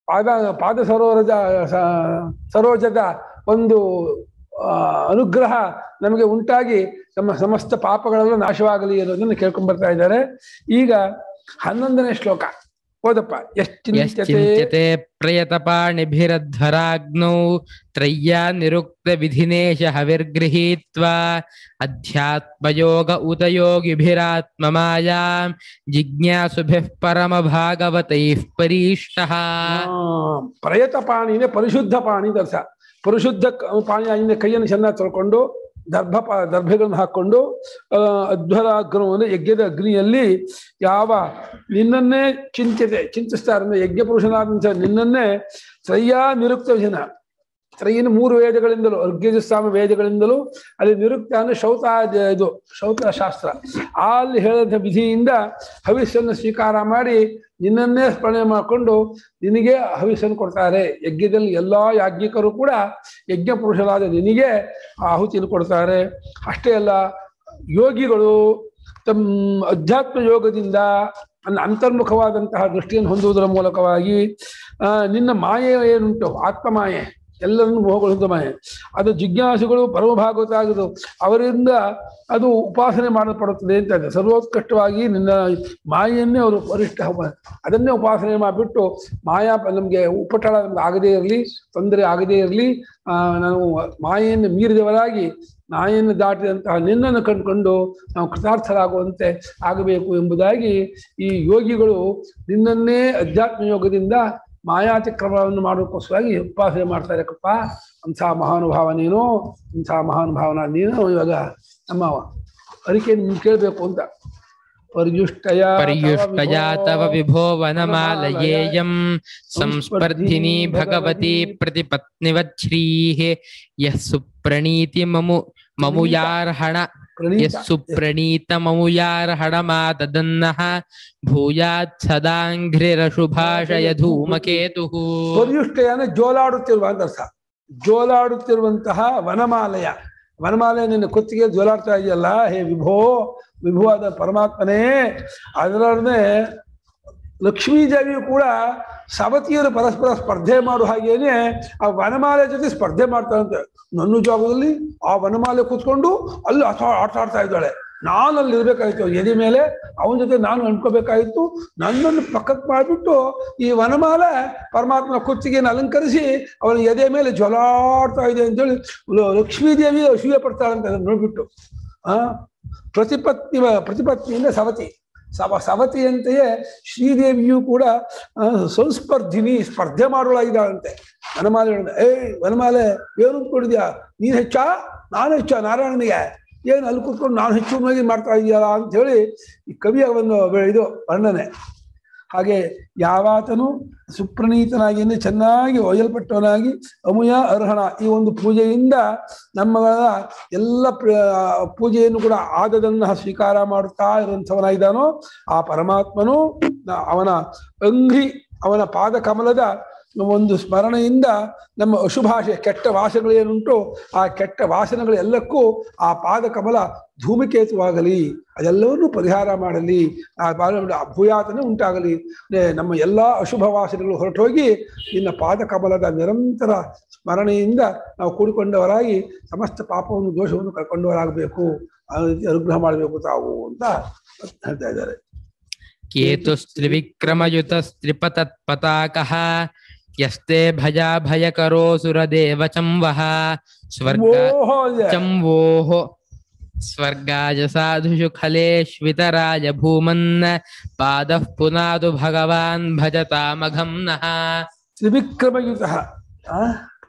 ಪಾದ ಪಾದ ಸರೋವರದ ಸ- ಸರೋಜದ ಒಂದು ಆ, ಅನುಗ್ರಹ ನಮಗೆ ಉಂಟಾಗಿ ನಮ್ಮ ಸಮಸ್ತ ಪಾಪಗಳೆಲ್ಲ ನಾಶವಾಗಲಿ ಅನ್ನೋದನ್ನು ಕೇಳ್ಕೊಂಡ್ ಬರ್ತಾ ಇದ್ದಾರೆ ಈಗ ಹನ್ನೊಂದನೇ ಶ್ಲೋಕ ಓದಪ್ಪ ಎಷ್ಟಿಂಚತೆ ಯಶ್ಚಿಂತ್ಯತೆ ಪ್ರಯತಪಾಣಿಭಿರಧ್ವರಾಗ್ನೌ ತ್ರಯ್ಯಾ ನಿರುಕ್ತ ವಿಧಿನೇಶ ಹವಿರ್ಗೃಹೀತ್ವಾ ಅಧ್ಯಾತ್ಮಯೋಗ ಉತಯೋಗಿಭಿರಾತ್ಮ ಮಾಯಾಂ ಜಿಜ್ಞಾಸುಭಿಃ ಪರಮ ಭಾಗವತೈಃ ಪರೀಷ್ಟಃ ಪ್ರಯತ ಪಾಣಿನೇ ಪರಿಶುದ್ಧ ಪಾಣಿ ದರ್ಶ ಪರಿಶುದ್ಧ ಕ- ಪಾಣಿ ಆಗಿನ ಕೈಯನ್ನು ಚೆನ್ನಾಗಿ ತೊಳ್ಕೊಂಡು ದರ್ಭ ಪಾ ದರ್ಭೆಗಳನ್ನು ಹಾಕೊಂಡು ಆ, ಅಧ್ವರ ಅಗ್ರವನ್ನು ಯಜ್ಞದ ಅಗ್ನಿಯಲ್ಲಿ ಯಾವ ನಿನ್ನನ್ನೇ ಚಿಂತಿತೆ ಚಿಂತಿಸ್ತಾರೆ ಯಜ್ಞ ಪುರುಷನಾದಂಥ ನಿನ್ನನ್ನೇ ತ್ರಯ್ಯ ನಿರುಕ್ತ ಜನ ತ್ರಯ್ಯನ ಮೂರು ವೇದಗಳಿಂದಲೂ ಅರ್ಘ್ಯಜಸ್ಸಾಮ ವೇದಗಳಿಂದಲೂ ಅಲ್ಲಿ ನಿರುಕ್ತ ಅಂದ್ರೆ ಶೌತ ಇದು ಶೌತ ಶಾಸ್ತ್ರ ಆ ಅಲ್ಲಿ ಹೇಳಿದ ವಿಧಿಯಿಂದ ಹವಿಸ್ಸನ್ನು ಸ್ವೀಕಾರ ಮಾಡಿ ನಿನ್ನನ್ನೇ ಸ್ಮರಣೆ ಮಾಡಿಕೊಂಡು ನಿನಗೆ ಹವಿಸ್ಸನ್ನು ಕೊಡ್ತಾರೆ ಯಜ್ಞದಲ್ಲಿ ಎಲ್ಲಾ ಯಾಜ್ಞಿಕರು ಕೂಡ ಯಜ್ಞ ಪುರುಷರಾದ ನಿನಗೆ ಆಹುತಿಯನ್ನು ಕೊಡ್ತಾರೆ ಅಷ್ಟೇ ಅಲ್ಲ ಯೋಗಿಗಳು ತಮ್ಮ ಅಧ್ಯಾತ್ಮ ಯೋಗದಿಂದ ಅನ್ನ ಅಂತರ್ಮುಖವಾದಂತಹ ದೃಷ್ಟಿಯನ್ನು ಹೊಂದುವುದರ ಮೂಲಕವಾಗಿ ಆ, ನಿನ್ನ ಮಾಯೆ ಏನುಂಟು ಆತ್ಮಮಾಯೆ ಎಲ್ಲರನ್ನು ಮೋಹಗೊಳಿಸಿದ ಮಾಯೆ ಅದು ಜಿಜ್ಞಾಸುಗಳು ಪರಮ ಭಾಗವತ ಆಗುದು ಅವರಿಂದ ಅದು ಉಪಾಸನೆ ಮಾಡಲ್ಪಡುತ್ತದೆ ಅಂತ ಇದೆ ಸರ್ವೋತ್ಕೃಷ್ಟವಾಗಿ ನಿನ್ನ ಮಾಯೆಯನ್ನೇ ಅವರು ವರಿಷ್ಠ ಅದನ್ನೇ ಉಪಾಸನೆ ಮಾಡಿಬಿಟ್ಟು ಮಾಯಾ ನಮಗೆ ಉಪಟಳ ನಮ್ಗೆ ಆಗದೇ ಇರಲಿ ತೊಂದರೆ ಆಗದೇ ಇರಲಿ ನಾವು ಮಾಯೆಯನ್ನು ಮೀರಿದವರಾಗಿ ಮಾಯೆಯನ್ನು ದಾಟಿದಂತಹ ನಿನ್ನನ್ನು ಕಂಡುಕೊಂಡು ನಾವು ಕೃತಾರ್ಥರಾಗುವಂತೆ ಆಗಬೇಕು ಎಂಬುದಾಗಿ ಈ ಯೋಗಿಗಳು ನಿನ್ನನ್ನೇ ಅಧ್ಯಾತ್ಮ ಯೋಗದಿಂದ ಮಾಯಾತಿಕ್ರಮವನ್ನು ಮಾಡೋಕ್ಕೋಸ್ಕರವಾಗಿ ಉಪಾಸನೆ ಮಾಡ್ತಾರೆ ಕಪ್ಪ ಅಂಥ ಮಹಾನುಭಾವ ನೀನು ಅಂಥ ಮಹಾನುಭಾವನ ನೀನು ಇವಾಗ ನಮ್ಮ ಅರಿಕೆ ನಿಮ್ಗೆ ಕೇಳಬೇಕು ಅಂತ ಪರ್ಯುಷ್ಟಯ पर्युष्टया तव विभो वनमालयेयं संस्पर्धिनी भगवती प्रतिपत्निवच्छ्रीः यः सुप्रणीति ममु ममुयार्हण यः सुप्रणीतममुयार्हणमाददन्नः भूयात् सदाङ्घ्रिरशुभाषय धूमकेतुः ಪರ್ಯುಷ್ಟಯ ಅಂದ್ರೆ ಜೋಲಾಡುತ್ತಿರುವ ಅಂತ ಅರ್ಥ ಜೋಲಾಡುತ್ತಿರುವಂತಹ ವನಮಾಲಯ ವನಮಾಲೆ ನಿನ್ನ ಕುತ್ತಿಗೆ ಜೋಲಾಡ್ತಾ ಇದೆಯಲ್ಲ ಹೇ ವಿಭೋ ವಿಭುವಾದ ಪರಮಾತ್ಮನೇ ಅದರೊಡನೆ ಲಕ್ಷ್ಮೀದೇವಿಯು ಕೂಡ ಸವತಿಯರು ಪರಸ್ಪರ ಸ್ಪರ್ಧೆ ಮಾಡೋ ಹಾಗೇನೆ ಆ ವನಮಾಲೆ ಜೊತೆ ಸ್ಪರ್ಧೆ ಮಾಡ್ತಾರಂತೆ ನನ್ನ ಜಾಗದಲ್ಲಿ ಆ ವನಮಾಲೆ ಕೂತ್ಕೊಂಡು ಅಲ್ಲಿ ಆಟ ಆಟ ಆಡ್ತಾ ಇದ್ದಾಳೆ ನಾನು ಅಲ್ಲಿ ಇರ್ಬೇಕಾಯ್ತು ಎದೆ ಮೇಲೆ ಅವನ ಜೊತೆ ನಾನು ಅನ್ಕೋಬೇಕಾಗಿತ್ತು ನನ್ನನ್ನು ಪಕ್ಕಕ್ಕೆ ಮಾಡಿಬಿಟ್ಟು ಈ ವನಮಾಲೆ ಪರಮಾತ್ಮನ ಕುತ್ತಿಗೆಯನ್ನು ಅಲಂಕರಿಸಿ ಅವನ ಎದೆ ಮೇಲೆ ಜ್ವಲಾಡ್ತಾ ಇದೆ ಅಂತೇಳಿ ಲ- ಲಕ್ಷ್ಮೀದೇವಿ ಅಸೂಯೆ ಪಡ್ತಾಳಂತ ಅದನ್ನ ನೋಡ್ಬಿಟ್ಟು ಆ ಪ್ರತಿಪತ್ನಿ ಪ್ರತಿಪತ್ನಿಯಿಂದ ಸವತಿ ಸವ ಸವತಿಯಂತೆಯೇ ಶ್ರೀದೇವಿಯು ಕೂಡ ಆ, ಸಂಸ್ಪರ್ಧಿನಿ ಸ್ಪರ್ಧೆ ಮಾಡೋಳಾಗಿದ್ದಾಳಂತೆ ವನಮಾಲೆ ಹೇಳಿದ, ಏಯ್ ವನಮಾಲೆ ಏನು ಅಂದ್ಕೊಂಡಿದ್ಯಾ ನೀನ್ ಹೆಚ್ಚಾ ನಾನು ಹೆಚ್ಚಾ ನಾರಾಯಣನಿಗೆ ಏನು ಅಲ್ಲಿ ಕೂತ್ಕೊಂಡು ನಾನು ಹೆಚ್ಚು ಮೇಲೆ ಮಾಡ್ತಾ ಇದೆಯಲ್ಲ ಅಂತ ಹೇಳಿ ಈ ಕವಿಯ ಒಂದು ಬೆ- ಇದು ವರ್ಣನೆ ಹಾಗೆ ಯಾವಾತನು ಸುಪ್ರಣೀತನಾಗಿ ಅಂದ್ರೆ ಚೆನ್ನಾಗಿ ಒಯ್ಯಲ್ಪಟ್ಟವನಾಗಿ ಅಮುಯ ಅರ್ಹಣ ಈ ಒಂದು ಪೂಜೆಯಿಂದ ನಮ್ಮ ಎಲ್ಲ ಪ್ರ- ಪೂಜೆಯನ್ನು ಕೂಡ ಆದದನ್ನ ಸ್ವೀಕಾರ ಮಾಡುತ್ತಾ ಇರುವಂಥವನಾಗಿದ್ದಾನೋ ಆ ಪರಮಾತ್ಮನು ನ- ಅವನ ಅಂಘ್ರಿ ಅವನ ಪಾದ ಕಮಲದ ಒಂದು ಸ್ಮರಣೆಯಿಂದ ನಮ್ಮ ಅಶುಭಾಷೆ ಕೆಟ್ಟ ವಾಸನೆಗಳೇನುಂಟು ಆ ಕೆಟ್ಟ ವಾಸನೆಗಳೆಲ್ಲಕ್ಕೂ ಆ ಪಾದ ಕಮಲ ಧೂಮಕೇತುವಾಗಲಿ ಅದೆಲ್ಲವನ್ನೂ ಪರಿಹಾರ ಮಾಡಲಿ ಆ ಪಾದ- ಭೂಯಾತನೆ ಉಂಟಾಗಲಿ ಅಂದ್ರೆ ನಮ್ಮ ಎಲ್ಲಾ ಅಶುಭ ವಾಸನೆಗಳು ಹೊರಟೋಗಿ ನಿನ್ನ ಪಾದ ಕಮಲದ ನಿರಂತರ ಸ್ಮರಣೆಯಿಂದ ನಾವು ಕೂಡಿಕೊಂಡವರಾಗಿ ಸಮಸ್ತ ಪಾಪವನ್ನು ದೋಷವನ್ನು ಕಳ್ಕೊಂಡವರಾಗಬೇಕು ಆ ರೀತಿ ಅನುಗ್ರಹ ಮಾಡಬೇಕು ತಾವು ಅಂತ ಹೇಳ್ತಾ ಇದ್ದಾರೆ केतुस्त्रिविक्रमयुतस्त्रिपतत्पताकः यस्ते भजा भयकरोऽसुरदेवचं वः स्वर्ग ಓಹೋ ಇದೆ. चम्वोः स्वर्गाय साधुषु खलेष्वितराय भूमन् पादः पुनातु भगवान् भजतामघं नः ತ್ರಿವಿಕ್ರಮಯುತ ಆ?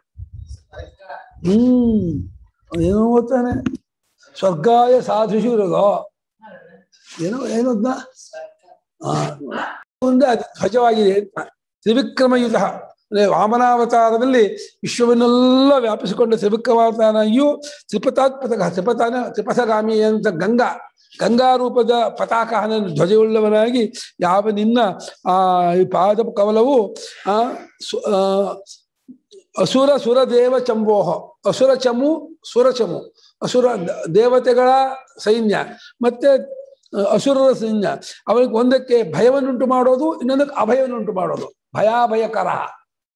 ಹ್ಮ್ ಏನೋ ಓದ್ತಾನೆ ಸ್ವರ್ಗಾಯ ಸಾಧುಷು ಇರೋದು ಏನೋ ಏನೋದ್ನ ಆ, ಮುಂದೆ ಅದು ಧ್ವಜವಾಗಿದೆ ಅಂತ ತ್ರಿವಿಕ್ರಮಯುತ ಅಂದ್ರೆ ವಾಮನಾವತಾರದಲ್ಲಿ ವಿಶ್ವವನ್ನೆಲ್ಲ ವ್ಯಾಪಿಸಿಕೊಂಡ ತ್ರಿವಿಕ್ರಮಾವತಾರಿಯು ತ್ರಿಪತಾತ್ಪತಕ ತ್ರಿಪತಾನ ತ್ರಿಪಥಗಾಮಿ ಅಂತ ಗಂಗಾ ಗಂಗಾ ರೂಪದ ಪತಾಕ ಧ್ವಜವುಳ್ಳವನಾಗಿ ಯಾವ ನಿನ್ನ ಆ ಈ ಪಾದ ಕಮಲವು ಆ ಸು- ಆ, ಅಸುರ ಸುರದೇವ ಚಂಬೋಹ ಅಸುರ ಚಮು ಸುರಚಮು ಅಸುರ ದ- ದೇವತೆಗಳ ಸೈನ್ಯ ಮತ್ತೆ ಆ, ಅಸುರರ ಸೈನ್ಯ ಅವರಿಗೆ ಒಂದಕ್ಕೆ ಭಯವನ್ನುಂಟು ಮಾಡೋದು ಇನ್ನೊಂದಕ್ಕೆ ಅಭಯವನ್ನುಂಟು ಮಾಡೋದು ಭಯಾಭಯಕರ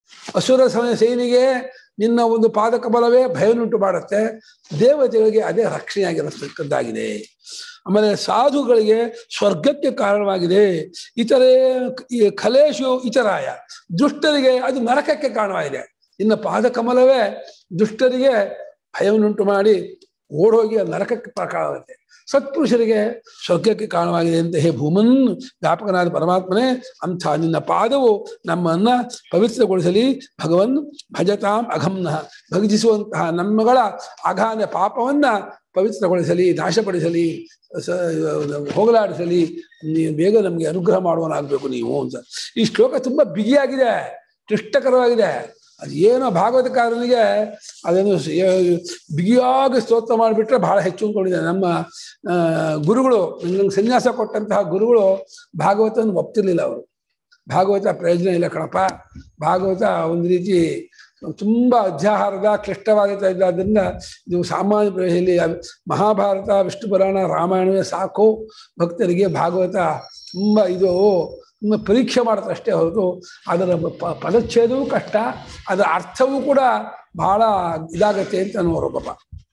ಅಸುರ ಸಮಯ ಸೈನಿಗೆ ನಿನ್ನ ಒಂದು ಪಾದಕಬಲವೇ ಭಯವನ್ನುಂಟು ಮಾಡುತ್ತೆ ದೇವತೆಗಳಿಗೆ ಅದೇ ರಕ್ಷಣೆಯಾಗಿರತಕ್ಕದ್ದಾಗಿದೆ ಆಮೇಲೆ ಸಾಧುಗಳಿಗೆ ಸ್ವರ್ಗಕ್ಕೆ ಕಾರಣವಾಗಿದೆ ಇತರೆ ಈ ಕಲೇಶು ಇತರಾಯ ದುಷ್ಟರಿಗೆ ಅದು ನರಕಕ್ಕೆ ಕಾರಣವಾಗಿದೆ ಇನ್ನು ಪಾದಕಮಲವೇ ದುಷ್ಟರಿಗೆ ಭಯವನ್ನುಂಟು ಮಾಡಿ ಓಡೋಗಿ ಆ ನರಕಕ್ಕೆ ಕಾರಣವಾಗುತ್ತೆ ಸತ್ಪುರುಷರಿಗೆ ಸ್ವರ್ಗಕ್ಕೆ ಕಾರಣವಾಗಿದೆ ಅಂತ ಹೇ ಭೂಮನ್ ವ್ಯಾಪಕನಾದ ಪರಮಾತ್ಮನೇ ಅಂಥ ನಿನ್ನ ಪಾದವು ನಮ್ಮನ್ನ ಪವಿತ್ರಗೊಳಿಸಲಿ ಭಗವನ್ ಭಜತಾಂ ಅಘಂನ ಭಜಿಸುವಂತಹ ನಮ್ಮಗಳ ಅಗಾಧ ಪಾಪವನ್ನ ಪವಿತ್ರಗೊಳಿಸಲಿ ನಾಶಪಡಿಸಲಿ ಸ ಹೋಗಲಾಡಿಸಲಿ ನೀವು ಬೇಗ ನಮಗೆ ಅನುಗ್ರಹ ಮಾಡುವನಾಗಬೇಕು ನೀವು ಅಂತ ಈ ಶ್ಲೋಕ ತುಂಬಾ ಬಿಗಿಯಾಗಿದೆ ಕ್ಲಿಷ್ಟಕರವಾಗಿದೆ ಅದು ಏನೋ ಭಾಗವತಕಾರನಿಗೆ ಅದನ್ನು ಸ- ಯ- ಬಿಗಿಯಾಗಿ ಸ್ತೋತ್ರ ಮಾಡಿಬಿಟ್ರೆ ಬಹಳ ಹೆಚ್ಚು ಅಂದ್ಕೊಂಡಿದ್ದಾರೆ ನಮ್ಮ ಆ, ಗುರುಗಳು ನಂಗೆ ಸನ್ಯಾಸ ಕೊಟ್ಟಂತಹ ಗುರುಗಳು ಭಾಗವತನ ಒಪ್ತಿರ್ಲಿಲ್ಲ ಅವರು ಭಾಗವತ ಪ್ರಯೋಜನ ಇಲ್ಲ ಕಣಪ್ಪ ಭಾಗವತ ಒಂದು ರೀತಿ ತುಂಬಾ ಅಧ್ಯಾಹಾರದ ಕ್ಲಿಷ್ಟವಾಗುತ್ತಾ ಇದ್ದಾದ್ರಿಂದ ನೀವು ಸಾಮಾನ್ಯ ಪ್ರವೇಶದಲ್ಲಿ ಮಹಾಭಾರತ ವಿಷ್ಣು ಪುರಾಣ ರಾಮಾಯಣವೇ ಸಾಕು ಭಕ್ತರಿಗೆ ಭಾಗವತ ತುಂಬಾ ಇದು ತುಂಬ ಪರೀಕ್ಷೆ ಮಾಡುತ್ತೆ ಅಷ್ಟೇ ಹೊರತು ಅದರ ಪ- ಪದಚ್ಛೇದವೂ ಕಷ್ಟ ಅದರ ಅರ್ಥವೂ ಕೂಡ ಬಹಳ ಇದಾಗತ್ತೆ ಅಂತ ಅನ್ನೋರು ಪಾಪ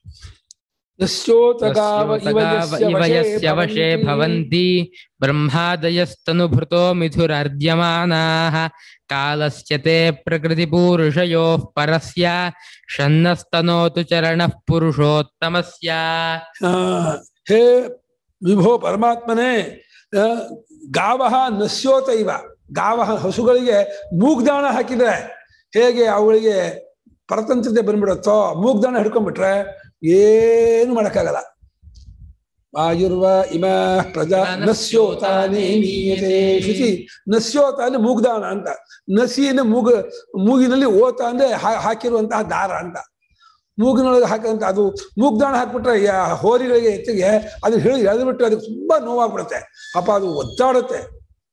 ಯಸ್ಯೋತಗಾವ ಇವ ಯಸ್ಯ ಇವ ಯಸ್ಯ ವಶೇ ಭವಂತಿ. ಭವಂತಿ ಬ್ರಹ್ಮಾದಯಸ್ತನುಭೃತೋ ಮಿಥುರರ್ಜ್ಯಮಾನಾಃ ಕಾಲಸ್ಯ ತೇ ಪ್ರಕೃತಿಪೂರುಷಯೋಃ ಪರಸ್ಯ ಷನ್ನಸ್ತನೋತು ಚರಣಃ ಪುರುಷೋತ್ತಮಸ್ಯ ಆ, ಹೇ ವಿಭೋ ಪರಮಾತ್ಮನೇ ಆ, ಗಾವಹ ನಸ್ಯೋತ ಇವ ಗಾವಹ ಹಸುಗಳಿಗೆ ಮೂಗ್ದಾಣ ಹಾಕಿದ್ರೆ ಹೇಗೆ ಅವುಗಳಿಗೆ ಪರತಂತ್ರತೆ ಬಂದ್ಬಿಡುತ್ತೋ ಮೂಗ್ದಾಣ ಹಿಡ್ಕೊಂಡ್ಬಿಟ್ರೆ ಏನು ಮಾಡಕ್ಕಾಗಲ್ಲ ವಾಯುರ್ವ ಇಮ ಪ್ರಜಾ ನಸ್ಯೋತಾನೇ ನೀಯತೆ ಶುಚಿ ನಸ್ಯೋತ ಅಂದ್ರೆ ಮೂಗ್ದಾಣ ಅಂತ ನಸಿನ ಮೂಗ ಮೂಗಿನಲ್ಲಿ ಓತ ಅಂದ್ರೆ ಹಾ- ಹಾಕಿರುವಂತಹ ದಾರ ಅಂತ ಮೂಗಿನೊಳಗೆ ಹಾಕಂತ ಅದು ಮೂಗ್ದಾಣ ಹಾಕ್ಬಿಟ್ರೆ ಯಾ- ಹೋರಿಗಳಿಗೆ ಎತ್ತಿಗೆ ಅದು ಹೇಳಿ ಎಳೆದ್ಬಿಟ್ರೆ ಅದಕ್ಕೆ ತುಂಬಾ ನೋವಾಗ್ಬಿಡುತ್ತೆ ಪಾಪ ಅದು ಒದ್ದಾಡುತ್ತೆ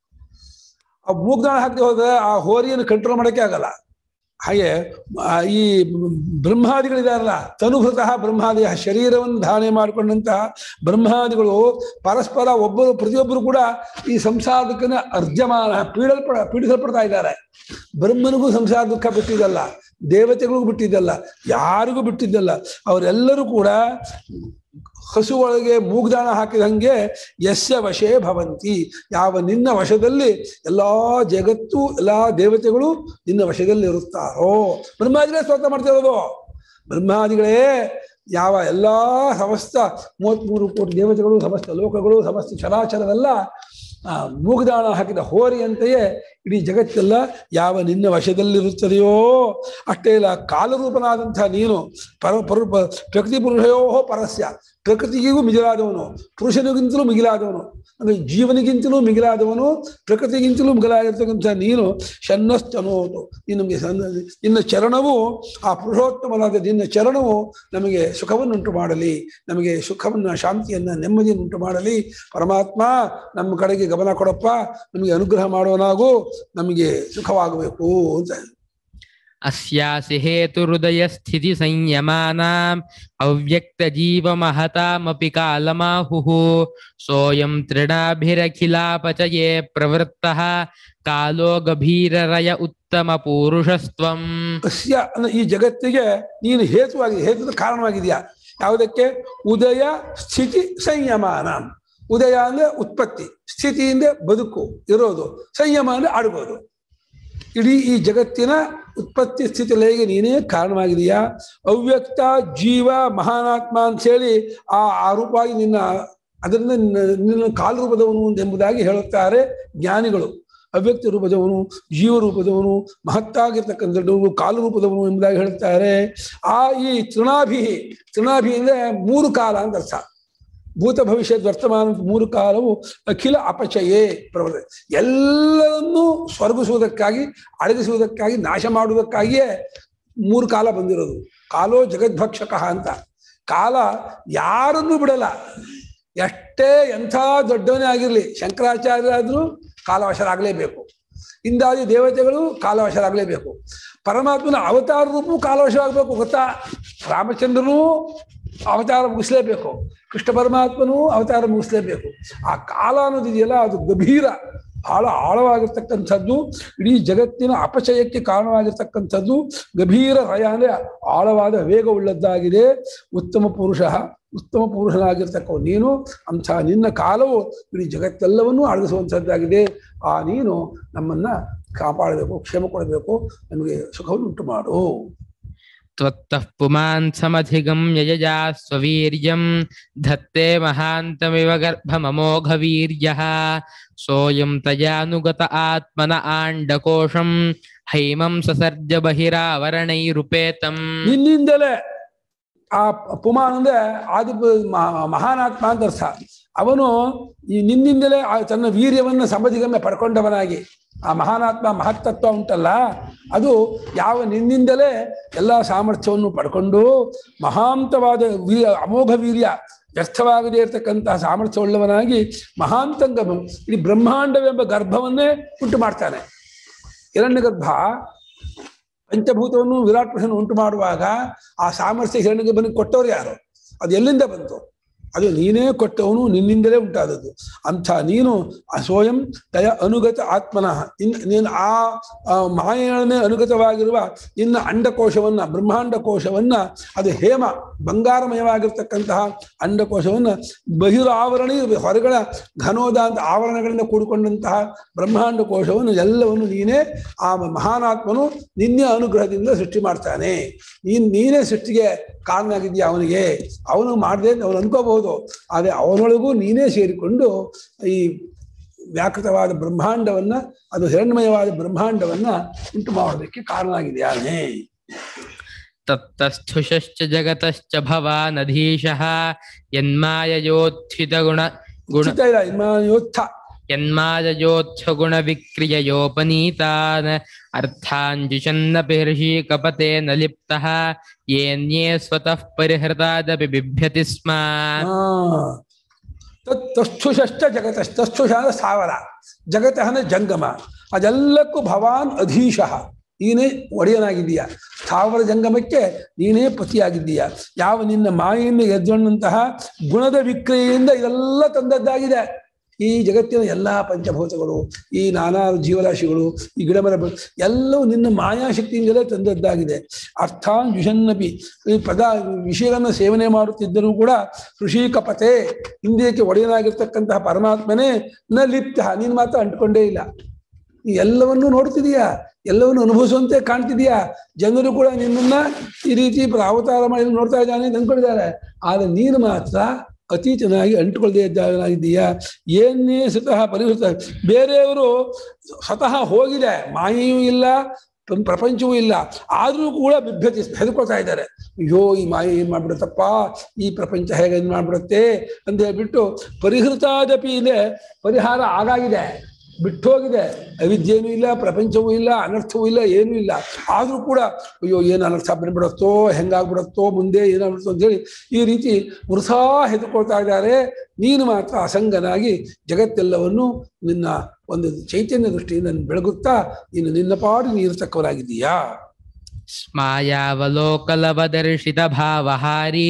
ಆ ಮೂಗ್ದಾಣ ಹಾಕದೆ ಹೋದ್ರೆ ಆ ಹೋರಿಯನ್ನು ಕಂಟ್ರೋಲ್ ಮಾಡಕ್ಕೆ ಆಗಲ್ಲ ಹಾಗೆ ಆ, ಈ ಬ್ರಹ್ಮಾದಿಗಳಿದಾರಲ್ಲ ತನುಭೃತಃ ಬ್ರಹ್ಮಾದಿ ಆ ಶರೀರವನ್ನು ಧಾರಣೆ ಮಾಡಿಕೊಂಡಂತಹ ಬ್ರಹ್ಮಾದಿಗಳು ಪರಸ್ಪರ ಒಬ್ಬರು ಪ್ರತಿಯೊಬ್ಬರು ಕೂಡ ಈ ಸಂಸಾರ ದುಃಖನ ಅರ್ಜಮಾನ ಪೀಡಲ್ಪಡ ಪೀಡಿಸಲ್ಪಡ್ತಾ ಇದ್ದಾರೆ ಬ್ರಹ್ಮನಿಗೂ ಸಂಸಾರ ದುಃಖ ಬಿಟ್ಟಿದ್ದಲ್ಲ ದೇವತೆಗಳಿಗೂ ಬಿಟ್ಟಿದ್ದಲ್ಲ ಯಾರಿಗೂ ಬಿಟ್ಟಿದ್ದಲ್ಲ ಅವರೆಲ್ಲರೂ ಕೂಡ ಹಸು ಒಳಗೆ ಮೂಗ್ದಾಣ ಹಾಕಿದಂಗೆ ಯಸ್ಯ ವಶೇ ಭವಂತಿ ಯಾವ ನಿನ್ನ ವಶದಲ್ಲಿ ಎಲ್ಲಾ ಜಗತ್ತು ಎಲ್ಲಾ ದೇವತೆಗಳು ನಿನ್ನ ವಶದಲ್ಲಿ ಇರುತ್ತಾರೋ ಬ್ರಹ್ಮಾದಿಗಳೇ ಸ್ತೋತ್ರ ಮಾಡ್ತಿರೋದು ಬ್ರಹ್ಮಾದಿಗಳೇ ಯಾವ ಎಲ್ಲಾ ಸಮಸ್ತ ಮೂವತ್ಮೂರು ಕೋಟಿ ದೇವತೆಗಳು ಸಮಸ್ತ ಲೋಕಗಳು ಸಮಸ್ತ ಚರಾಚರವೆಲ್ಲ ಆ ಮೂಗ್ದಾಣ ಹಾಕಿದ ಹೋರಿಯಂತೆಯೇ ಇಡೀ ಜಗತ್ತೆಲ್ಲ ಯಾವ ನಿನ್ನ ವಶದಲ್ಲಿರುತ್ತದೆಯೋ ಅಷ್ಟೇ ಇಲ್ಲ ಕಾಲರೂಪನಾದಂತಹ ನೀನು ಪರ ಪರ ಪ- ಪ್ರಕೃತಿ ಪುರುಷಯೋ ಪರಸ್ಯ ಪ್ರಕೃತಿಗೂ ಮಿಗಿಲಾದವನು ಪುರುಷನಿಗಿಂತಲೂ ಮಿಗಿಲಾದವನು ಅಂದ್ರೆ ಜೀವನಿಗಿಂತಲೂ ಮಿಗಿಲಾದವನು ಪ್ರಕೃತಿಗಿಂತಲೂ ಮಿಗಿಲಾಗಿರ್ತಕ್ಕಂಥ ನೀನು ಶನ್ನಸ್ತನೋದು ನೀನು ನಮಗೆ ಸಣ್ಣ ನಿನ್ನ ಚರಣವು ಆ ಪುರುಷೋತ್ತಮನಾದ ನಿನ್ನ ಚರಣವು ನಮಗೆ ಸುಖವನ್ನುಂಟು ಮಾಡಲಿ ನಮಗೆ ಸುಖವನ್ನ ಶಾಂತಿಯನ್ನ ನೆಮ್ಮದಿಯನ್ನುಂಟು ಮಾಡಲಿ ಪರಮಾತ್ಮ ನಮ್ಮ ಕಡೆಗೆ ಗಮನ ಕೊಡಪ್ಪ ನಮಗೆ ಅನುಗ್ರಹ ಮಾಡುವನಾಗು ನಮಗೆ ಸುಖವಾಗಬೇಕು ಅಂತ अस्यासि हेतुहृदयस्थिति संयमानाम् अव्यक्तजीवमहतामपि कालमाहुः सोऽयं तृणाभिरखिलापचये प्रवृत्तः कालो गभीररय उत्तमपूरुषस्त्वम् ಅಸ್ಯ ಅನ್ನೋ ಈ ಜಗತ್ತಿಗೆ ನೀನು ಹೇತುವಾಗಿ ಹೇತುದ ಕಾರಣವಾಗಿದೆಯಾ ಯಾವುದಕ್ಕೆ ಉದಯ ಸ್ಥಿತಿ ಸಂಯಮಾನ ಉದಯ ಅಂದ್ರೆ ಉತ್ಪತ್ತಿ ಸ್ಥಿತಿ ಅಂದ್ರೆ ಬದುಕು ಇರೋದು ಸಂಯಮ ಅಂದ್ರೆ ಆಡ್ಬೋದು ಇಡೀ ಈ ಜಗತ್ತಿನ ಉತ್ಪತ್ತಿ ಸ್ಥಿತಿ ಲಯಗೆ ನೀನೇ ಕಾರಣವಾಗಿದೆಯಾ ಅವ್ಯಕ್ತ ಜೀವ ಮಹಾನಾತ್ಮ ಅಂತ ಹೇಳಿ ಆ ಆ ರೂಪವಾಗಿ ನಿನ್ನ ಅದರಿಂದ ನಿನ್ನ ನಿನ್ನ ಕಾಲು ರೂಪದವನು ಎಂಬುದಾಗಿ ಹೇಳುತ್ತಾರೆ ಜ್ಞಾನಿಗಳು ಅವ್ಯಕ್ತ ರೂಪದವನು ಜೀವ ರೂಪದವನು ಮಹತ್ತಾಗಿರ್ತಕ್ಕಂಥದ್ದು ಕಾಲು ರೂಪದವನು ಎಂಬುದಾಗಿ ಹೇಳುತ್ತಾರೆ ಆ ಈ ತೃಣಾಭಿ ತೃಣಾಭಿ ಅಂದ್ರೆ ಮೂರು ಕಾಲ ಅಂತ ಅರ್ಥ ಭೂತ ಭವಿಷ್ಯದ ವರ್ತಮಾನ ಮೂರು ಕಾಲವು ಅಖಿಲ ಅಪಚಯೇ ಪ್ರವೃತ್ತಿ ಎಲ್ಲರನ್ನೂ ಸ್ವರ್ಗಿಸುವುದಕ್ಕಾಗಿ ಅಡಗಿಸುವುದಕ್ಕಾಗಿ ನಾಶ ಮಾಡುವುದಕ್ಕಾಗಿಯೇ ಮೂರು ಕಾಲ ಬಂದಿರೋದು ಕಾಲೋ ಜಗದ್ಭಕ್ಷಕ ಅಂತ ಕಾಲ ಯಾರನ್ನೂ ಬಿಡಲ್ಲ ಎಷ್ಟೇ ಎಂಥ ದೊಡ್ಡವನೇ ಆಗಿರ್ಲಿ ಶಂಕರಾಚಾರ್ಯ ಆದ್ರೂ ಕಾಲವಶರಾಗಲೇಬೇಕು ಇಂದಾದಿ ದೇವತೆಗಳು ಕಾಲವಶರಾಗಲೇಬೇಕು ಪರಮಾತ್ಮನ ಅವತಾರ ರೂಪವು ಕಾಲವಶವಾಗಬೇಕು ಗೊತ್ತಾ ರಾಮಚಂದ್ರನೂ ಅವತಾರ ಮುಗಿಸ್ಲೇಬೇಕು ಕೃಷ್ಣ ಪರಮಾತ್ಮನೂ ಅವತಾರ ಮುಗಿಸ್ಲೇಬೇಕು ಆ ಕಾಲ ಅನ್ನೋದಿದೆಯಲ್ಲ ಅದು ಗಂಭೀರ ಬಹಳ ಆಳವಾಗಿರ್ತಕ್ಕಂಥದ್ದು ಇಡೀ ಜಗತ್ತಿನ ಅಪಚಯಕ್ಕೆ ಕಾರಣವಾಗಿರ್ತಕ್ಕಂಥದ್ದು ಗಭೀರ ರಯ ಅಂದ್ರೆ ಆಳವಾದ ವೇಗವುಳ್ಳದ್ದಾಗಿದೆ ಉತ್ತಮ ಪುರುಷ ಉತ್ತಮ ಪುರುಷನಾಗಿರ್ತಕ್ಕ ನೀನು ಅಂಥ ನಿನ್ನ ಕಾಲವು ಇಡೀ ಜಗತ್ತೆಲ್ಲವನ್ನೂ ಅಡಗಿಸುವಂಥದ್ದಾಗಿದೆ ಆ ನೀನು ನಮ್ಮನ್ನ ಕಾಪಾಡಬೇಕು ಕ್ಷೇಮ ಕೊಡಬೇಕು ನಮಗೆ ಸುಖವನ್ನು ಉಂಟು ಮಾಡು त्वत्तः पुमान् समधिगम्य यया स्ववीर्यं धत्ते महान्तमिव गर्भममोघवीर्यः सोऽयं तयानुगत आत्मन आण्डकोशं हैमं ससर्ज बहिरावरणैरुपेतम् ನಿನ್ನಿಂದಲೇ ಆ ಪುಮಾನ್ ಅಂದ್ರೆ ಆದಿ ಮ- ಮಹಾನಾತ್ಮ ಅಂತ ಅರ್ಥ ಅವನು ಈ ನಿನ್ನಿಂದಲೇ ಆ ತನ್ನ ವೀರ್ಯವನ್ನ ಸಮಧಿಗಮ್ಯ ಪಡ್ಕೊಂಡವನಾಗಿ ಆ ಮಹಾನಾತ್ಮ ಮಹತ್ತತ್ವ ಉಂಟಲ್ಲ ಅದು ಯಾವ ನಿನ್ನಿಂದಲೇ ಎಲ್ಲ ಸಾಮರ್ಥ್ಯವನ್ನು ಪಡ್ಕೊಂಡು ಮಹಾಂತವಾದ ವೀರ್ಯ ಅಮೋಘ ವೀರ್ಯ ವ್ಯರ್ಥವಾಗದೇ ಇರತಕ್ಕಂತಹ ಸಾಮರ್ಥ್ಯವುಳ್ಳವನಾಗಿ ಮಹಾಂತಂಗ ಇಡೀ ಬ್ರಹ್ಮಾಂಡವೆಂಬ ಗರ್ಭವನ್ನೇ ಉಂಟು ಮಾಡ್ತಾನೆ ಹಿರಣ್ಯ ಗರ್ಭ ಪಂಚಭೂತವನ್ನು ವಿರಾಟ್ ಪುರುಷನ ಉಂಟು ಮಾಡುವಾಗ ಆ ಸಾಮರ್ಥ್ಯ ಹಿರಣ್ಯಗರ್ಭನಿಗೆ ಕೊಟ್ಟವರು ಯಾರು ಅದು ಎಲ್ಲಿಂದ ಬಂತು ಅದು ನೀನೇ ಕೊಟ್ಟವನು ನಿನ್ನಿಂದಲೇ ಉಂಟಾದದ್ದು ಅಂಥ ನೀನು ಅಸೋಯಂ ದಯ ಅನುಗತ ಆತ್ಮನಃ ಇನ್ ನೀನು ಆ ಆ ಮಾಯನೇ ಅನುಗತವಾಗಿರುವ ನಿನ್ನ ಅಂಡಕೋಶವನ್ನ ಬ್ರಹ್ಮಾಂಡ ಕೋಶವನ್ನ ಅದು ಹೇಮ ಬಂಗಾರಮಯವಾಗಿರ್ತಕ್ಕಂತಹ ಅಂಡಕೋಶವನ್ನ ಬಹಿರಾವರಣ ಹೊರಗಳ ಘನೋದ ಅಂತ ಆವರಣಗಳಿಂದ ಕೂಡಿಕೊಂಡಂತಹ ಬ್ರಹ್ಮಾಂಡ ಕೋಶವನ್ನು ಎಲ್ಲವನ್ನು ನೀನೇ ಆ ಮಹಾನಾತ್ಮನು ನಿನ್ನೆ ಅನುಗ್ರಹದಿಂದ ಸೃಷ್ಟಿ ಮಾಡ್ತಾನೆ ನೀನ್ ನೀನೇ ಸೃಷ್ಟಿಗೆ ಕಾರಣ ಆಗಿದ್ಯಾ ಅವನಿಗೆ ಅವನು ಮಾಡದೆ ಅವನು ಅನ್ಕೋಬಹುದು ಆದರೆ ಅವನೊಳಗೂ ನೀನೇ ಸೇರಿಕೊಂಡು ಈ ವ್ಯಾಕೃತವಾದ ಬ್ರಹ್ಮಾಂಡವನ್ನ ಅದು ಹಿರಣ್ಮಯವಾದ ಬ್ರಹ್ಮಾಂಡವನ್ನ ಉಂಟು ಮಾಡೋದಕ್ಕೆ ಕಾರಣ ಆಗಿದೆಯಾನೆ तत्तस्थुषश्च जगतश्च भवानधीशः यन्माययोत्थितगुण गुण ಉಚಿತ ಇಲ್ಲ ಇನ್ಮಾಯೋತ್ಥ यन्माययोत्थगुणविक्रिययोपनीतान् अर्थाञ्जुषन्नपि हृषीकपतेन लिप्तः येऽन्ये स्वतः परिहृतादपि बिभ्यति स्म ಆ, ತತ್ ತಸ್ಥುಷಶ್ಚ ಜಗತಶ್ಚ ತಸ್ಥುಷ ಅಂದ್ರೆ ಸ್ಥಾವರ ಜಗತ ಅಂದ್ರೆ ಜಂಗಮ ಅದೆಲ್ಲಕ್ಕೂ ಭವಾನ್ ಅಧೀಶಃ ನೀನೇ ಒಡೆಯನಾಗಿದ್ದೀಯ ಸ್ಥಾವರ ಜಂಗಮಕ್ಕೆ ನೀನೇ ಪತಿಯಾಗಿದ್ದೀಯ ಯಾವ ನಿನ್ನ ಮಾಯೆಯಿಂದ ಎದ್ದೊಣ್ಣಂತಹ ಗುಣದ ವಿಕ್ರಿಯೆಯಿಂದ ಇದೆಲ್ಲ ತಂದದ್ದಾಗಿದೆ ಈ ಜಗತ್ತಿನ ಎಲ್ಲಾ ಪಂಚಭೂತಗಳು ಈ ನಾನಾ ಜೀವರಾಶಿಗಳು ಈ ಗಿಡಮರ ಬೆಳೆ- ಎಲ್ಲವೂ ನಿನ್ನ ಮಾಯಾಶಕ್ತಿಯಿಂದಲೇ ತಂದದ್ದಾಗಿದೆ ಅರ್ಥಾನ್ ದ್ವಿಷನ್ನಪಿ ಈ ಪದ ವಿಷಯಗಳನ್ನ ಸೇವನೆ ಮಾಡುತ್ತಿದ್ದರೂ ಕೂಡ ಋಷಿ ಕಪತೆ ಇಂದ್ರಿಯಕ್ಕೆ ಒಡೆಯನಾಗಿರ್ತಕ್ಕಂತಹ ಪರಮಾತ್ಮನೇ ನ ಲಿಪ್ತ ನೀನ್ ಮಾತ್ರ ಅಂಟ್ಕೊಂಡೇ ಇಲ್ಲ ನೀ ಎಲ್ಲವನ್ನೂ ನೋಡ್ತಿದೀಯಾ ಎಲ್ಲವನ್ನು ಅನುಭವಿಸುವಂತೆ ಕಾಣ್ತಿದೀಯಾ ಜನರು ಕೂಡ ನಿನ್ನನ್ನ ಈ ರೀತಿ ಅವತಾರ ಮಾಡಿ ನೋಡ್ತಾ ಇದ್ದಾನೆ ಅಂತ ಅಂದ್ಕೊಂಡಿದ್ದಾರೆ ಆದ್ರೆ ನೀನು ಮಾತ್ರ ಅತಿ ಚೆನ್ನಾಗಿ ಅಂಟುಕೊಳ್ಳದೆ ಇದ್ದಾಗಿದ್ದೀಯಾ ಏನೇ ಸ್ವತಃ ಪರಿಹೃತ ಬೇರೆಯವರು ಸ್ವತಃ ಹೋಗಿದೆ ಮಾಯೆಯೂ ಇಲ್ಲ ಪ್ರ- ಪ್ರಪಂಚವೂ ಇಲ್ಲ ಆದ್ರೂ ಕೂಡ ಬಿಭ್ಯತಿ ಹೆದರ್ಕೊಳ್ತಾ ಇದ್ದಾರೆ ಅಯ್ಯೋ ಈ ಮಾಯೆ ಏನ್ ಮಾಡ್ಬಿಡುತ್ತಪ್ಪ ಈ ಪ್ರಪಂಚ ಹೇಗೆ ಏನ್ ಮಾಡ್ಬಿಡುತ್ತೆ ಅಂತ ಹೇಳ್ಬಿಟ್ಟು ಪರಿಹೃತಾದಪಿ ಇದೆ ಪರಿಹಾರ ಆಗಾಗಿದೆ ಬಿಟ್ಟೋಗಿದೆ ಅವಿದ್ಯೆನೂ ಇಲ್ಲ ಪ್ರಪಂಚವೂ ಇಲ್ಲ ಅನರ್ಥವೂ ಇಲ್ಲ ಏನೂ ಇಲ್ಲ ಆದ್ರೂ ಕೂಡ ಅಯ್ಯೋ ಏನು ಅನರ್ಥ ಬಂದ್ಬಿಡುತ್ತೋ ಹೆಂಗಾಗ್ಬಿಡುತ್ತೋ ಮುಂದೆ ಏನಾಗ್ಬಿಡುತ್ತೋ ಅಂತೇಳಿ ಈ ರೀತಿ ವೃಥಾ ಹೆದರ್ಕೊಳ್ತಾ ಇದ್ದಾರೆ ನೀನು ಮಾತ್ರ ಅಸಂಗನಾಗಿ ಜಗತ್ತೆಲ್ಲವನ್ನು ನಿನ್ನ ಒಂದು ಚೈತನ್ಯ ದೃಷ್ಟಿಯಿಂದ ಬೆಳಗುತ್ತಾ ನೀನು ನಿನ್ನ ಪಾಡು ನೀರತಕ್ಕವರಾಗಿದ್ದೀಯಾ स्मायावलोकलवदर्शितभावहारी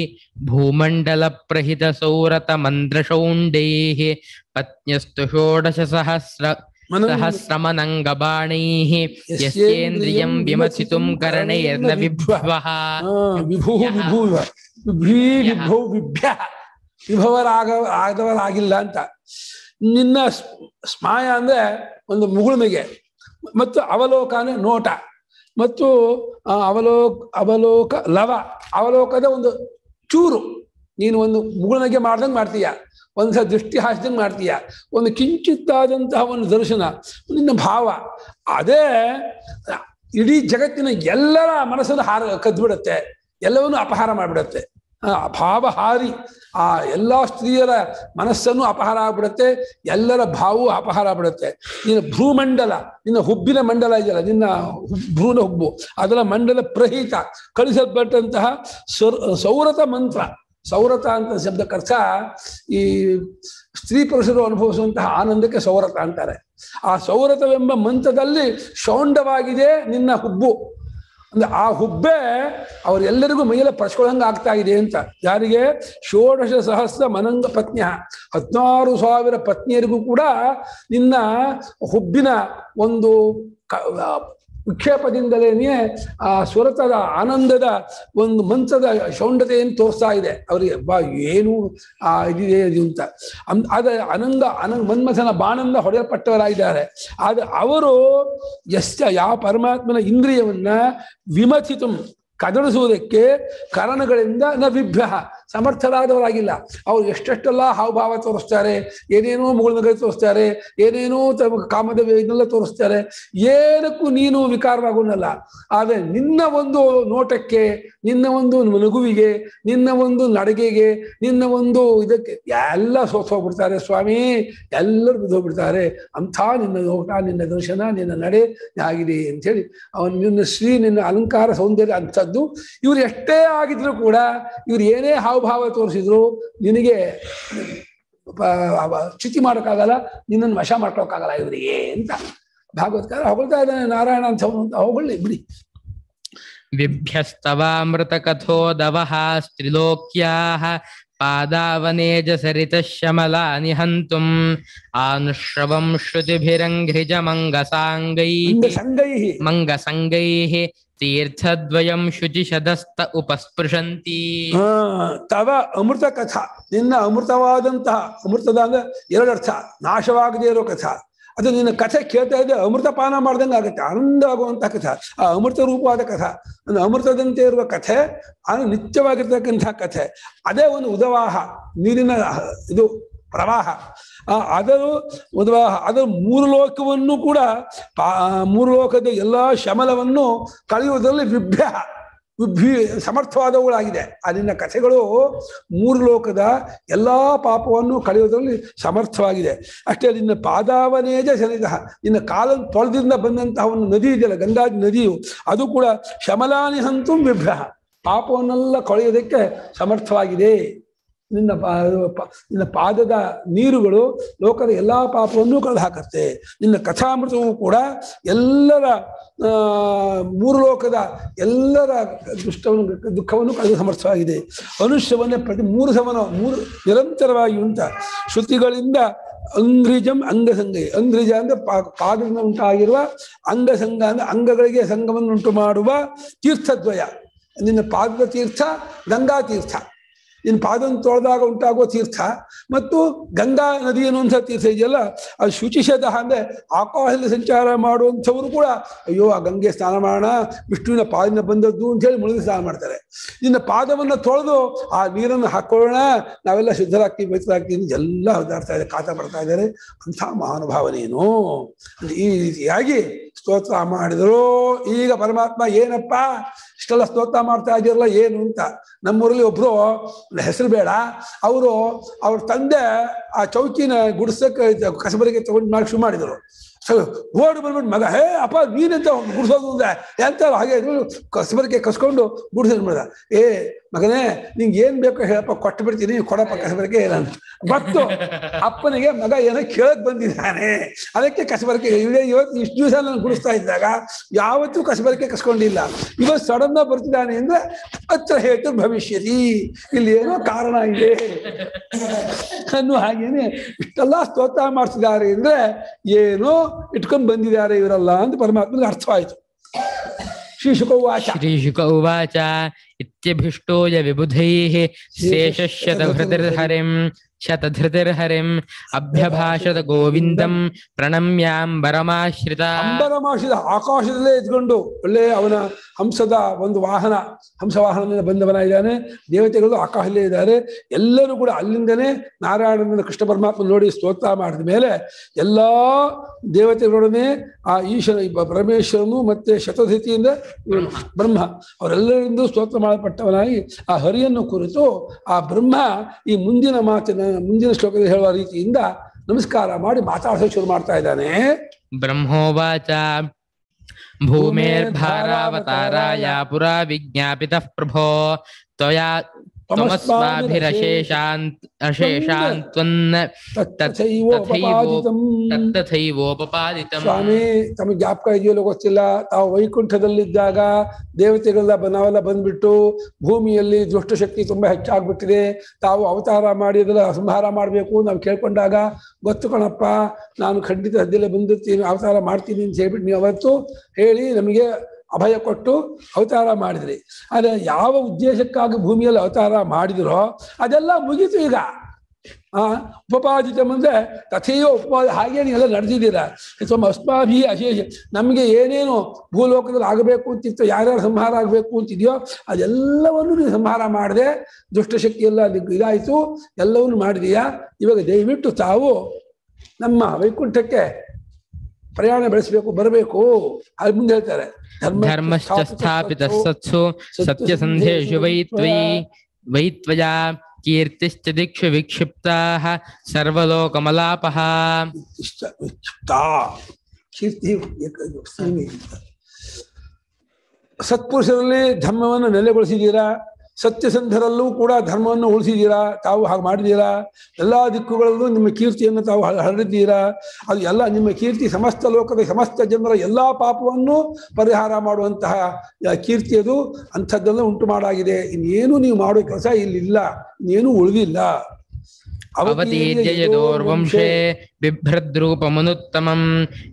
भूमण्डलप्रहितसौरतमन्त्रशौण्डैः पत्न्यस्तु षोडशसहस्र ಮನ सहस्रमनङ्गबाणैः यस्येन्द्रियं विमथितुं करणैर्न विभ्वः ಆ, ವಿಭು ವಿಭು ಇವ. ವಿಭೀ ವಿಭು ವಿಭ್ಯ ವಿಭವರಾಗ ಆಗದವರಾಗಿಲ್ಲ ಅಂತ ನಿನ್ನ ಸ್- ಸ್ಮಾಯ ಅಂದ್ರೆ ಒಂದು ಮುಗುಳ್ಮೆಗೆ ಮತ್ತು ಅವಲೋಕ ಅಂದ್ರೆ ನೋಟ ಮತ್ತು ಆ ಅವಲೋಕ ಅವಲೋಕ ಲವ ಅವಲೋಕದ ಒಂದು ಚೂರು ನೀನು ಒಂದು ಮುಗುಳ್ನಗೆ ಮಾಡ್ದಂಗೆ ಮಾಡ್ತೀಯ ಒಂದ್ಸಲ ದೃಷ್ಟಿ ಹಾಸ್ದಂಗೆ ಮಾಡ್ತೀಯ ಒಂದು ಕಿಂಚಿತ್ತಾದಂತಹ ಒಂದು ದರ್ಶನ ನಿನ್ನ ಭಾವ ಅದೇ ಇಡೀ ಜಗತ್ತಿನ ಎಲ್ಲರ ಮನಸ್ಸನ್ನು ಹಾರ ಕದ್ಬಿಡುತ್ತೆ ಎಲ್ಲವನ್ನೂ ಅಪಹಾರ ಮಾಡಿಬಿಡುತ್ತೆ ಆ ಭಾವಹಾರಿ ಆ ಎಲ್ಲಾ ಸ್ತ್ರೀಯರ ಮನಸ್ಸನ್ನು ಅಪಹಾರ ಆಗ್ಬಿಡುತ್ತೆ ಎಲ್ಲರ ಭಾವವು ಅಪಹಾರ ಆಗ್ಬಿಡುತ್ತೆ ನಿನ್ನ ಭ್ರೂಮಂಡಲ ನಿನ್ನ ಹುಬ್ಬಿನ ಮಂಡಲ ಇದೆಯಲ್ಲ ನಿನ್ನ ಹುಬ್- ಭ್ರೂನ ಹುಬ್ಬು ಅದರ ಮಂಡಲ ಪ್ರಹಿತ ಕಳಿಸಲ್ಪಟ್ಟಂತಹ ಸೌರ ಸೌರತ ಮಂತ್ರ ಸೌರತ ಅಂತ ಶಬ್ದಕ್ಕರ್ಥ ಈ ಸ್ತ್ರೀ ಪುರುಷರು ಅನುಭವಿಸುವಂತಹ ಆನಂದಕ್ಕೆ ಸೌರತ ಅಂತಾರೆ ಆ ಸೌರತವೆಂಬ ಮಂತ್ರದಲ್ಲಿ ಶೌಂಡವಾಗಿದೆ ನಿನ್ನ ಹುಬ್ಬು ಅಂದ್ರೆ ಆ ಹುಬ್ಬೆ ಅವರೆಲ್ಲರಿಗೂ ಮೈಯೆಲ್ಲ ಪರ್ಸ್ಕೊಳ್ಳಂಗೆ ಆಗ್ತಾ ಇದೆ ಅಂತ ಯಾರಿಗೆ ಷೋಡಶ ಸಹಸ್ರ ಮನಂಗ ಪತ್ನಿಯ ಹದಿನಾರು ಸಾವಿರ ಪತ್ನಿಯರಿಗೂ ಕೂಡ ನಿನ್ನ ಹುಬ್ಬಿನ ಒಂದು ಕ- ಆ ವಿಕ್ಷೇಪದಿಂದಲೇನೆ ಆ ಸ್ವರತದ ಆನಂದದ ಒಂದು ಮಂಚದ ಶೌಂಡತೆಯನ್ನು ತೋರಿಸ್ತಾ ಇದೆ ಅವರಿಗೆ ಬಾ ಏನು ಆ ಇದಿದೆ ಇದು ಅಂತ ಅಂ- ಅದ ಅನಂಗ ಅನಂಗ ಮನ್ಮಥನ ಬಾಣಂದ ಹೊಡೆಯಲ್ಪಟ್ಟವರಾಗಿದ್ದಾರೆ ಆದ್ರೆ ಅವರು ಎಷ್ಟ ಯಾವ ಪರಮಾತ್ಮನ ಇಂದ್ರಿಯವನ್ನ ವಿಮಥಿತು ಕದಡಿಸುವುದಕ್ಕೆ ಕಾರಣಗಳಿಂದ ನ ವಿಭ್ಯ ಸಮರ್ಥರಾದವರಾಗಿಲ್ಲ ಅವ್ರು ಎಷ್ಟೆಷ್ಟೆಲ್ಲ ಹಾವಭಾವ ತೋರಿಸ್ತಾರೆ ಏನೇನೋ ಮುಗುಳ್ನಗೈ ತೋರಿಸ್ತಾರೆ ಏನೇನೋ ತಮ್ಮ ಕಾಮದ ಇದನ್ನೆಲ್ಲ ತೋರಿಸ್ತಾರೆ ಏನಕ್ಕೂ ನೀನು ವಿಕಾರವಾಗೋನಲ್ಲ ಆದರೆ ನಿನ್ನ ಒಂದು ನೋಟಕ್ಕೆ ನಿನ್ನ ಒಂದು ನಗುವಿಗೆ ನಿನ್ನ ಒಂದು ನಡಿಗೆಗೆ ನಿನ್ನ ಒಂದು ಇದಕ್ಕೆ ಎಲ್ಲ ಸೋತ್ ಹೋಗ್ಬಿಡ್ತಾರೆ ಸ್ವಾಮಿ ಎಲ್ಲರೂ ಬಿದ್ದೋಗ್ಬಿಡ್ತಾರೆ ಅಂಥ ನಿನ್ನ ನೋಟ ನಿನ್ನ ದರ್ಶನ ನಿನ್ನ ನಡೆ ಆಗಿದೆ ಅಂಥೇಳಿ ಅವನು ನಿನ್ನ ಶ್ರೀ ನಿನ್ನ ಅಲಂಕಾರ ಸೌಂದರ್ಯ ಅಂಥದ್ದು ಇವ್ರು ಎಷ್ಟೇ ಆಗಿದ್ರು ಕೂಡ ಇವ್ರು ಏನೇ ಹಾವಭಾವ ತೋರಿಸಿದ್ರು ನಿನಗೆ ಪ- ಅವ- ಚ್ಯುತಿ ಮಾಡೋಕ್ಕಾಗಲ್ಲ ನಿನ್ನನ್ನು ವಶ ಮಾಡ್ಕೊಳಕ್ಕಾಗಲ್ಲ ಇವರಿಗೆ ಅಂತ ಭಾಗವತ್ಕಾರ ಹೊಗಳ್ತಾ ಇದ್ದಾನೆ ನಾರಾಯಣ ಅಂತ ಅಂತ ಹೊಗಳ್ಳಿ ಬಿಡಿ बिभ्यस्तवामृतकथोदवः स्त्रिलोक्याः पादावनेज सरितशमलानि हन्तुम् आनुश्रवं श्रुतिभिरङ्घ्रिजमङ्गसाङ्गैः ಹಿಂಗ ಸಂಗೈಹಿ मङ्गसङ्गैः तीर्थद्वयं शुचिशदस्त उपस्पृशन्ति ಆ, ತವ ಅಮೃತ ಕಥಾ ನಿನ್ನ ಅಮೃತವಾದಂತಹ ಅಮೃತದ ಅಂದ್ರೆ ಎರಡರ್ಥ ನಾಶವಾಗದೇ ಇರೋ ಕಥಾ ಅದು ನಿನ್ನ ಕಥೆ ಕೇಳ್ತಾ ಇದ್ದೆ ಅಮೃತ ಪಾನ ಮಾಡ್ದಂಗೆ ಆಗುತ್ತೆ ಆನಂದ ಆಗುವಂತಹ ಕಥಾ ಆ ಅಮೃತ ರೂಪವಾದ ಕಥಾ ಒಂದು ಅಮೃತದಂತೆ ಇರುವ ಕಥೆ ಅದು ನಿತ್ಯವಾಗಿರ್ತಕ್ಕಂತಹ ಕಥೆ ಅದೇ ಒಂದು ಉದವಾಹ ನೀರಿನ ಇದು ಪ್ರವಾಹ ಆ ಅದರ ಉದವಾಹ ಅದರ ಮೂರು ಲೋಕವನ್ನು ಕೂಡ ಪಾ ಮೂರು ಲೋಕದ ಎಲ್ಲಾ ಶಮಲವನ್ನು ಕಳೆಯುವುದರಲ್ಲಿ ವಿಭ್ಯ ವಿಭಿ ಸಮರ್ಥವಾದವುಗಳಾಗಿದೆ ಅಲ್ಲಿನ ಕಥೆಗಳು ಮೂರು ಲೋಕದ ಎಲ್ಲಾ ಪಾಪವನ್ನು ಕಳೆಯುವುದರಲ್ಲಿ ಸಮರ್ಥವಾಗಿದೆ ಅಷ್ಟೇ ನಿನ್ನ ಪಾದಾವನೇಜ ಸನಿಧ ನಿನ್ನ ಕಾಲ ತೊಳೆದಿಂದ ಬಂದಂತಹ ಒಂದು ನದಿ ಇದೆಯಲ್ಲ ಗಂಗಾ ನದಿಯು ಅದು ಕೂಡ ಶಮಲಾನಿ ಹಂತು ವಿಭ್ಯ ಪಾಪವನ್ನೆಲ್ಲ ಕೊಳೆಯೋದಕ್ಕೆ ಸಮರ್ಥವಾಗಿದೆ ನಿನ್ನ ಪಾ- ಪ- ನಿನ್ನ ಪಾದದ ನೀರುಗಳು ಲೋಕದ ಎಲ್ಲಾ ಪಾಪವನ್ನು ಕಳೆದು ಹಾಕತ್ತೆ ನಿನ್ನ ಕಥಾಮೃತವು ಕೂಡ ಎಲ್ಲರ ಆ, ಮೂರು ಲೋಕದ ಎಲ್ಲರ ದುಷ್ಟವನ್ನು ದುಃಖವನ್ನು ಕಳೆದು ಸಮರ್ಥವಾಗಿದೆ ಅನುಷ್ಯವನ್ನೇ ಪ್ರತಿ ಮೂರು ಸಮನ ಮೂರು ನಿರಂತರವಾಗಿ ಉಂಟ ಶ್ರುತಿಗಳಿಂದ ಅಂಗ್ರಿಜಂ ಅಂಗಸಂಗೈ ಅಂಗ್ರಿಜ ಅಂದ್ರೆ ಪಾ ಪಾದದಿಂದ ಉಂಟಾಗಿರುವ ಅಂಗಸಂಗ ಅಂದ್ರೆ ಅಂಗಗಳಿಗೆ ಸಂಗವನ್ನು ಉಂಟು ಮಾಡುವ ತೀರ್ಥದ್ವಯ ನಿನ್ನ ಪಾದದ ತೀರ್ಥ ಗಂಗಾ ತೀರ್ಥ ನಿನ್ನ ಪಾದವನ್ನು ತೊಳೆದಾಗ ಉಂಟಾಗುವ ತೀರ್ಥ ಮತ್ತು ಗಂಗಾ ನದಿ ಅನ್ನುವಂಥ ತೀರ್ಥ ಇದೆಯಲ್ಲ ಅದು ಶುಚಿಷದ ಅಂದ್ರೆ ಆಕಾಶದಲ್ಲಿ ಸಂಚಾರ ಮಾಡುವಂಥವರು ಕೂಡ ಅಯ್ಯೋ ಆ ಗಂಗೆ ಸ್ನಾನ ಮಾಡೋಣ ವಿಷ್ಣುವಿನ ಪಾದದಿಂದ ಬಂದದ್ದು ಅಂತ ಹೇಳಿ ಮುಳುಗಿ ಸ್ನಾನ ಮಾಡ್ತಾರೆ ನಿನ್ನ ಪಾದವನ್ನು ತೊಳೆದು ಆ ನೀರನ್ನು ಹಾಕೊಳ್ಳೋಣ ನಾವೆಲ್ಲ ಶುದ್ಧರಾಗ್ತೀವಿ ಪವಿತ್ರರಾಗ್ತೀವಿ ಎಲ್ಲ ಹೊದ್ದಾಡ್ತಾ ಇದೆ ಕಾತ ಬರ್ತಾ ಇದ್ದಾರೆ ಅಂಥ ಮಹಾನುಭಾವನೇನು ಈ ರೀತಿಯಾಗಿ ಸ್ತೋತ್ರ ಮಾಡಿದ್ರು ಈಗ ಪರಮಾತ್ಮ ಏನಪ್ಪ ಇಷ್ಟೆಲ್ಲ ಸ್ತೋತ್ರ ಮಾಡ್ತಾ ಇದ್ದೀರಲ್ಲ ಏನು ಅಂತ ನಮ್ಮೂರಲ್ಲಿ ಒಬ್ರು ಹೆಸರು ಬೇಡ ಅವರು ಅವ್ರ ತಂದೆ ಆ ಚೌಕಿನ ಗುಡಿಸಕ್ಕೆ ಕಸಬರಿಗೆ ತಗೊಂಡು ಮಾಡಿ ಶುರು ಮಾಡಿದರು ಸೊ ಓಡಿ ಬಂದ್ಬಿಟ್ಟು ಮಗ ಹೇ ಅಪ್ಪ ನೀನೆಂತ ಗುಡಿಸೋದು ಅಂದ್ರೆ ಎಂತ ಹಾಗೆ ಕಸಬರಿಗೆ ಕಸ್ಕೊಂಡು ಗುಡಿಸೋದು ಮಾಡಿದ ಏ ಮಗನೇ ನಿಂಗೆ ಏನ್ ಬೇಕೋ ಹೇಳಪ್ಪ ಕೊಟ್ಟು ಬಿಡ್ತೀನಿ ಕೊಡಪ್ಪ ಕಸಬರಿಗೆ ನಾನು ಬತ್ತು ಅಪ್ಪನಿಗೆ ಮಗ ಏನೋ ಕೇಳಕ್ ಬಂದಿದ್ದಾನೆ ಅದಕ್ಕೆ ಕಸಬರಕೆ ಇವೇ ಇವತ್ತು ಇಷ್ಟು ದಿವಸ ನಾನು ಗುಡಿಸ್ತಾ ಇದ್ದಾಗ ಯಾವತ್ತೂ ಕಸಬರಕೆ ಕಸ್ಕೊಂಡಿಲ್ಲ ಇವತ್ತು ಸಡನ್ ಬರ್ತಿದ್ದಾನೆ ಅಂದ್ರೆ ಹತ್ರ ಹೇತು ಭವಿಷ್ಯತಿ ಇಲ್ಲಿ ಏನೋ ಕಾರಣ ಇದೆ ಅನ್ನೋ ಹಾಗೇನೆ ಇಷ್ಟೆಲ್ಲ ಸ್ತೋತ್ರ ಮಾಡ್ತಿದ್ದಾರೆ ಅಂದ್ರೆ ಏನೋ ಇಟ್ಕೊಂಡ್ ಬಂದಿದ್ದಾರೆ ಇವರೆಲ್ಲ ಅಂತ ಪರಮಾತ್ಮನಿಗೆ ಅರ್ಥವಾಯಿತು ಶ್ರೀ ಶುಕವಾಚ श्रीशुक उवाच इत्यभिष्टोय विबुधैः शेषशतधृतिर्हरिम् शतधृतिर्हरिम् अभ्यभाषत गोविन्दम् प्रणम्याम्बरमाश्रिता ಅಂಬರಮಾಶಿದ ಆಕಾಶದಲ್ಲೇ ಎದ್ಕೊಂಡು ಒಳ್ಳೆ ಅವನ ಹಂಸದ ಒಂದು ವಾಹನ ಹಂಸ ವಾಹನದಿಂದ ಬಂದವನ ಇದ್ದಾನೆ ದೇವತೆಗಳು ಆಕಾಶದಲ್ಲೇ ಇದ್ದಾರೆ ಎಲ್ಲರೂ ಕೂಡ ಅಲ್ಲಿಂದನೇ ನಾರಾಯಣನ ಕೃಷ್ಣ ಪರಮಾತ್ಮ ನೋಡಿ ಸ್ತೋತ್ರ ಮಾಡಿದ ಮೇಲೆ ಎಲ್ಲಾ ದೇವತೆಗಳೊಡನೆ ಆ ಈಶ್ವರ ಈ ಬ- ಪರಮೇಶ್ವರನು ಮತ್ತೆ ಶತಧಿತಿಯಿಂದ ಇವನು ಬ್ರಹ್ಮ ಅವರೆಲ್ಲರಿಂದ ಸ್ತೋತ್ರ ಮಾಡಲ್ಪಟ್ಟವನಾಗಿ ಆ ಹರಿಯನ್ನು ಕುರಿತು ಆ ಬ್ರಹ್ಮ ಈ ಮುಂದಿನ ಮಾತಿನ ಮುಂದಿನ ಶ್ಲೋಕದಲ್ಲಿ ಹೇಳುವ ರೀತಿಯಿಂದ ನಮಸ್ಕಾರ ಮಾಡಿ ಮಾತಾಡೋಕೆ ಶುರು ಮಾಡ್ತಾ ಇದ್ದಾನೆ ब्रह्मोवाच भूमेर्भारावताराय पुरा विज्ञापितः प्रभो त्वया त्वमस्माभिरशेषान्त अशेषान्त्वन्न ತಥೈವೋಪಪಾದಿತಂ. ತತ್ತಥೈವೋಪಪಾದಿತಂ ಸ್ವಾಮಿ ತಮಗೆ ಜ್ಞಾಪಕ ಇದೆಯಲ್ಲೋ ಗೊತ್ತಿಲ್ಲ ತಾವು ವೈಕುಂಠದಲ್ಲಿದ್ದಾಗ ದೇವತೆಗಳೆಲ್ಲ ಬ- ನಾವೆಲ್ಲ ಬಂದ್ಬಿಟ್ಟು ಭೂಮಿಯಲ್ಲಿ ದುಷ್ಟಶಕ್ತಿ ತುಂಬಾ ಹೆಚ್ಚಾಗ್ಬಿಟ್ಟಿದೆ ತಾವು ಅವತಾರ ಮಾಡಿ ಅದೆಲ್ಲ ಸಂಹಾರ ಮಾಡಬೇಕು ನಾವು ಕೇಳ್ಕೊಂಡಾಗ ಗೊತ್ತು ಕಣಪ್ಪ ನಾನು ಖಂಡಿತ ಸದ್ಯಲ್ಲೇ ಬಂದಿರ್ತೀನಿ ಅವತಾರ ಮಾಡ್ತೀನಿ ಅಂತ ಹೇಳ್ಬಿಟ್ಟು ನೀವು ಅವತ್ತು ಹೇಳಿ ನಮಗೆ ಅಭಯ ಕೊಟ್ಟು ಅವತಾರ ಮಾಡಿದ್ರಿ ಆದ್ರೆ ಯಾವ ಉದ್ದೇಶಕ್ಕಾಗಿ ಭೂಮಿಯಲ್ಲಿ ಅವತಾರ ಮಾಡಿದಿರೋ ಅದೆಲ್ಲ ಮುಗೀತು ಈಗ ಆ ಉಪಪಾದಿತ ಅಂದ್ರೆ ತಥೆಯೋ ಉಪಪಾದ ಹಾಗೆ ನೀವೆಲ್ಲ ನಡೆದಿದ್ದೀರಾ ಸ್ವಲ್ಪ ಅಸ್ಮಾಭಿ ಅಶೇಷ ನಮಗೆ ಏನೇನು ಭೂಲೋಕದಲ್ಲಿ ಆಗಬೇಕು ಅಂತಿತ್ತು ಯಾರ್ಯಾರು ಸಂಹಾರ ಆಗಬೇಕು ಅಂತಿದೆಯೋ ಅದೆಲ್ಲವನ್ನು ನೀವು ಸಂಹಾರ ಮಾಡದೆ ದುಷ್ಟಶಕ್ತಿ ಎಲ್ಲ ಅಲ್ಲಿ ಇದಾಯಿತು ಎಲ್ಲವನ್ನು ಮಾಡಿದೀಯಾ ಇವಾಗ ದಯವಿಟ್ಟು ತಾವು ನಮ್ಮ ವೈಕುಂಠಕ್ಕೆ ಪ್ರಯಾಣ ಬೆಳೆಸಬೇಕು ಬರಬೇಕು ಅಲ್ಲಿ ಮುಂದೆ ಹೇಳ್ತಾರೆ धर्मश्च स्थापितः सत्सु सत्यसन्धेषु वै त्वयि वै त्वया कीर्तिश्च दिक्षु विक्षिप्ताः सर्वलोकमलापः ಇಷ್ಟ ತಾ ಕೀರ್ತಿ ಏಕ- ಸೀಮೆ ಇಲ್ಲ. ಸತ್ಪುರುಷರಲ್ಲಿ ಧರ್ಮವನ್ನು ನೆಲೆಗೊಳಿಸಿದ್ದೀರಾ ಸತ್ಯಸಂಧರಲ್ಲೂ ಕೂಡ ಧರ್ಮವನ್ನು ಉಳಿಸಿದ್ದೀರಾ ತಾವು ಹಾಗೆ ಮಾಡಿದ್ದೀರಾ ಎಲ್ಲಾ ದಿಕ್ಕುಗಳಲ್ಲೂ ನಿಮ್ಮ ಕೀರ್ತಿಯನ್ನು ತಾವು ಹ- ಹರಡಿದ್ದೀರಾ ಅದು ಎಲ್ಲ ನಿಮ್ಮ ಕೀರ್ತಿ ಸಮಸ್ತ ಲೋಕದ ಸಮಸ್ತ ಜನರ ಎಲ್ಲಾ ಪಾಪವನ್ನು ಪರಿಹಾರ ಮಾಡುವಂತಹ ಆ, ಕೀರ್ತಿ ಅದು ಅಂಥದ್ದೆಲ್ಲ ಉಂಟು ಮಾಡಾಗಿದೆ ಇನ್ನೇನು ನೀವು ಮಾಡೋ ಕೆಲಸ ಇಲ್ಲಿಲ್ಲ ಇನ್ನೇನು ಉಳಿದಿಲ್ಲ अवतीर्य यदोर्वंशे बिभ्रद्रूपमनुत्तमम्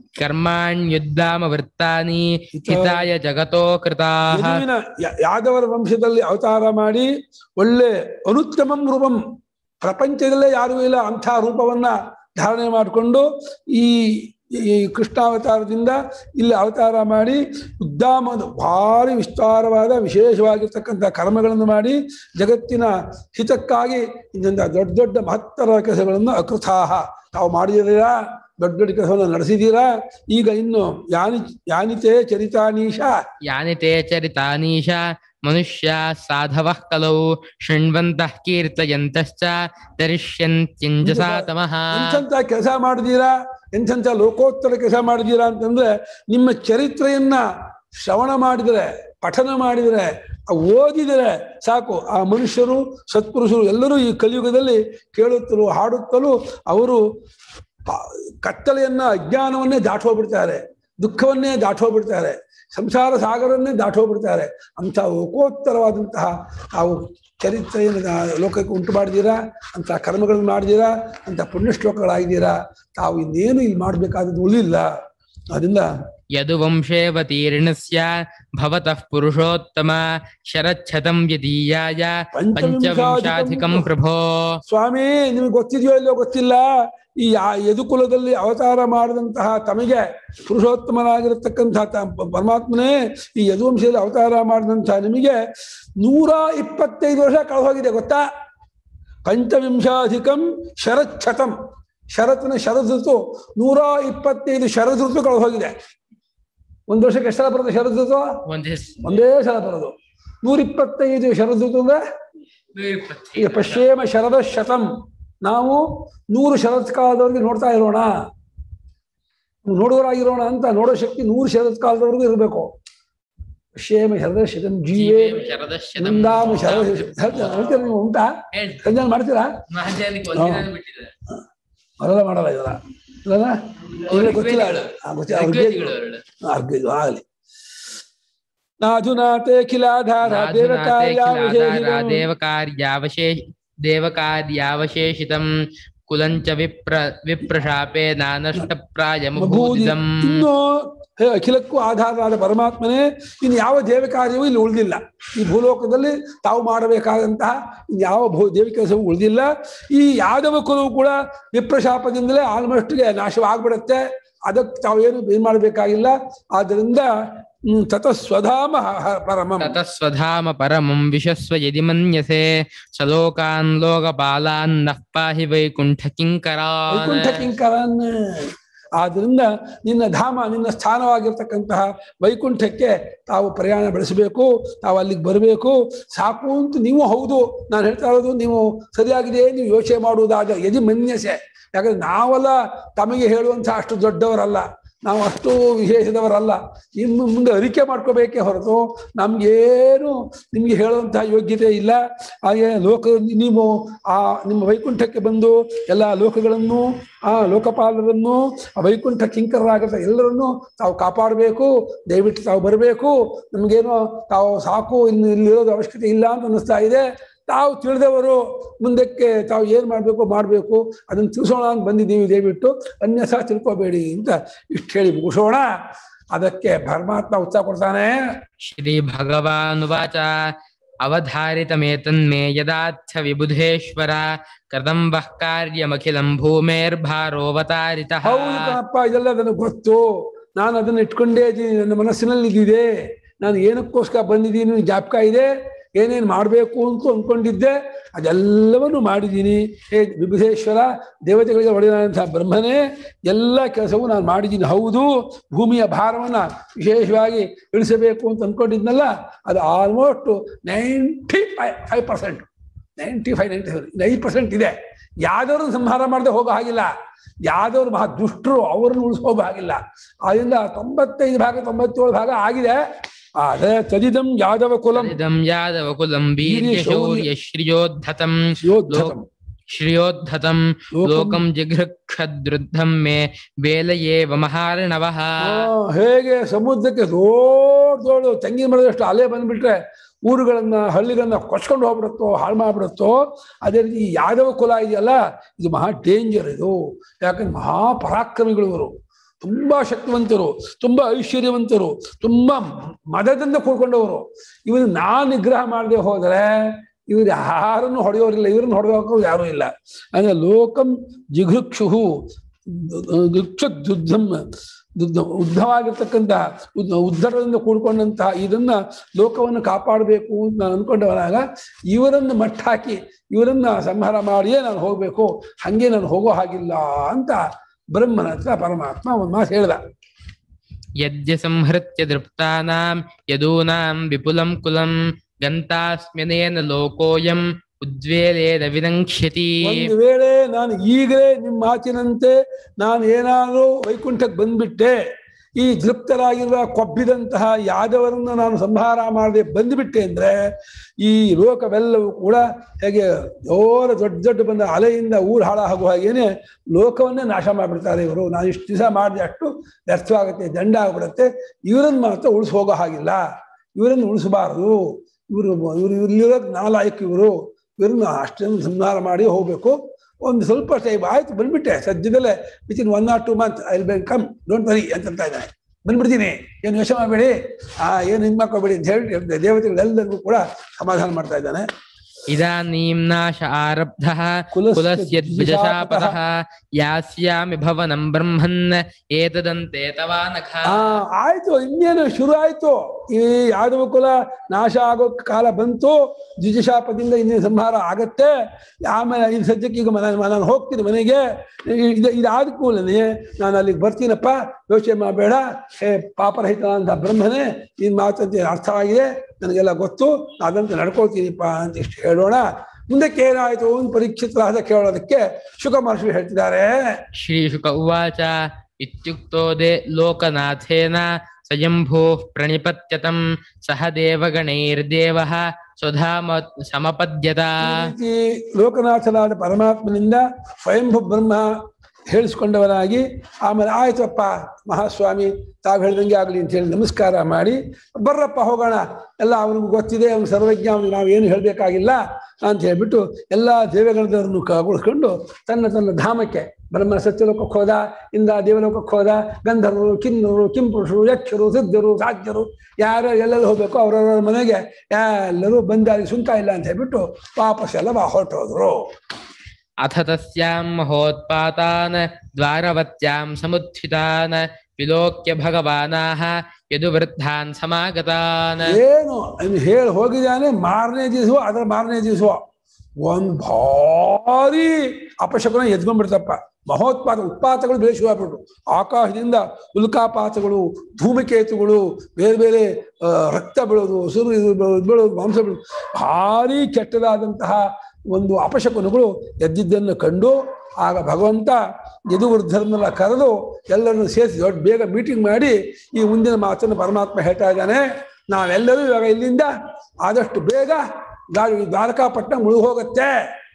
कर्माण्युद्दामवृत्तानि हिताय जगतो कृताः ಯದುವಿನ ಯ- ಯಾದವರ ವಂಶದಲ್ಲಿ ಅವತಾರ ಮಾಡಿ ಒಳ್ಳೆ ಅನುತ್ತಮಂ ರೂಪಂ ಪ್ರಪಂಚದಲ್ಲೇ ಯಾರೂ ಇಲ್ಲ ಅಂಥ ರೂಪವನ್ನ ಧಾರಣೆ ಮಾಡಿಕೊಂಡು ಈ ಈ ಕೃಷ್ಣಾವತಾರದಿಂದ ಇಲ್ಲಿ ಅವತಾರ ಮಾಡಿ ಉದ್ದಾಮ ಭಾರಿ ವಿಸ್ತಾರವಾದ ವಿಶೇಷವಾಗಿರ್ತಕ್ಕಂಥ ಕರ್ಮಗಳನ್ನು ಮಾಡಿ ಜಗತ್ತಿನ ಹಿತಕ್ಕಾಗಿ ಇಂಥ ದೊಡ್ಡ ದೊಡ್ಡ ಮಹತ್ತರ ಕೆಲಸಗಳನ್ನು ಅಕೃತಾಹ ತಾವು ಮಾಡಿದಿರಾ ದೊಡ್ಡ ದೊಡ್ಡ ಕೆಲಸವನ್ನು ನಡೆಸಿದ್ದೀರಾ ಈಗ ಇನ್ನು ಯಾನಿ ಯಾನಿತೆ ಚರಿತಾನೀಶ यानि ते चरितानीश मनुष्याः साधवः कलौ शृण्वन्तः कीर्तयन्तश्च दरिष्यन्त्यञ्जसा तमः ಎಂಥಂತ ಕೆಲಸ ಮಾಡಿದೀರಾ ಎಂಥಂತ ಲೋಕೋತ್ತರ ಕೆಲಸ ಮಾಡಿದೀರಾ ಅಂತಂದ್ರೆ ನಿಮ್ಮ ಚರಿತ್ರೆಯನ್ನ ಶ್ರವಣ ಮಾಡಿದರೆ ಪಠನ ಮಾಡಿದರೆ ಆ ಓದಿದರೆ ಸಾಕು ಆ ಮನುಷ್ಯರು ಸತ್ಪುರುಷರು ಎಲ್ಲರೂ ಈ ಕಲಿಯುಗದಲ್ಲಿ ಕೇಳುತ್ತಲೂ ಹಾಡುತ್ತಲೂ ಅವರು ಆ ಕತ್ತಲೆಯನ್ನ ಅಜ್ಞಾನವನ್ನೇ ದಾಟೋಗ್ಬಿಡ್ತಾರೆ ದುಃಖವನ್ನೇ ದಾಟೋಗ್ಬಿಡ್ತಾರೆ ಸಂಸಾರ ಸಾಗರನ್ನೇ ದಾಟೋಗ್ಬಿಡ್ತಾರೆ ಅಂಥ ಲೋಕೋತ್ತರವಾದಂತಹ ತಾವು ಚರಿತ್ರೆಯನ್ನು ನಾ- ಲೋಕಕ್ಕೆ ಉಂಟು ಮಾಡಿದ್ದೀರಾ ಅಂತ ಕರ್ಮಗಳನ್ನು ಮಾಡಿದ್ದೀರಾ ಅಂತ ಪುಣ್ಯಶ್ಲೋಕಗಳಾಗಿದ್ದೀರಾ ತಾವು ಇನ್ನೇನು ಇಲ್ಲಿ ಮಾಡಬೇಕಾದದ್ದು ಉಳಿದಿಲ್ಲ ಅದರಿಂದ यदुवंशेऽवतीर्णस्य भवतः पुरुषोत्तम शरच्छतं यदीयाय पञ्चविंशाधिकं प्रभो ಸ್ವಾಮಿ ನಿಮಗೆ ಗೊತ್ತಿದೆಯೋ ಇಲ್ಲೋ ಗೊತ್ತಿಲ್ಲ ಈ ಯಾ- ಯದುಕುಲದಲ್ಲಿ ಅವತಾರ ಮಾಡಿದಂತಹ ತಮಗೆ ಪುರುಷೋತ್ತಮನಾಗಿರತಕ್ಕಂತಹ ತ- ಪರಮಾತ್ಮನೇ ಈ ಯದುವಂಶದಲ್ಲಿ ಅವತಾರ ಮಾಡಿದಂತಹ ನಿಮಗೆ ನೂರ ಇಪ್ಪತ್ತೈದು ವರ್ಷ ಕಳೆದೋಗಿದೆ ಗೊತ್ತಾ ಪಂಚವಿಂಶಾಧಿಕಂ ಶರಚ್ಛತಂ ಶರತ್ನ ಶರದೃತು ನೂರ ಇಪ್ಪತ್ತೈದು ಶರದೃತು ಕಳೆದೋಗಿದೆ ಒಂದು ವರ್ಷಕ್ಕೆ ಎಷ್ಟು ಸಲ ಬರುತ್ತೆ ಶರದೃತು ಒಂದೇ ಒಂದೇ ಸಲ ಬರೋದು ನೂರ ಇಪ್ಪತ್ತೈದು ಶರದೃತು ಅಂದ್ರೆ ಈಗ ಪಶ್ಚಿಮ ಶರದ ಶತಂ ನಾವು ನೂರು ಶರತ್ ಕಾಲದವರೆಗೆ ನೋಡ್ತಾ ಇರೋಣ ನೋಡುವರಾಗಿರೋಣ ಅಂತ ನೋಡೋ ಶಕ್ತಿ ನೂರು ಶರತ್ ಕಾಲದವರೆಗೂ ಇರಬೇಕು ಪಶ್ಚಿಮ ಶರದ ಶತಂ ಜೀವೇ ಶರದಶತಂ ನಂದಾಮ ಶರದ ಹೇಳ್ತೀರಾ ನೀವು ಉಂಟಾ ಹೇಳಿ. ಸಂಜೆ ಮಾಡ್ತೀರಾ ಮಹಾಜನಕ್ಕೆ ಒಂದಿನ ಬಿಟ್ಟಿದ್ದಾರೆ ಅವರೆಲ್ಲ ಮಾಡಲ್ಲ ಇದೆಲ್ಲ ಇಲ್ಲಲ್ಲ ಇವ್ರಿಗೆ ಗೊತ್ತಿಲ್ಲ ಆ, ಗೊತ್ತಿಲ್ಲ ಅವ್ರಿಗೆ ಋಗ್ವೇದಿಗಳು ಎರಡು. ಅರ್ಘ್ಯ ಆಗಲಿ ನಾಧುನಾತೆ ಖಿಲಾಧಾರ ದೇವಕಾರ್ಯಾವಶೇಷಿತಂ. ದೇವಕಾರ್ಯಾವಶೇಷ ದೇವಕಾರ್ಯಾವಶೇಷಿತಂ ಕುಲಂಚ ವಿಪ್ರ ವಿಪ್ರಶಾಪೆ ನಾನಷ್ಟ ಪ್ರಾಯಮಭೂದಿದಂ ಇನ್ನು ಹೇ ಅಖಿಲಕ್ಕೂ ಆಧಾರವಾದ ಪರಮಾತ್ಮನೇ ಇನ್ನು ಯಾವ ದೇವ ಕಾರ್ಯವೂ ಇಲ್ಲಿ ಉಳಿದಿಲ್ಲ ಈ ಭೂಲೋಕದಲ್ಲಿ ತಾವು ಮಾಡಬೇಕಾದಂತಹ ಇನ್ನು ಯಾವ ಭೂ ದೇವಿ ಕೆಲಸವೂ ಉಳಿದಿಲ್ಲ ಈ ಯಾದವ ಕುಲವು ಕೂಡ ವಿಪ್ರಶಾಪದಿಂದಲೇ ಆಲ್ಮೋಸ್ಟ್ಗೆ ನಾಶವಾಗ್ಬಿಡುತ್ತೆ ಅದಕ್ಕೆ ತಾವೇನು ಏನ್ ಮಾಡಬೇಕಾಗಿಲ್ಲ ಆದ್ದರಿಂದ ಹ್ಮ್, ತತಃ ಸ್ವಧಾಮ ಹ- ಪರಮಂ ತತಸ್ವಧಾಮ ಪರಮಂ ವಿಶಸ್ವ ಯದಿ ಮನ್ಯಸೆ ಸಲೋಕಾನ್ ಲೋಕಪಾಲಾನ್ ನಃ ಪಾಹಿ ವೈಕುಂಠ ಕಿಂಕರಾನ್ ವೈಕುಂಠ ಕಿಂಕರನ್ ಆದ್ರಿಂದ ನಿನ್ನ ಧಾಮ ನಿನ್ನ ಸ್ಥಾನವಾಗಿರ್ತಕ್ಕಂತಹ ವೈಕುಂಠಕ್ಕೆ ತಾವು ಪ್ರಯಾಣ ಬೆಳೆಸಬೇಕು ತಾವು ಅಲ್ಲಿಗೆ ಬರಬೇಕು ಸಾಕು ಅಂತ ನೀವು ಹೌದು ನಾನು ಹೇಳ್ತಾ ಇರೋದು ನೀವು ಸರಿಯಾಗಿದೆ ನೀವು ಯೋಚನೆ ಮಾಡುವುದಾದ ಯದಿ ಮನ್ಯಸೆ ಯಾಕಂದ್ರೆ ನಾವೆಲ್ಲ ತಮಗೆ ಹೇಳುವಂತಹ ಅಷ್ಟು ದೊಡ್ಡವರಲ್ಲ ನಾವು ಅಷ್ಟು ವಿಶೇಷದವರಲ್ಲ ಇನ್ನು ಮುಂದೆ ಅರಿಕೆ ಮಾಡ್ಕೋಬೇಕೇ ಹೊರತು ನಮ್ಗೇನು ನಿಮ್ಗೆ ಹೇಳುವಂತಹ ಯೋಗ್ಯತೆ ಇಲ್ಲ ಹಾಗೆ ಲೋಕ ನೀವು ಆ ನಿಮ್ಮ ವೈಕುಂಠಕ್ಕೆ ಬಂದು ಎಲ್ಲ ಲೋಕಗಳನ್ನು ಆ ಲೋಕಪಾಲರನ್ನು ಆ ವೈಕುಂಠ ಕಿಂಕರರಾಗಿರ್ತ ಎಲ್ಲರನ್ನೂ ತಾವು ಕಾಪಾಡಬೇಕು ದಯವಿಟ್ಟು ತಾವು ಬರಬೇಕು ನಮಗೇನೋ ತಾವು ಸಾಕು ಇನ್ನು ಇಲ್ಲಿರೋದು ಅವಶ್ಯಕತೆ ಇಲ್ಲ ಅಂತ ಅನ್ನಿಸ್ತಾ ಇದೆ ತಾವು ತಿಳಿದವರು ಮುಂದಕ್ಕೆ ತಾವು ಏನು ಮಾಡಬೇಕು ಮಾಡಬೇಕು ಅದನ್ನು ತಿಳಿಸೋಣ ಅಂತ ಬಂದಿದ್ದೀವಿ ದಯವಿಟ್ಟು ಅನ್ಯಥಾ ತಿಳ್ಕೊಬೇಡಿ ಅಂತ ಇಷ್ಟು ಹೇಳಿ ಮುಗಿಸೋಣ ಅದಕ್ಕೆ ಪರಮಾತ್ಮ ಉತ್ಸಾಹ ಕೊಡ್ತಾನೆ श्रीभगवानुवाच अवधारितमेतन्मे यदाच्छ विबुधेश्वर कृतं वः कार्यमखिलं भूमेर्भारोऽवतारितः ಹೌದು ಕಣಪ್ಪ ಇದೆಲ್ಲ ನನಗೆ ಗೊತ್ತು ನಾನು ಅದನ್ನು ಇಟ್ಕೊಂಡೇ ಇದ್ದೀನಿ ನನ್ನ ಮನಸ್ಸಿನಲ್ಲಿ ಇದಿದೆ ನಾನು ಏನಕ್ಕೋಸ್ಕರ ಬಂದಿದ್ದೀನಿ ಜ್ಞಾಪಕ ಇದೆ ಏನೇನು ಮಾಡಬೇಕು ಅಂತ ಅಂದ್ಕೊಂಡಿದ್ದೆ ಅದೆಲ್ಲವನ್ನು ಮಾಡಿದ್ದೀನಿ ಹೇ ವಿಭುಧೇಶ್ವರ ದೇವತೆಗಳಿಗೆ ಒಡೆದಂತಹ ಬ್ರಹ್ಮನೇ ಎಲ್ಲ ಕೆಲಸವೂ ನಾನು ಮಾಡಿದ್ದೀನಿ ಹೌದು ಭೂಮಿಯ ಭಾರವನ್ನು ವಿಶೇಷವಾಗಿ ಇಳಿಸಬೇಕು ಅಂತ ಅಂದ್ಕೊಂಡಿದ್ನಲ್ಲ ಅದು almost ninety five five percent ninety five ninety seven ಐದು ಪರ್ಸೆಂಟ್ ಇದೆ ಯಾವ್ದವ್ರನ್ನ ಸಂಹಾರ ಮಾಡದೆ ಹೋಗೋ ಹಾಗಿಲ್ಲ ಯಾವ್ದವ್ರು ಮಹಾ ದುಷ್ಟರು ಅವ್ರನ್ನ ಉಳಿಸೋಗೋ ಹಾಗಿಲ್ಲ ಅದರಿಂದ ತೊಂಬತ್ತೈದು ಭಾಗ ತೊಂಬತ್ತೇಳು ಭಾಗ ಆಗಿದೆ ಆದರೆ ತದಿದಂ ಯಾದವ ಕುಲಂ इदं यादवकुलं वीर्यशौर्यश्रियोद्धतं ಶ್ರಿಯೋದ್ಧತಂ. श्रियोद्धतं ಲೋಕಂ- लोकं जिघृक्षद्रुद्धं मे वेलयेव महार्णवः ಆ, ಹೇಗೆ ಸಮುದ್ರಕ್ಕೆ ದೊಡ್ಡ ದೊಡ್ಡ ತೆಂಗಿನ ಮರದಷ್ಟು ಅಲೆ ಬಂದ್ಬಿಟ್ರೆ ಊರುಗಳನ್ನ ಹಳ್ಳಿಗಳನ್ನ ಕೊಚ್ಕೊಂಡು ಹೋಗ್ಬಿಡುತ್ತೋ ಹಾಳು ಮಾಡ್ಬಿಡುತ್ತೋ ಅದೇ ರೀತಿ ಈ ಯಾದವ ಕುಲ ಇದೆಯಲ್ಲ ಇದು ಮಹಾ ಡೇಂಜರ್ ಇದು ಯಾಕಂದ್ರೆ ಮಹಾ ಪರಾಕ್ರಮಿಗಳು ಇವರು ತುಂಬಾ ಶಕ್ತಿವಂತರು ತುಂಬಾ ಐಶ್ವರ್ಯವಂತರು ತುಂಬಾ ಮದದಿಂದ ಕೂಡ್ಕೊಂಡವರು ಇವನು ನಾ ನಿಗ್ರಹ ಮಾಡದೆ ಹೋದರೆ ಇವ್ರು ಯಾರನ್ನು ಹೊಡೆಯೋರಿಲ್ಲ ಇವ್ರನ್ನ ಹೊಡೆಯೋಕೆ ಯಾರೂ ಇಲ್ಲ ಅಂದ್ರೆ ಲೋಕಂ ಜಿಘೃಕ್ಷು ದುದ್ಧಂ ದುದ್ಧ ಉದ್ಧವಾಗಿರ್ತಕ್ಕಂಥ ಉದ್- ಉದ್ಧರದಿಂದ ಕೂಡ್ಕೊಂಡಂತಹ ಇದನ್ನ ಲೋಕವನ್ನು ಕಾಪಾಡಬೇಕು ಅಂತ ನಾನು ಅನ್ಕೊಂಡವನಾಗ ಇವರನ್ನು ಮಟ್ಟ ಹಾಕಿ ಇವರನ್ನ ಸಂಹಾರ ಮಾಡಿಯೇ ನಾನು ಹೋಗ್ಬೇಕು ಹಂಗೆ ನಾನು ಹೋಗೋ ಹಾಗಿಲ್ಲ ಅಂತ ಬ್ರಹ್ಮನ ಹತ್ರ ಪರಮಾತ್ಮ ಒಂದು ಮಾತು ಹೇಳ್ದ यद्य संहृत्य दृप्तानां यदूनां विपुलं कुलं गन्तास्म्यनेन लोकोऽयम् उद्वेलेन विनङ्क्ष्यति ಒಂದು ವೇಳೆ ನಾನು ಈಗಲೇ ನಿಮ್ಮ ಮಾತಿನಂತೆ ನಾನು ಏನಾದರೂ ವೈಕುಂಠಕ್ಕೆ ಬಂದ್ಬಿಟ್ಟೆ ಈ ದೃಪ್ತರಾಗಿರುವ ಕೊಬ್ಬಿದಂತಹ ಯಾದವರನ್ನ ನಾನು ಸಂಹಾರ ಮಾಡದೆ ಬಂದ್ಬಿಟ್ಟೆ ಅಂದ್ರೆ ಈ ಲೋಕವೆಲ್ಲವೂ ಕೂಡ ಹೇಗೆ ಜೋರ ದೊಡ್ಡ ದೊಡ್ಡ ಬಂದ ಅಲೆಯಿಂದ ಊರು ಹಾಳಾಗುವ ಹಾಗೇನೆ ಲೋಕವನ್ನೇ ನಾಶ ಮಾಡಿಬಿಡ್ತಾರೆ ಇವರು ನಾನು ಇಷ್ಟು ದಿವಸ ಮಾಡಿದೆ ಅಷ್ಟು ವ್ಯರ್ಥವಾಗುತ್ತೆ ದಂಡ ಆಗ್ಬಿಡುತ್ತೆ ಇವರನ್ನು ಮಾತ್ರ ಉಳಿಸಿ ಹೋಗೋ ಹಾಗಿಲ್ಲ ಇವರನ್ನು ಉಳಿಸಬಾರದು ಇವರು ಇವರು ಇಲ್ಲಿರೋದು ನಾಲಾಯಕ್ ಇವರು ಇವ್ರನ್ನ ಅಷ್ಟನ್ನು ಸಂಹಾರ ಮಾಡಿ ಹೋಗ್ಬೇಕು ಒಂದು ಸ್ವಲ್ಪ ಟೈಮ್ ಆಯ್ತು ಬಂದ್ಬಿಟ್ಟೆ ಸದ್ಯದಲ್ಲೇ within one or two month I will become don't worry ಅಂತ ಹೇಳ್ತಾ ಇದ್ದಾನೆ ಬಂದ್ಬಿಡ್ತೀನಿ ಏನು ಯೋಚನೆ ಮಾಡಬೇಡಿ ಆ ಏನು ಇದು ಮಾಡ್ಕೋಬೇಡಿ ಅಂತ ಹೇಳಿ ದೇವತೆಗಳೆಲ್ಲರಿಗೂ ಕೂಡ ಸಮಾಧಾನ ಮಾಡ್ತಾ ಇದ್ದಾನೆ इदानीं नाश आरब्धः कुलस्य कुलस्य द्विजशापतः यास्यामि भवनं ब्रह्मन् एतदन्ते तवानघ ಆ ಆಯ್ತು ಇನ್ನೇನು ಶುರು ಆಯ್ತು ಈ ಯಾದವ ಕುಲ ನಾಶ ಆಗೋ ಕಾಲ ಬಂತು ದ್ವಿಜಶಾಪದಿಂದ ಇನ್ನೇನು ಸಂಹಾರ ಆಗತ್ತೆ ಆಮೇಲೆ ಇದು ಸದ್ಯಕ್ಕೆ ಈಗ ಮನೆ ನಾನು ಹೋಗ್ತೀನಿ ಮನೆಗೆ ಇದು ಇದಾದ ಕೂಡಲೇ ನಾನು ಅಲ್ಲಿಗೆ ಬರ್ತೀನಪ್ಪ ಯೋಚನೆ ಮಾಡಬೇಡ ಹೇ ಪಾಪರಹಿತ ಅಂತ ಬ್ರಹ್ಮನೇ ನಿನ್ ಮಾತಂತೆ ಅರ್ಥವಾಗಿದೆ ನನಗೆಲ್ಲ ಗೊತ್ತು ಅದಂತೆ ನಡ್ಕೊಳ್ತೀನಿಪ್ಪ ಅಂತ ಇಷ್ಟು ಹೇಳೋಣ ಮುಂದಕ್ಕೆ ಏನಾಯ್ತು ಒಂದು ಪರೀಕ್ಷಿತರಾದ ಕೇಳೋದಕ್ಕೆ ಶುಕ ಮಹರ್ಷಿ ಹೇಳ್ತಿದ್ದಾರೆ श्रीशुक उवाच इत्युक्तो दे लोकनाथेन स्वयम्भूः प्रणिपत्यतं सह देवगणैर्देवः स्वधाम समपद्यत ಈ ರೀತಿ ಲೋಕನಾಥನಾದ ಪರಮಾತ್ಮನಿಂದ ಸ್ವಯಂಭು ಬ್ರಹ್ಮ ಹೇಳಿಸ್ಕೊಂಡವನಾಗಿ ಆಮೇಲೆ ಆಯ್ತಪ್ಪ ಮಹಾಸ್ವಾಮಿ ತಾವು ಹೇಳ್ದಂಗೆ ಆಗಲಿ ಅಂತ ಹೇಳಿ ನಮಸ್ಕಾರ ಮಾಡಿ ಬರ್ರಪ್ಪ ಹೋಗೋಣ ಎಲ್ಲ ಅವನಿಗೆ ಗೊತ್ತಿದೆ ಅವನು ಸರ್ವಜ್ಞ ಅವನಿಗೆ ನಾವು ಏನು ಹೇಳಬೇಕಾಗಿಲ್ಲ ಅಂತ ಹೇಳ್ಬಿಟ್ಟು ಎಲ್ಲ ದೇವಗಣದವರನ್ನು ಕಗೊಳಿಸ್ಕೊಂಡು ತನ್ನ ತನ್ನ ಧಾಮಕ್ಕೆ ಬ್ರಹ್ಮ ಸತ್ಯಲೋಕಕ್ಕೆ ಹೋದ ಇಂದ ದೇವಲೋಕಕ್ಕೆ ಹೋದ ಗಂಧರ್ವರು ಕಿನ್ನರು ಕಿಂಪುರುಷರು ಯಕ್ಷರು ಸಿದ್ಧರು ಸಾಧ್ಯರು ಯಾರು ಎಲ್ಲೆಲ್ಲಿ ಹೋಗ್ಬೇಕು ಅವರವರ ಮನೆಗೆ ಎಲ್ಲರೂ ಬಂದಾರಿ ಸುಂಕ ಇಲ್ಲ ಅಂತ ಹೇಳ್ಬಿಟ್ಟು ವಾಪಸ್ ಎಲ್ಲ ಬಾ ಹೊರಟೋದ್ರು अथ तस्यां महोत्पातान् द्वारवत्यां समुत्थितान् विलोक्य भगवानाः यदुवृद्धान् समागतान् ಏನು ಇನ್ನು ಹೇಳಿ ಹೋಗಿದ್ದಾನೆ ಮಾರನೇ ದಿವಸ ಅದರ ಮಾರನೇ ದಿವಸ ಒಂದ್ ಭಾರಿ ಅಪಶಕುನ ಎದ್ಕೊಂಡ್ಬಿಡ್ತಪ್ಪ ಮಹೋತ್ಪಾತ ಉತ್ಪಾತಗಳು ಬೇರೆ ಶುರುವಾಗ್ಬಿಟ್ರು ಆಕಾಶದಿಂದ ಉಲ್ಕಾಪಾತಗಳು ಧೂಮಕೇತುಗಳು ಬೇರೆ ಬೇರೆ ಆ, ರಕ್ತ ಬೀಳೋದು ಸುರು ಇದು ಬೀಳೋದು ಬೀಳೋದು, ಮಾಂಸ ಬೀಳೋದು ಭಾರಿ ಕೆಟ್ಟದಾದಂತಹ ಒಂದು ಅಪಶಕುನಗಳು ಎದ್ದಿದ್ದನ್ನು ಕಂಡು ಆಗ ಭಗವಂತ ಯದುವೃದ್ಧರನ್ನೆಲ್ಲ ಕರೆದು ಎಲ್ಲರನ್ನು ಸೇರಿಸಿ ದೊಡ್ಡ ಬೇಗ ಮೀಟಿಂಗ್ ಮಾಡಿ ಈ ಮುಂದಿನ ಮಾತನ್ನು ಪರಮಾತ್ಮ ಹೇಳ್ತಾ ಇದ್ದಾನೆ ನಾವೆಲ್ಲರೂ ಇವಾಗ ಇಲ್ಲಿಂದ ಆದಷ್ಟು ಬೇಗ ಗಾಡಿ ದ್ವಾರಕಾಪಟ್ಟಣ ಮುಳುಗೋಗತ್ತೆ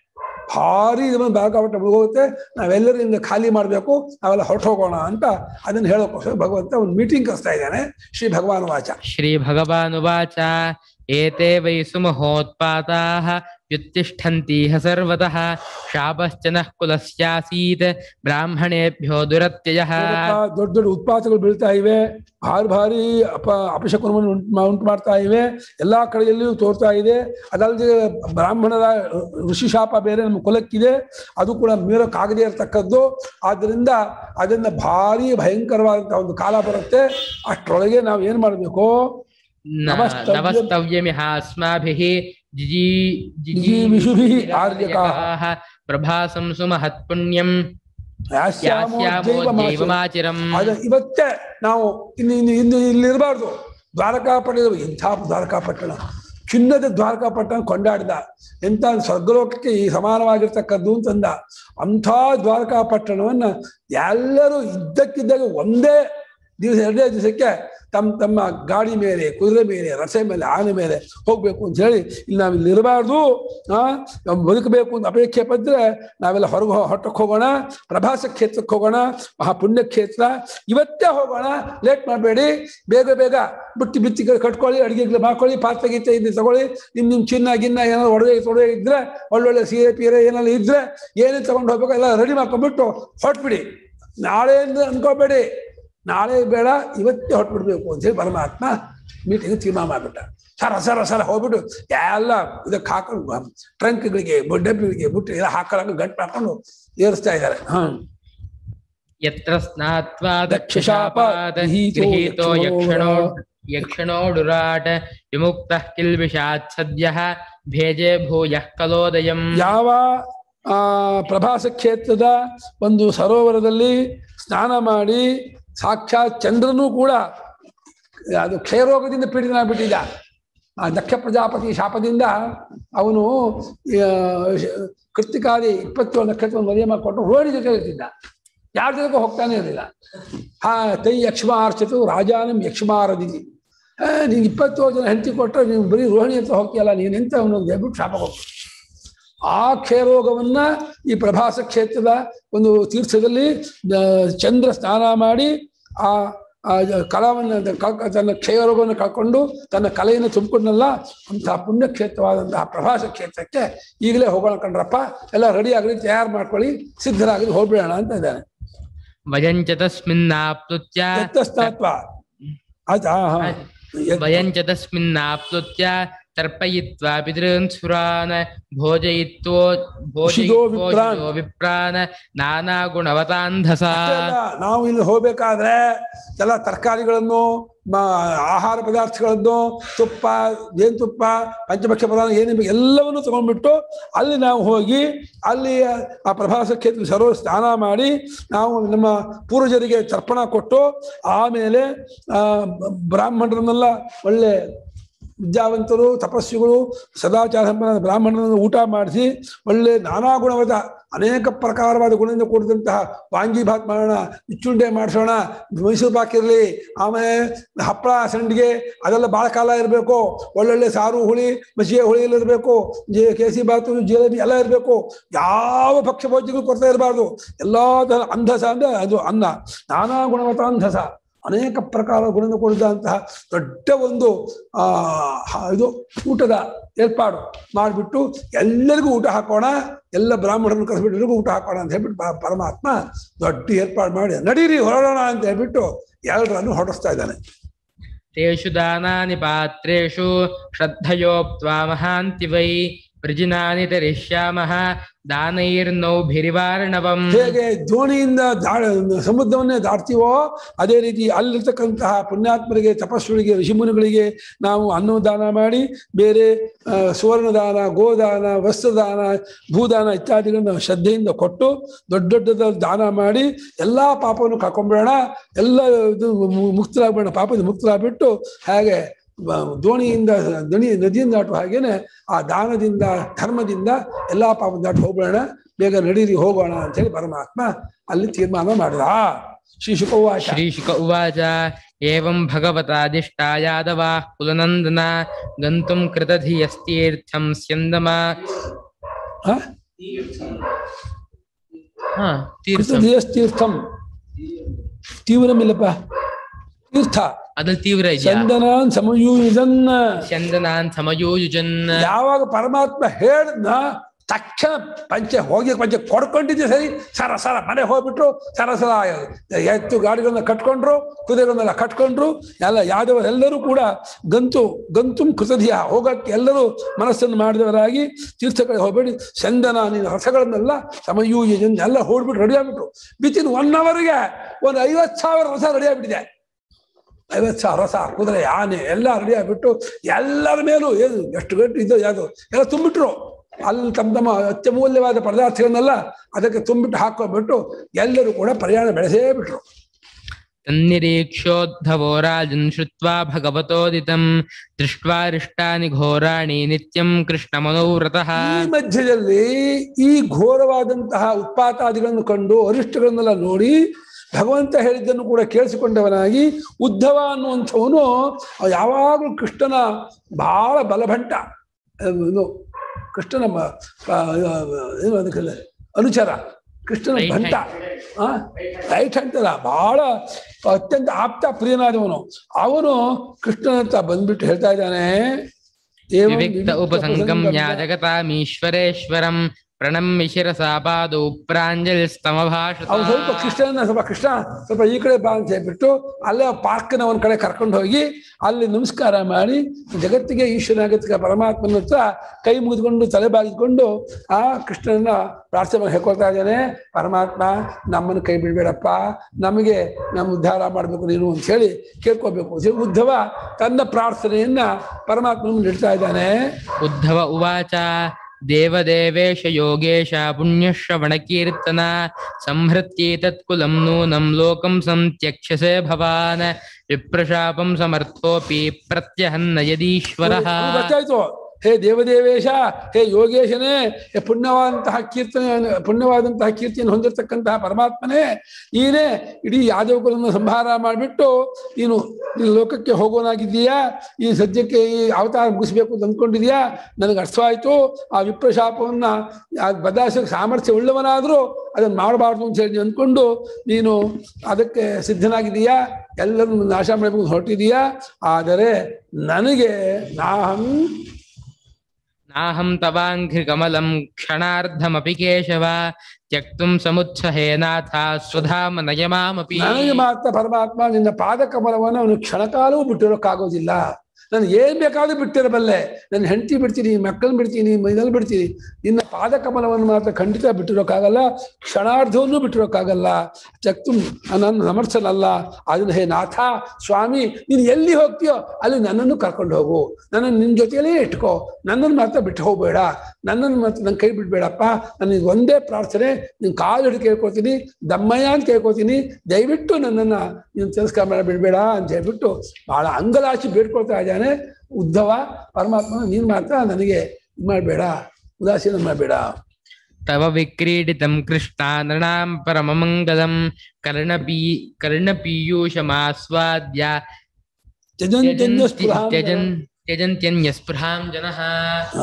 ಭಾರಿ ಇದು ಬಂದು ದ್ವಾರಕಾಪಟ್ಟಣ ಮುಳುಗೋಗುತ್ತೆ ನಾವೆಲ್ಲರೂ ಇಲ್ಲಿಂದ ಖಾಲಿ ಮಾಡಬೇಕು ನಾವೆಲ್ಲ ಹೊರಟು ಹೋಗೋಣ ಅಂತ ಅದನ್ನು ಹೇಳೋಕ್ಕೋಸ್ಕರ ಭಗವಂತ ಒಂದು ಮೀಟಿಂಗ್ ಕರೆಸ್ತಾ ಇದ್ದಾನೆ ಶ್ರೀ ಭಗವಾನ್ ವಾಚ श्रीभगवानुवाच एते वै सुमहोत्पाताः व्युत्तिष्ठन्तीह सर्वतः शापश्च नः कुलस्यासीत् ब्राह्मणेभ्यो दुरत्ययः ನೋಡಪ್ಪ, ದೊಡ್ಡ ದೊಡ್ಡ ಉತ್ಪಾತಗಳು ಬೀಳ್ತಾ ಇವೆ ಭಾರಿ ಭಾರಿ ಅಪ ಅಪಶಕುನವನ್ನು ಉಂಟು ಮಾ- ಉಂಟು ಮಾಡ್ತಾ ಇವೆ ಎಲ್ಲಾ ಕಡೆಯಲ್ಲಿಯೂ ತೋರ್ತಾ ಇದೆ ಅದಲ್ಲದೆ ಬ್ರಾಹ್ಮಣರ ಋಷಿ ಶಾಪ ಬೇರೆ ನಮ್ಮ ಕುಲಕ್ಕಿದೆ ಅದು ಕೂಡ ಮೀರಕ್ಕಾಗದೇ ಇರತಕ್ಕದ್ದು ಆದ್ದರಿಂದ ಅದನ್ನ ಭಾರಿ ಭಯಂಕರವಾದಂತಹ ಒಂದು ಕಾಲ ಬರುತ್ತೆ ಅಷ್ಟರೊಳಗೆ ನಾವು ಏನ್ ಮಾಡಬೇಕು न नमस्तव्यम्- नमस्तव्यमिह अस्माभिः जिजी- जिजीविषुभिः आर्यकाः। आर्यकाः प्रभासं सुमहत्पुण्यं ಯಾಸ್ಯಾಮೋ यास्यामो ಜೈವಮಾಚ. जैवमाचिरम् ಅದ ಇವತ್ತೇ ನಾವು ಇನ್ನು ಇನ್ನು ಇನ್ನು ಇಲ್ಲಿ ಇರಬಾರ್ದು ದ್ವಾರಕಾಪಟ್ಟಣ ಎಂಥ ದ್ವಾರಕಾಪಟ್ಟಣ ಚಿನ್ನದ ದ್ವಾರಕಾಪಟ್ಟಣ ಕೊಂಡಾಡಿದ ಎಂಥ ಸ್ವರ್ಗಲೋಕಕ್ಕೆ ಈ ಸಮಾನವಾಗಿರ್ತಕ್ಕದ್ದು ಅಂತಂದ ಅಂಥ ದ್ವಾರಕಾಪಟ್ಟಣವನ್ನ ಎಲ್ಲರೂ ಇದ್ದಕ್ಕಿದ್ದಾಗ ಒಂದೇ ದಿವಸ ಎರಡೇ ದಿವಸಕ್ಕೆ ತಮ್ಮ ತಮ್ಮ ಗಾಡಿ ಮೇಲೆ ಕುದುರೆ ಮೇಲೆ ರಸೆ ಮೇಲೆ ಆನೆ ಮೇಲೆ ಹೋಗ್ಬೇಕು ಅಂತ ಹೇಳಿ ಇಲ್ಲಿ ನಾವು ಇಲ್ಲಿ ಇರಬಾರ್ದು ಆ ನಾವು ಬದುಕಬೇಕು ಅಂತ ಅಪೇಕ್ಷೆ ಪಟ್ಟರೆ ನಾವೆಲ್ಲ ಹೊರಗೆ ಹೊಟ್ಟಕ್ಕೆ ಹೋಗೋಣ ಪ್ರಭಾಸ ಕ್ಷೇತ್ರಕ್ಕೆ ಹೋಗೋಣ ಮಹಾಪುಣ್ಯ ಕ್ಷೇತ್ರ ಇವತ್ತೇ ಹೋಗೋಣ ಲೇಟ್ ಮಾಡಬೇಡಿ ಬೇಗ ಬೇಗ ಬುಟ್ಟಿ ಬಿತ್ತಿ ಕಟ್ಕೊಳ್ಳಿ ಅಡಿಗೆಗಳು ಮಾಡ್ಕೊಳ್ಳಿ ಪಾತ್ರೆ ಗೀತೆ ಇದ್ದು ತಗೊಳ್ಳಿ ನಿಮ್ ನಿಮ್ ಚಿನ್ನ ಗಿನ್ನ ಏನಾದ್ರು ಒಡವೆ ತೊಡವೆ ಇದ್ರೆ ಒಳ್ಳೊಳ್ಳೆ ಸೀರೆ ಪೀರೆ ಏನೆಲ್ಲ ಇದ್ರೆ ಏನೇನು ತಗೊಂಡು ಹೋಗ್ಬೇಕು ಎಲ್ಲ ರೆಡಿ ಮಾಡ್ಕೊಂಡ್ಬಿಟ್ಟು ಹೊಟ್ಬಿಡಿ ನಾಳೆ ಅಂತ ಅನ್ಕೋಬೇಡಿ ನಾಳೆ ಬೇಡ ಇವತ್ತೇ ಹೊಟ್ಬಿಡ್ಬೇಕು ಅಂತ ಹೇಳಿ ಪರಮಾತ್ಮ ಮೀಟಿಂಗ್ ತೀರ್ಮಾನ ಮಾಡ್ಬಿಟ್ಟ ಸರ ಸರ ಸರ ಹೋಗ್ಬಿಟ್ಟು ಎಲ್ಲ ಇದಕ್ಕೆ ಹಾಕೊಂಡು ಟ್ರಂಕ್ಗಳಿಗೆ ಡಬ್ಬಿಗಳಿಗೆ ಬುಟ್ಟಿ ಎಲ್ಲ ಹಾಕೊಳ್ಳೋಕೆ ಗಂಟು ಹಾಕೊಂಡು ಏರಿಸ್ತಾ ಇದ್ದಾರೆ ಹ್ಮ್ यत्र स्नात्वा दक्षशापात् दक्षशापात् गृहीतो गृहीतो यक्षणो यक्षणो यक्षणोडुराट् विमुक्तः किल्बिषात् सद्यः भेजे भूयः कलोदयम् ಯಾವ ಆ ಪ್ರಭಾಸ ಕ್ಷೇತ್ರದ ಒಂದು ಸರೋವರದಲ್ಲಿ ಸ್ನಾನ ಮಾಡಿ ಸಾಕ್ಷಾತ್ ಚಂದ್ರನೂ ಕೂಡ ಅದು ಕ್ಷಯರೋಗದಿಂದ ಪೀಡಿತನಾಗ್ಬಿಟ್ಟಿದ್ದ ಆ ದಕ್ಷ ಪ್ರಜಾಪತಿ ಶಾಪದಿಂದ ಅವನು ಆ, ಕೃತಿಕಾರಿ ಇಪ್ಪತ್ತೇಳು ನಕ್ಷತ್ರ ಮದುವೆ ಮಾಡಿಕೊಟ್ಟು ರೋಣಿ ಜೊತೆ ಇರ್ತಿದ್ದ ಯಾರ ಜೊತೆಗೂ ಹೋಗ್ತಾನೆ ಇರಲಿಲ್ಲ ಹಾ ತೈ ಯಕ್ಷ್ಮಾರ್ಚತು ರಾಜಾನಂ ಯಕ್ಷ್ಮಾರದಿತಿ ನಿಂಗೆ ಇಪ್ಪತ್ತೇಳು ಜನ ಹೆಂಡತಿ ಕೊಟ್ಟರೆ ನೀವು ಬರೀ ರೋಹಿಣಿ ಹತ್ರ ಹೋಗ್ತೀಯಲ್ಲ ನೀನು ಎಂತ ಅವನು ಹೇಳ್ಬಿಟ್ಟು ಶಾಪ ಕೊಟ್ಟು ಆ ಕ್ಷಯರೋಗವನ್ನ ಈ ಪ್ರಭಾಸ ಕ್ಷೇತ್ರದ ಒಂದು ತೀರ್ಥದಲ್ಲಿ ಆ, ಚಂದ್ರ ಸ್ನಾನ ಮಾಡಿ ಆ ಆ ಕಲಾವನ್ನು ಕಳ್ಕ- ತನ್ನ ಕ್ಷಯರೋಗವನ್ನು ಕಳ್ಕೊಂಡು ತನ್ನ ಕಲೆಯನ್ನು ತುಂಬಿಕೊಂಡಲ್ಲ ಅಂತಹ ಪುಣ್ಯಕ್ಷೇತ್ರವಾದಂತಹ ಪ್ರಭಾಸ ಕ್ಷೇತ್ರಕ್ಕೆ ಈಗಲೇ ಹೋಗೋಣ ಕಣ್ರಪ್ಪ ಎಲ್ಲ ರೆಡಿ ಆಗಲಿ ತಯಾರು ಮಾಡ್ಕೊಳ್ಳಿ ಸಿದ್ಧರಾಗಲಿ ಹೋಗ್ಬಿಡೋಣ ಅಂತ ಇದ್ದಾನೆ वयं च तस्मिन्नाप्लुत्य ಎತ್ತಸ್ತಾತ್ವ ಆಯ್ತಾ ಹಾ, ಹಾ. ಎತ್- वयं च तस्मिन्नाप्लुत्य तर्पयित्वा पितॄन् सुरान् भोजयित्वो उषितो भोजयित्वो विप्रान्। शिशो विप्रान् नानागुणवतान्धसा ಅಷ್ಟೇ ಅಲ್ಲ, ನಾವು ಇಲ್ಲಿ ಹೋಗ್ಬೇಕಾದ್ರೆ ಎಲ್ಲ ತರಕಾರಿಗಳನ್ನು ಮ- ಆಹಾರ ಪದಾರ್ಥಗಳನ್ನು ತುಪ್ಪ ಜೇನುತುಪ್ಪ ಪಂಚಭಕ್ಷ ಪದಾರ್ಥ ಏನೇನು ಎಲ್ಲವನ್ನು ತಗೊಂಡ್ಬಿಟ್ಟು ಅಲ್ಲಿ ನಾವು ಹೋಗಿ ಅಲ್ಲಿ ಆ ಪ್ರಭಾಸ ಕ್ಷೇತ್ರ ಸರೋವರ ಸ್ನಾನ ಮಾಡಿ ನಾವು ನಮ್ಮ ಪೂರ್ವಜರಿಗೆ ತರ್ಪಣ ಕೊಟ್ಟು ಆಮೇಲೆ ಆ ಬ- ಬ್ರಾಹ್ಮಣರನ್ನೆಲ್ಲ ಒಳ್ಳೆ ವಿದ್ಯಾವಂತರು ತಪಸ್ವಿಗಳು ಸದಾಚಾರ ಸಂಪನ್ನ ಬ್ರಾಹ್ಮಣರನ್ನು ಊಟ ಮಾಡಿಸಿ ಒಳ್ಳೆ ನಾನಾ ಗುಣವಾದ ಅನೇಕ ಪ್ರಕಾರವಾದ ಗುಣದಿಂದ ಕೂಡಿದಂತಹ ವಾಂಗಿ ಭಾತ್ ಮಾಡೋಣ ಇಚ್ಚುಂಡೆ ಮಾಡಿಸೋಣ ಮೈಸೂರು ಪಾಕ್ ಇರಲಿ ಆಮೇಲೆ ಹಪ್ಪಳ ಸಂಡಿಗೆ ಅದೆಲ್ಲ ಭಾಳ ಕಾಲ ಇರಬೇಕು ಒಳ್ಳೊಳ್ಳೆ ಸಾರು ಹುಳಿ ಮಸಿಗೆ ಹುಳಿ ಎಲ್ಲ ಇರಬೇಕು ಜೇ ಕೇಸಿ ಬಾತು ಜಿಲೇಬಿ ಎಲ್ಲ ಇರಬೇಕು ಯಾವ ಭಕ್ಷ್ಯ ಭೋಜ್ಯಗಳು ಕೊರತೆ ಇರಬಾರ್ದು ಎಲ್ಲಾ ತರ ಅಂಧಸ ಅಂದ್ರೆ ಅದು ಅನ್ನ ನಾನಾ ಗುಣವತ ಅಂಧಸ ಅನೇಕ ಪ್ರಕಾರ ಗುಣದಿಂದ ಕೂಡಿದಂತಹ ದೊಡ್ಡ ಒಂದು ಆ ಹ- ಇದು ಊಟದ ಏರ್ಪಾಡು ಮಾಡಿಬಿಟ್ಟು ಎಲ್ಲರಿಗೂ ಊಟ ಹಾಕೋಣ ಎಲ್ಲ ಬ್ರಾಹ್ಮಣರನ್ನು ಕರೆಸ್ಬಿಟ್ಟು ಎಲ್ರಿಗೂ ಊಟ ಹಾಕೋಣ ಅಂತ ಹೇಳ್ಬಿಟ್ಟು ಪ- ಪರಮಾತ್ಮ ದೊಡ್ಡ ಏರ್ಪಾಡು ಮಾಡಿ ನಡೀರಿ ಹೊರಡೋಣ ಅಂತ ಹೇಳ್ಬಿಟ್ಟು ಎಲ್ಲರನ್ನು ಹೊರಡಿಸ್ತಾ ಇದ್ದಾನೆ तेषु दानानि पात्रेषु श्रद्धयोक्त्वा महान्ति वै वृजिनानि तरिष्यामः दानैर्नौभिरिवार्णवम् ಹೇಗೆ ದೋಣಿಯಿಂದ ದಾ ಸಮುದ್ರವನ್ನೇ ದಾಟ್ತೀವೋ ಅದೇ ರೀತಿ ಅಲ್ಲಿರ್ತಕ್ಕಂತಹ ಪುಣ್ಯಾತ್ಮರಿಗೆ ತಪಸ್ಸುಗಳಿಗೆ ಋಷಿಮುನಿಗಳಿಗೆ ನಾವು ಅನ್ನದಾನ ಮಾಡಿ ಬೇರೆ ಆ, ಸುವರ್ಣದಾನ ಗೋದಾನ ವಸ್ತ್ರದಾನ ಭೂದಾನ ಇತ್ಯಾದಿಗಳನ್ನು ಶ್ರದ್ಧೆಯಿಂದ ಕೊಟ್ಟು ದೊಡ್ಡ ದೊಡ್ಡದ ದಾನ ಮಾಡಿ ಎಲ್ಲಾ ಪಾಪವನ್ನು ಕಳ್ಕೊಂಡ್ಬಿಡೋಣ ಎಲ್ಲ ಇದು ಮು- ಮುಕ್ತರಾಗ್ಬೇಡ ಪಾಪದಿಂದ ಮುಕ್ತರಾಗ್ಬಿಟ್ಟು ಹಾಗೆ ಬ- ದೋಣಿಯಿಂದ ದಣಿ ನದಿಯಿಂದ ದಾಟುವ ಹಾಗೇನೆ ಆ ದಾನದಿಂದ ಧರ್ಮದಿಂದ ಎಲ್ಲಾ ಪಾಪ ದಾಟಿ ಹೋಗೋಣ ಬೇಗ ನಡೀರಿ ಹೋಗೋಣ ಅಂತ ಹೇಳಿ ಪರಮಾತ್ಮ ಅಲ್ಲಿ ತೀರ್ಮಾನ ಮಾಡಿದ ಶ್ರೀಶುಕವಾಚ श्रीशुक उवाच एवं भगवतादिष्टा यादवा कुलनन्दना गन्तुं कृतधियस्तीर्थं स्यन्दमा ಹ? हा तीर्थं ತೀರ್ಥಂ ತೀವ್ರಮಿಲ್ಲಪ್ಪ ತೀರ್ಥ ಅದ್ರಲ್ಲಿ ತೀವ್ರ ಇದೆಯಾ ಚಂದನಾನ್ ಸಮಯೂಜನ್ನ ಚಂದನಾನ್ ಸಮಯೋಯುಜನ್ ಯಾವಾಗ ಪರಮಾತ್ಮ ಹೇಳ್ದ ತಕ್ಷಣ ಪಂಚೆ ಹೋಗಿ ಪಂಚೆ ಕೊಡ್ಕೊಂಡಿದ್ದೆ ಸರಿ ಸರ ಸರ ಮನೆ ಹೋಗ್ಬಿಟ್ರು ಸರ ಸರ ಎತ್ತು ಗಾಡಿಗಳನ್ನ ಕಟ್ಕೊಂಡ್ರು ಕುದುರೆಗಳನ್ನೆಲ್ಲ ಕಟ್ಕೊಂಡ್ರು ಎಲ್ಲ ಯಾದವರೆಲ್ಲರೂ ಕೂಡ ಗಂತು ಗಂತುಂ ಕೃತಧಿಯ ಹೋಗಕ್ಕೆ ಎಲ್ಲರೂ ಮನಸ್ಸನ್ನು ಮಾಡಿದವರಾಗಿ ತೀರ್ಥ ಕಡೆ ಹೋಗ್ಬೇಡಿ ಚಂದನ ನೀನು ರಸಗಳನ್ನೆಲ್ಲ ಸಮಯೂಜನ್ ಎಲ್ಲ ಹೊಡ್ಬಿಟ್ಟು ರೆಡಿ ಆಗ್ಬಿಟ್ರು ವಿತಿನ್ ಒನ್ ಅವರ್ಗೆ ಒಂದು ಐವತ್ತು ಸಾವಿರ ರಸ ರೆಡಿ ಆಗ್ಬಿಟ್ಟಿದೆ ಐವತ್ತು ಸಾವಿರ ರಸ ಕುದುರೆ ಆನೆ ಎಲ್ಲ ರೆಡಿ ಆಗ್ಬಿಟ್ಟು ಎಲ್ಲರ ಮೇಲೂ ಏನು ಎಷ್ಟು ಗಂಟೆ ಇದು ಯಾವುದು ಎಲ್ಲ ತುಂಬಿಟ್ರು ಅಲ್ಲಿ ತಮ್ಮ ತಮ್ಮ ಅತ್ಯಮೂಲ್ಯವಾದ ಪದಾರ್ಥಗಳನ್ನೆಲ್ಲ ಅದಕ್ಕೆ ತುಂಬಿಟ್ಟು ಹಾಕೋಬಿಟ್ಟು ಎಲ್ಲರೂ ಕೂಡ ಪ್ರಯಾಣ ಬೆಳೆಸೇ ಬಿಟ್ರು तन्निरीक्षोद्धवो राजन् श्रुत्वा भगवतोदितं दृष्ट्वा रिष्टानि घोराणि नित्यं कृष्णमनोव्रतः ಈ ಮಧ್ಯದಲ್ಲಿ ಈ ಘೋರವಾದಂತಹ ಉತ್ಪಾತಾದಿಗಳನ್ನು ಕಂಡು ಅರಿಷ್ಟಗಳನ್ನೆಲ್ಲ ನೋಡಿ ಭಗವಂತ ಹೇಳಿದ್ದನ್ನು ಕೂಡ ಕೇಳಿಸಿಕೊಂಡವನಾಗಿ ಉದ್ಧವ ಅನ್ನುವಂಥವನು ಯಾವಾಗಲೂ ಕೃಷ್ಣನ ಬಹಳ ಬಲಭಂಟ ಅಹ್ ಇದು ಕೃಷ್ಣನ ಮ- ಆ, ಏನು ಅದಕ್ಕೆಲ್ಲ ಅನುಚರ ಕೃಷ್ಣನ Right ಭಂಟ ಆ ರೈಟ್ ಅಂತಲ್ಲ ಬಹಳ ಅತ್ಯಂತ ಆಪ್ತ ಪ್ರಿಯನಾದವನು ಅವನು ಕೃಷ್ಣನ ಹತ್ರ ಬಂದ್ಬಿಟ್ಟು ಹೇಳ್ತಾ ಇದ್ದಾನೆ ಏವಂ विविक्त ವಿವಿಕ್ತ उपसङ्गम्या ಉಪಸಂಗಮ್ಯ. जगतामीश्वरेश्वरं प्रणम्य शिरसा पादौ प्राञ्जलिस्तमभाषत ಅವ್ನು ಸ್ವಲ್ಪ ಕೃಷ್ಣನ ಸ್ವಲ್ಪ ಕೃಷ್ಣ ಸ್ವಲ್ಪ ಈ ಕಡೆ ಬಾ ಅಂತ ಹೇಳ್ಬಿಟ್ಟು ಅಲ್ಲೇ ಪಾರ್ಕ್ನ ಒಂದ್ ಕಡೆ ಕರ್ಕೊಂಡು ಹೋಗಿ ಅಲ್ಲಿ ನಮಸ್ಕಾರ ಮಾಡಿ ಜಗತ್ತಿಗೆ ಈಶ್ವರನಾಗತ್ತಿಗೆ ಪರಮಾತ್ಮನ ಹತ್ರ ಕೈ ಮುಗಿದುಕೊಂಡು ತಲೆ ಬಾಗಿಕೊಂಡು ಆ ಕೃಷ್ಣನ ಪ್ರಾರ್ಥನೆ ಮಾಡಿ ಹೇಳ್ಕೊಳ್ತಾ ಇದ್ದಾನೆ ಪರಮಾತ್ಮ ನಮ್ಮನ್ನು ಕೈ ಬಿಡಬೇಡಪ್ಪ ನಮಗೆ ನಮ್ಮ ಉದ್ಧಾರ ಮಾಡಬೇಕು ನೀನು ಅಂತ ಹೇಳಿ ಕೇಳ್ಕೋಬೇಕು ಅಂತ ಹೇಳಿ ಉದ್ಧವ ತನ್ನ ಪ್ರಾರ್ಥನೆಯನ್ನ ಪರಮಾತ್ಮನ ಮುಂದೆ ಇಡ್ತಾ ಇದ್ದಾನೆ उद्धव उवाच देवदेवेश योगेश पुण्यश्रवणकीर्तना संहृत्येतत्कुलं नूनं लोकं संत्यक्षसे भवान् विप्रशापं समर्थोऽपि प्रत्यहन्न यदीश्वरः ಅವ್ನಿಗೆ ಗೊತ್ತಾಯ್ತು ಹೇ ದೇವದೇವೇಶ ಹೇ ಯೋಗೇಶನೇ ಹೇ ಪುಣ್ಯವಾದಂತಹ ಕೀರ್ತನೆ ಪುಣ್ಯವಾದಂತಹ ಕೀರ್ತಿಯನ್ನು ಹೊಂದಿರತಕ್ಕಂತಹ ಪರಮಾತ್ಮನೇ ನೀನೇ ಇಡೀ ಯಾದವಗಳನ್ನು ಸಂಹಾರ ಮಾಡಿಬಿಟ್ಟು ನೀನು ನೀನು ಲೋಕಕ್ಕೆ ಹೋಗೋನಾಗಿದ್ದೀಯಾ ಈ ಸದ್ಯಕ್ಕೆ ಈ ಅವತಾರ ಮುಗಿಸ್ಬೇಕು ಅಂತ ಅಂದ್ಕೊಂಡಿದ್ಯಾ ನನಗೆ ಅರ್ಥವಾಯ್ತು ಆ ವಿಪ್ರಶಾಪವನ್ನ ಆ ಬದಲಾಯಿಸೋಕೆ ಸಾಮರ್ಥ್ಯ ಉಳ್ಳವನಾದರೂ ಅದನ್ನು ಮಾಡಬಾರ್ದು ಅಂತ ಹೇಳಿ ಅಂದ್ಕೊಂಡು ನೀನು ಅದಕ್ಕೆ ಸಿದ್ಧನಾಗಿದ್ದೀಯಾ ಎಲ್ಲರನ್ನು ನಾಶ ಮಾಡಬೇಕು ಅಂತ ಹೊರಟಿದೀಯಾ ಆದರೆ ನನಗೆ ನಾಹಂ नाहं तवाङ्घ्रिकमलं क्षणार्धमपि केशव त्यक्तुं समुत्सहेनाथ स्वधाम नयमामपि ನನಗೆ ಮಾತ್ರ ಪರಮಾತ್ಮ ನಿನ್ನ ಪಾದ ಕಮಲವನ್ನು ಅವನು ಕ್ಷಣಕಾಲವೂ ಬಿಟ್ಟಿರೋಕ್ಕಾಗೋದಿಲ್ಲ ನಾನು ಏನ್ ಬೇಕಾದ್ರೂ ಬಿಟ್ಟಿರಬಲ್ಲೆ ನನ್ನ ಹೆಂಡತಿ ಬಿಡ್ತೀನಿ ಮಕ್ಕಳನ್ನ ಬಿಡ್ತೀನಿ ಮೈದಲ್ಲಿ ಬಿಡ್ತೀನಿ ನಿನ್ನ ಪಾದ ಕಮಲವನ್ನು ಮಾತ್ರ ಖಂಡಿತ ಬಿಟ್ಟಿರೋಕ್ಕಾಗಲ್ಲ ಕ್ಷಣಾರ್ಧವನ್ನು ಬಿಟ್ಟಿರೋಕ್ಕಾಗಲ್ಲ ಚಕ್ತು ನನ್ನ ಸಮರ್ಥನಲ್ಲ ಅದನ್ನ ಹೇ ನಾಥ ಸ್ವಾಮಿ ನೀನು ಎಲ್ಲಿ ಹೋಗ್ತೀಯೋ ಅಲ್ಲಿ ನನ್ನನ್ನು ಕರ್ಕೊಂಡು ಹೋಗು ನನ್ನನ್ನು ನಿನ್ನ ಜೊತೆಯಲ್ಲೇ ಇಟ್ಕೋ ನನ್ನನ್ನು ಮಾತ್ರ ಬಿಟ್ಟು ಹೋಗ್ಬೇಡ ನನ್ನನ್ನು ಮಾತ್ರ ನನ್ನ ಕೈ ಬಿಡ್ಬೇಡಪ್ಪ ನನಗೆ ಒಂದೇ ಪ್ರಾರ್ಥನೆ ನಿನ್ ಕಾಲು ಹಿಡಿದು ಕೇಳ್ಕೊತೀನಿ ದಮ್ಮಯ್ಯ ಅಂತ ಕೇಳ್ಕೊತೀನಿ ದಯವಿಟ್ಟು ನನ್ನನ್ನ ನೀನು ತಿರಸ್ಕಾರ ಮಾಡಿ ಬಿಡಬೇಡ ಅಂತ ಹೇಳ್ಬಿಟ್ಟು ಬಹಳ ಅಂಗಲಾಚಿ ಬೇಡ್ಕೊಳ್ತಾ ಇದ್ದಾನೆ ಉದ್ಧವ ಪರಮಾತ್ಮ ನೀನು ಮಾತ್ರ ನನಗೆ ಇದು ಮಾಡಬೇಡ ಉದಾಸೀನ ಮಾಡಬೇಡ तव विक्रीडितं कृष्णा नृणां परममङ्गलं कर्णपी कर्णपीयूषमास्वाद्य त्यजन्त्यन्य त्यजन्ति- स्पृहां त्यजन् त्यजन्त्यन्यस्पृहां जनः ಆ,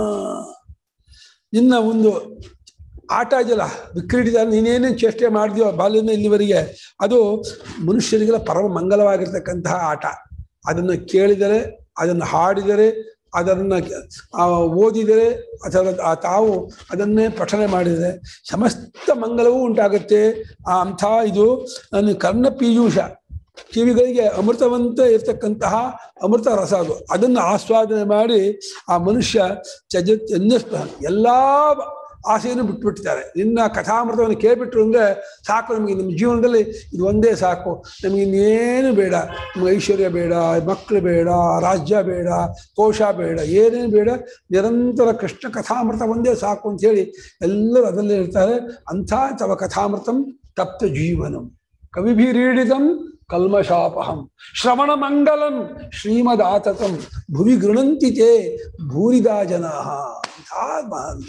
ನಿನ್ನ ಒಂದು ಆಟ ಇದೆಯಲ್ಲ ವಿಕ್ರೀಡಿತ ನೀನೇನೇನು ಚೇಷ್ಟೆ ಮಾಡಿದ್ಯೋ ಬಾಲ್ಯದಿಂದ ಇಲ್ಲಿವರೆಗೆ ಅದು ಮನುಷ್ಯರಿಗೆಲ್ಲ ಪರಮ ಮಂಗಲವಾಗಿರ್ತಕ್ಕಂತಹ ಆಟ ಅದನ್ನು ಕೇಳಿದರೆ ಅದನ್ನು ಹಾಡಿದರೆ ಅದನ್ನು ಆ, ಓದಿದರೆ ಅಥವಾ ಆ ತಾವು ಅದನ್ನೇ ಪಠನೆ ಮಾಡಿದರೆ ಸಮಸ್ತ ಮಂಗಲವೂ ಉಂಟಾಗುತ್ತೆ ಆ ಅಂಥ ಇದು ನನ್ನ ಕರ್ಣ ಪೀಯೂಷ ಕಿವಿಗಳಿಗೆ ಅಮೃತವಂತ ಇರ್ತಕ್ಕಂತಹ ಅಮೃತ ರಸ ಅದು ಅದನ್ನು ಆಸ್ವಾದನೆ ಮಾಡಿ ಆ ಮನುಷ್ಯ ಚಜತ್ ಅನ್ಯಸ್ಪ ಎಲ್ಲಾ ಆಸೆಯನ್ನು ಬಿಟ್ಬಿಟ್ಟಿದ್ದಾರೆ ನಿನ್ನ ಕಥಾಮೃತವನ್ನು ಕೇಳ್ಬಿಟ್ರು ಅಂದ್ರೆ ಸಾಕು ನಮಗೆ ನಮ್ಮ ಜೀವನದಲ್ಲಿ ಇದು ಒಂದೇ ಸಾಕು ನಮಗೆ ಇನ್ನೇನು ಬೇಡ ನಮ್ಗೆ ಐಶ್ವರ್ಯ ಬೇಡ ಮಕ್ಕಳು ಬೇಡ ರಾಜ್ಯ ಬೇಡ ಕೋಶ ಬೇಡ ಏನೇನು ಬೇಡ ನಿರಂತರ ಕೃಷ್ಣ ಕಥಾಮೃತ ಒಂದೇ ಸಾಕು ಅಂತ ಹೇಳಿ ಎಲ್ಲರೂ ಅದರಲ್ಲೇ ಇರ್ತಾರೆ ಅಂಥ ತವ ಕಥಾಮೃತಂ ತಪ್ತ ಜೀವನಂ ಕವಿಭಿರೀಡಿತಂ ಕಲ್ಮಶಾಪಹಂ ಶ್ರವಣ ಮಂಗಲಂ ಶ್ರೀಮದಾತತಂ ಭುವಿ ಗೃಣಂತಿ ತೇ ಭೂರಿದಾ ಜನಾ ಮಹಾನ್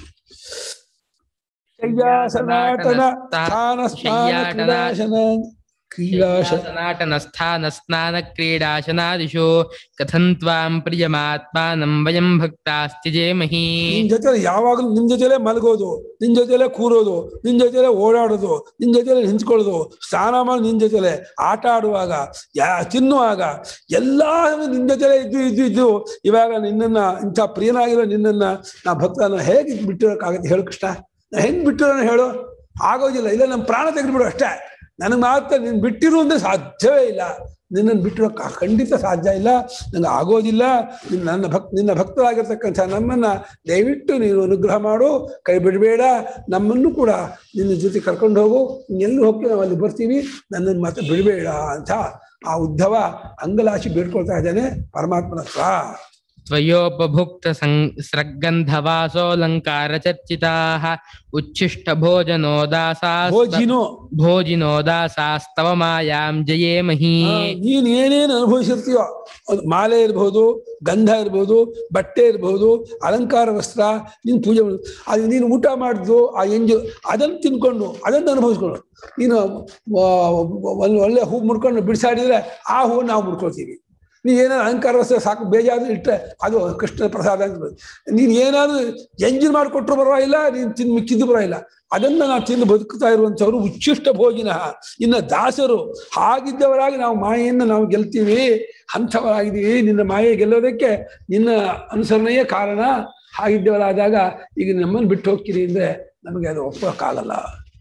ಶಯ್ಯಾಸನಾಟನ ಸ್ಥಾನ ಸ್ನಾನ ಕ್ರೀಡಾಶನ ಕ್ರೀಡಾಶ ಸನಾಟನ ಸ್ಥಾನ ಸ್ನಾನ ಕ್ರೀಡಾಶನಾದಿಶು ಕಥಂ ತ್ವಾಂ ಪ್ರಿಯಮಾತ್ಮಾನಂ ವಯಂ ಭಕ್ತಾಸ್ತ್ಯಜೇಮಹಿ ನಿನ್ ಜೊತೆ ಯಾವಾಗಲೂ ನಿನ್ ಜೊತೆಲೆ ಮಲಗೋದು ನಿನ್ ಜೊತೆಲೆ ಕೂರೋದು ನಿನ್ ಜೊತೆಲೆ ಓಡಾಡೋದು ನಿನ್ ಜೊತೆಲೆ ನಿಂತ್ಕೊಳ್ಳೋದು ಸ್ನಾನ ಮಾಡಿ ನಿನ್ ಜೊತೆಲೆ ಆಟ ಆಡುವಾಗ ಯಾ ತಿನ್ನುವಾಗ ಎಲ್ಲಾ ನಿನ್ ಜೊತೆಲೆ ಇದ್ದು ಇದ್ದು ಇದ್ದು ಇವಾಗ ನಿನ್ನನ್ನ ಇಂಥ ಪ್ರಿಯನಾಗಿರೋ ನಿನ್ನನ್ನ ನಾ ಭಕ್ತನ ಹೇಗೆ ಬಿಟ್ಟಿರೋಕ್ಕಾಗತ್ತೆ ಹೇಳು ಕೃಷ್ಣ ನಾ ಹೆಂಗ್ ಬಿಟ್ಟಿರೋನ ಹೇಳು ಆಗೋದಿಲ್ಲ ಇಲ್ಲ ನಮ್ಮ ಪ್ರಾಣ ತೆಗೆದ್ಬಿಡು ಅಷ್ಟೇ ನನಗೆ ಮಾತ್ರ ನೀನ್ ಬಿಟ್ಟಿರು ಅಂದ್ರೆ ಸಾಧ್ಯವೇ ಇಲ್ಲ ನಿನ್ನನ್ನು ಬಿಟ್ಟಿರೋ ಕ- ಖಂಡಿತ ಸಾಧ್ಯ ಇಲ್ಲ ನಂಗೆ ಆಗೋದಿಲ್ಲ ನಿನ್ನ ನನ್ನ ಭಕ್ ನಿನ್ನ ಭಕ್ತರಾಗಿರ್ತಕ್ಕಂಥ ನಮ್ಮನ್ನ ದಯವಿಟ್ಟು ನೀನು ಅನುಗ್ರಹ ಮಾಡು ಕೈ ಬಿಡಬೇಡ ನಮ್ಮನ್ನು ಕೂಡ ನಿನ್ನ ಜೊತೆ ಕರ್ಕೊಂಡು ಹೋಗು ಎಲ್ಲಿ ಹೋಗ್ತೀವಿ ನಾವು ಅಲ್ಲಿ ಬರ್ತೀವಿ ನನ್ನನ್ನು ಮಾತ್ರ ಬಿಡಬೇಡ ಅಂತ ಆ ಉದ್ಧವ ಅಂಗಲಾಶಿ ಬೇಡ್ಕೊಳ್ತಾ ಇದ್ದಾನೆ ಪರಮಾತ್ಮನ ಹತ್ರ ತ್ವಯೋಪಭುಕ್ತ ಸಂ ಸ್ರಗ್ಗಂಧವಾಸೋಲಂಕಾರ ಚರ್ಚಿತಾಃ ಉಚ್ಛಿಷ್ಟ ಭೋಜನೋ ದಾಸಾಸ್ತ ಭೋಜಿನೋ ಭೋಜಿನೋ ದಾಸಾಸ್ತವ ಮಾಯಾಂ ಜಯೇಮಹಿ ಆ, ನೀನ್ ಏನೇನು ಅನುಭವಿಸಿರ್ತೀಯೋ ಅದು ಮಾಲೆ ಇರ್ಬೋದು ಗಂಧ ಇರ್ಬೋದು ಬಟ್ಟೆ ಇರ್ಬೋದು ಅಲಂಕಾರ ವಸ್ತ್ರ ನೀನು ಪೂಜೆ ಮಾಡು ಅದು ನೀನು ಊಟ ಮಾಡಿದ್ದು ಆ ಎಂಜು ಅದನ್ನು ತಿನ್ಕೊಂಡು ಅದನ್ನು ಅನುಭವಿಸ್ಕೊಂಡು ನೀನು ಆ, ಒಂದು ಒಳ್ಳೆ ಹೂ ಮುಡ್ಕೊಂಡು ಬಿಡಿಸಾಡಿದ್ರೆ ಆ ಹೂ ನಾವು ಮುಡ್ಕೊಳ್ತೀವಿ ನೀನು ಏನಾದ್ರು ಅಲಂಕಾರ ವಸ್ತ್ರ ಸಾಕು ಬೇಜಾರು ಇಟ್ಟರೆ ಅದು ಕೃಷ್ಣ ಪ್ರಸಾದ ಅಂತ ಬರುತ್ತೆ. ನೀನು ಏನಾದ್ರು ಎಂಜಿನ್ ಮಾಡಿಕೊಟ್ರು ಪರವಾಗಿಲ್ಲ ನೀನು ತಿಂದು ಮಿಕ್ಕಿದ್ದು ಪರವಾಗಿಲ್ಲ ಅದನ್ನ ನಾವು ತಿಂದು ಬದುಕ್ತಾ ಇರುವಂಥವ್ರು ಉಚ್ಚಿಷ್ಟ ಭೋಜಿನ ಇನ್ನ ದಾಸರು ಹಾಗಿದ್ದವರಾಗಿ ನಾವು ಮಾಯೆಯನ್ನು ನಾವು ಗೆಲ್ತೀವಿ ಅಂಥವರಾಗಿದ್ದೀವಿ ನಿನ್ನ ಮಾಯೆ ಗೆಲ್ಲೋದಕ್ಕೆ ನಿನ್ನ ಅನುಸರಣೆಯೇ ಕಾರಣ ಹಾಗಿದ್ದವರಾದಾಗ ಈಗ ನಮ್ಮನ್ನು ಬಿಟ್ಟು ಹೋಗ್ತೀರಿ ಅಂದ್ರೆ ನಮಗೆ ಅದು ಒಪ್ಪಕ್ಕಾಗಲ್ಲ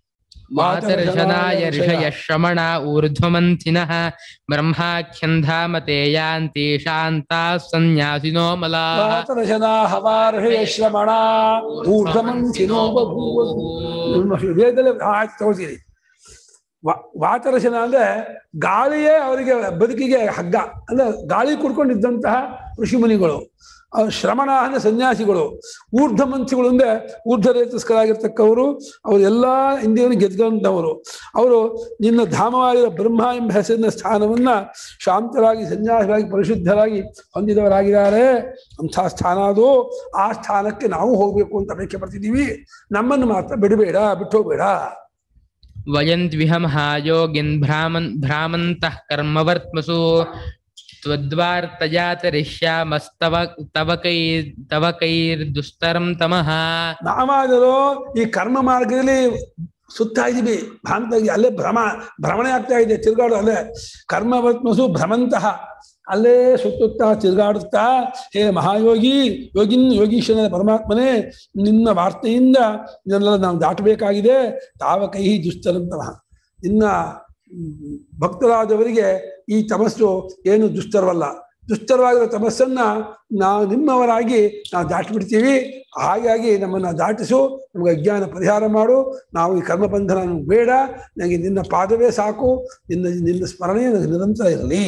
ಮಾತರ್ಶನಾಯ ಋಷಯ ಶ್ರಮಣ ಊರ್ಧ್ವಮಂಥಿನಃ ಬ್ರಹ್ಮಾಖ್ಯಂಧಾಮತೆ ಯಾಂತಿ ಶಾಂತಾ ಸನ್ಯಾಸಿನೋ ಮಲಾ ವಾತರಶನ ಹವಾರ್ಹಯ ಶ್ರಮಣ ಊರ್ಧ್ವಮಂಥಿನೋ ಬಭೂವವು. ನಿಮ್ಮ ವೇದದಲ್ಲಿ ಆಯ್ತು ತಗೊಳ್ತೀರಿ ವಾ- ವಾತರಶನ ಅಂದ್ರೆ ಗಾಳಿಯೇ ಅವರಿಗೆ ಬದುಕಿಗೆ ಹಗ್ಗ ಅಂದ್ರೆ ಗಾಳಿ ಕುಡ್ಕೊಂಡಿದ್ದಂತಹ ಋಷಿಮುನಿಗಳು ಅವ್ರು ಶ್ರಮಣ ಅಂದ್ರೆ ಸನ್ಯಾಸಿಗಳು ಊರ್ಧ್ವಮಂಥಿಗಳು ಅಂದ್ರೆ ಊರ್ಧ್ವರೇತಸ್ಕರಾಗಿರ್ತಕ್ಕವರು ಅವರು ಎಲ್ಲಾ ಇಂದ್ರಿಯನ್ನು ಗೆದ್ದಂಥವರು ಅವರು ನಿನ್ನ ಧಾಮವಾಗಿರೋ ಬ್ರಹ್ಮ ಎಂಬ ಹೆಸರಿನ ಸ್ಥಾನವನ್ನ ಶಾಂತರಾಗಿ ಸನ್ಯಾಸರಾಗಿ ಪರಿಶುದ್ಧರಾಗಿ ಹೊಂದಿದವರಾಗಿದ್ದಾರೆ ಅಂಥ ಸ್ಥಾನ ಅದು ಆ ಸ್ಥಾನಕ್ಕೆ ನಾವು ಹೋಗ್ಬೇಕು ಅಂತ ಅಪೇಕ್ಷೆ ಪಡ್ತಿದ್ದೀವಿ ನಮ್ಮನ್ನು ಮಾತ್ರ ಬಿಡಬೇಡ ಬಿಟ್ಟು ಹೋಗ್ಬೇಡ ವಯಂದ್ವಿಹ ಮಹಾಯೋಗಿನ್ ಭ್ರಾಮನ್ ಭ್ರಾಮಂತಃ ಕರ್ಮವರ್ತ್ಮಸು ತ್ವದ್ವಾರ್ತಯಾತರಿಷ್ಯಾಮಸ್ತವ ತವ ಕೈ ತವ ಕೈರ್ದುಸ್ತರಂ ತಮಃ ನಾವಾದರೂ ಈ ಕರ್ಮ ಮಾರ್ಗದಲ್ಲಿ ಸುತ್ತಾ ಇದೀವಿ ಭ್ರಾಂತಾಗಿ ಅಲ್ಲೇ ಭ್ರಮ ಭ್ರಮಣೆ ಆಗ್ತಾ ಇದೆ ತಿರುಗಾಡು ಅಲ್ಲೇ ಕರ್ಮವತ್ಮಸು ಭ್ರಮಂತಹ ಅಲ್ಲೇ ಸುತ್ತುತ್ತಾ ತಿರುಗಾಡುತ್ತಾ ಹೇ ಮಹಾಯೋಗಿ ಯೋಗಿನ್ ಯೋಗೀಶ್ವರನ ಪರಮಾತ್ಮನೇ ನಿನ್ನ ವಾರ್ತೆಯಿಂದ ಇದನ್ನೆಲ್ಲ ನಾವು ದಾಟಬೇಕಾಗಿದೆ ತಾವ ಕೈ ದುಸ್ತರಂತಹ ನಿನ್ನ ಮ್, ಭಕ್ತರಾದವರಿಗೆ ಈ ತಪಸ್ಸು ಏನು ದುಸ್ತರವಲ್ಲ ದುಸ್ತರವಾಗಿರೋ ತಪಸ್ಸನ್ನ ನಾವು ನಿಮ್ಮವರಾಗಿ ನಾವು ದಾಟಿಬಿಡ್ತೀವಿ ಹಾಗಾಗಿ ನಮ್ಮನ್ನ ದಾಟಿಸು ನಮಗೆ ಅಜ್ಞಾನ ಪರಿಹಾರ ಮಾಡು ನಾವು ಈ ಕರ್ಮಬಂಧನ ನಮ್ಗೆ ಬೇಡ ನನಗೆ ನಿನ್ನ ಪಾದವೇ ಸಾಕು ನಿನ್ನ ನಿನ್ನ ಸ್ಮರಣೆ ನನಗೆ ನಿರಂತರ ಇರಲಿ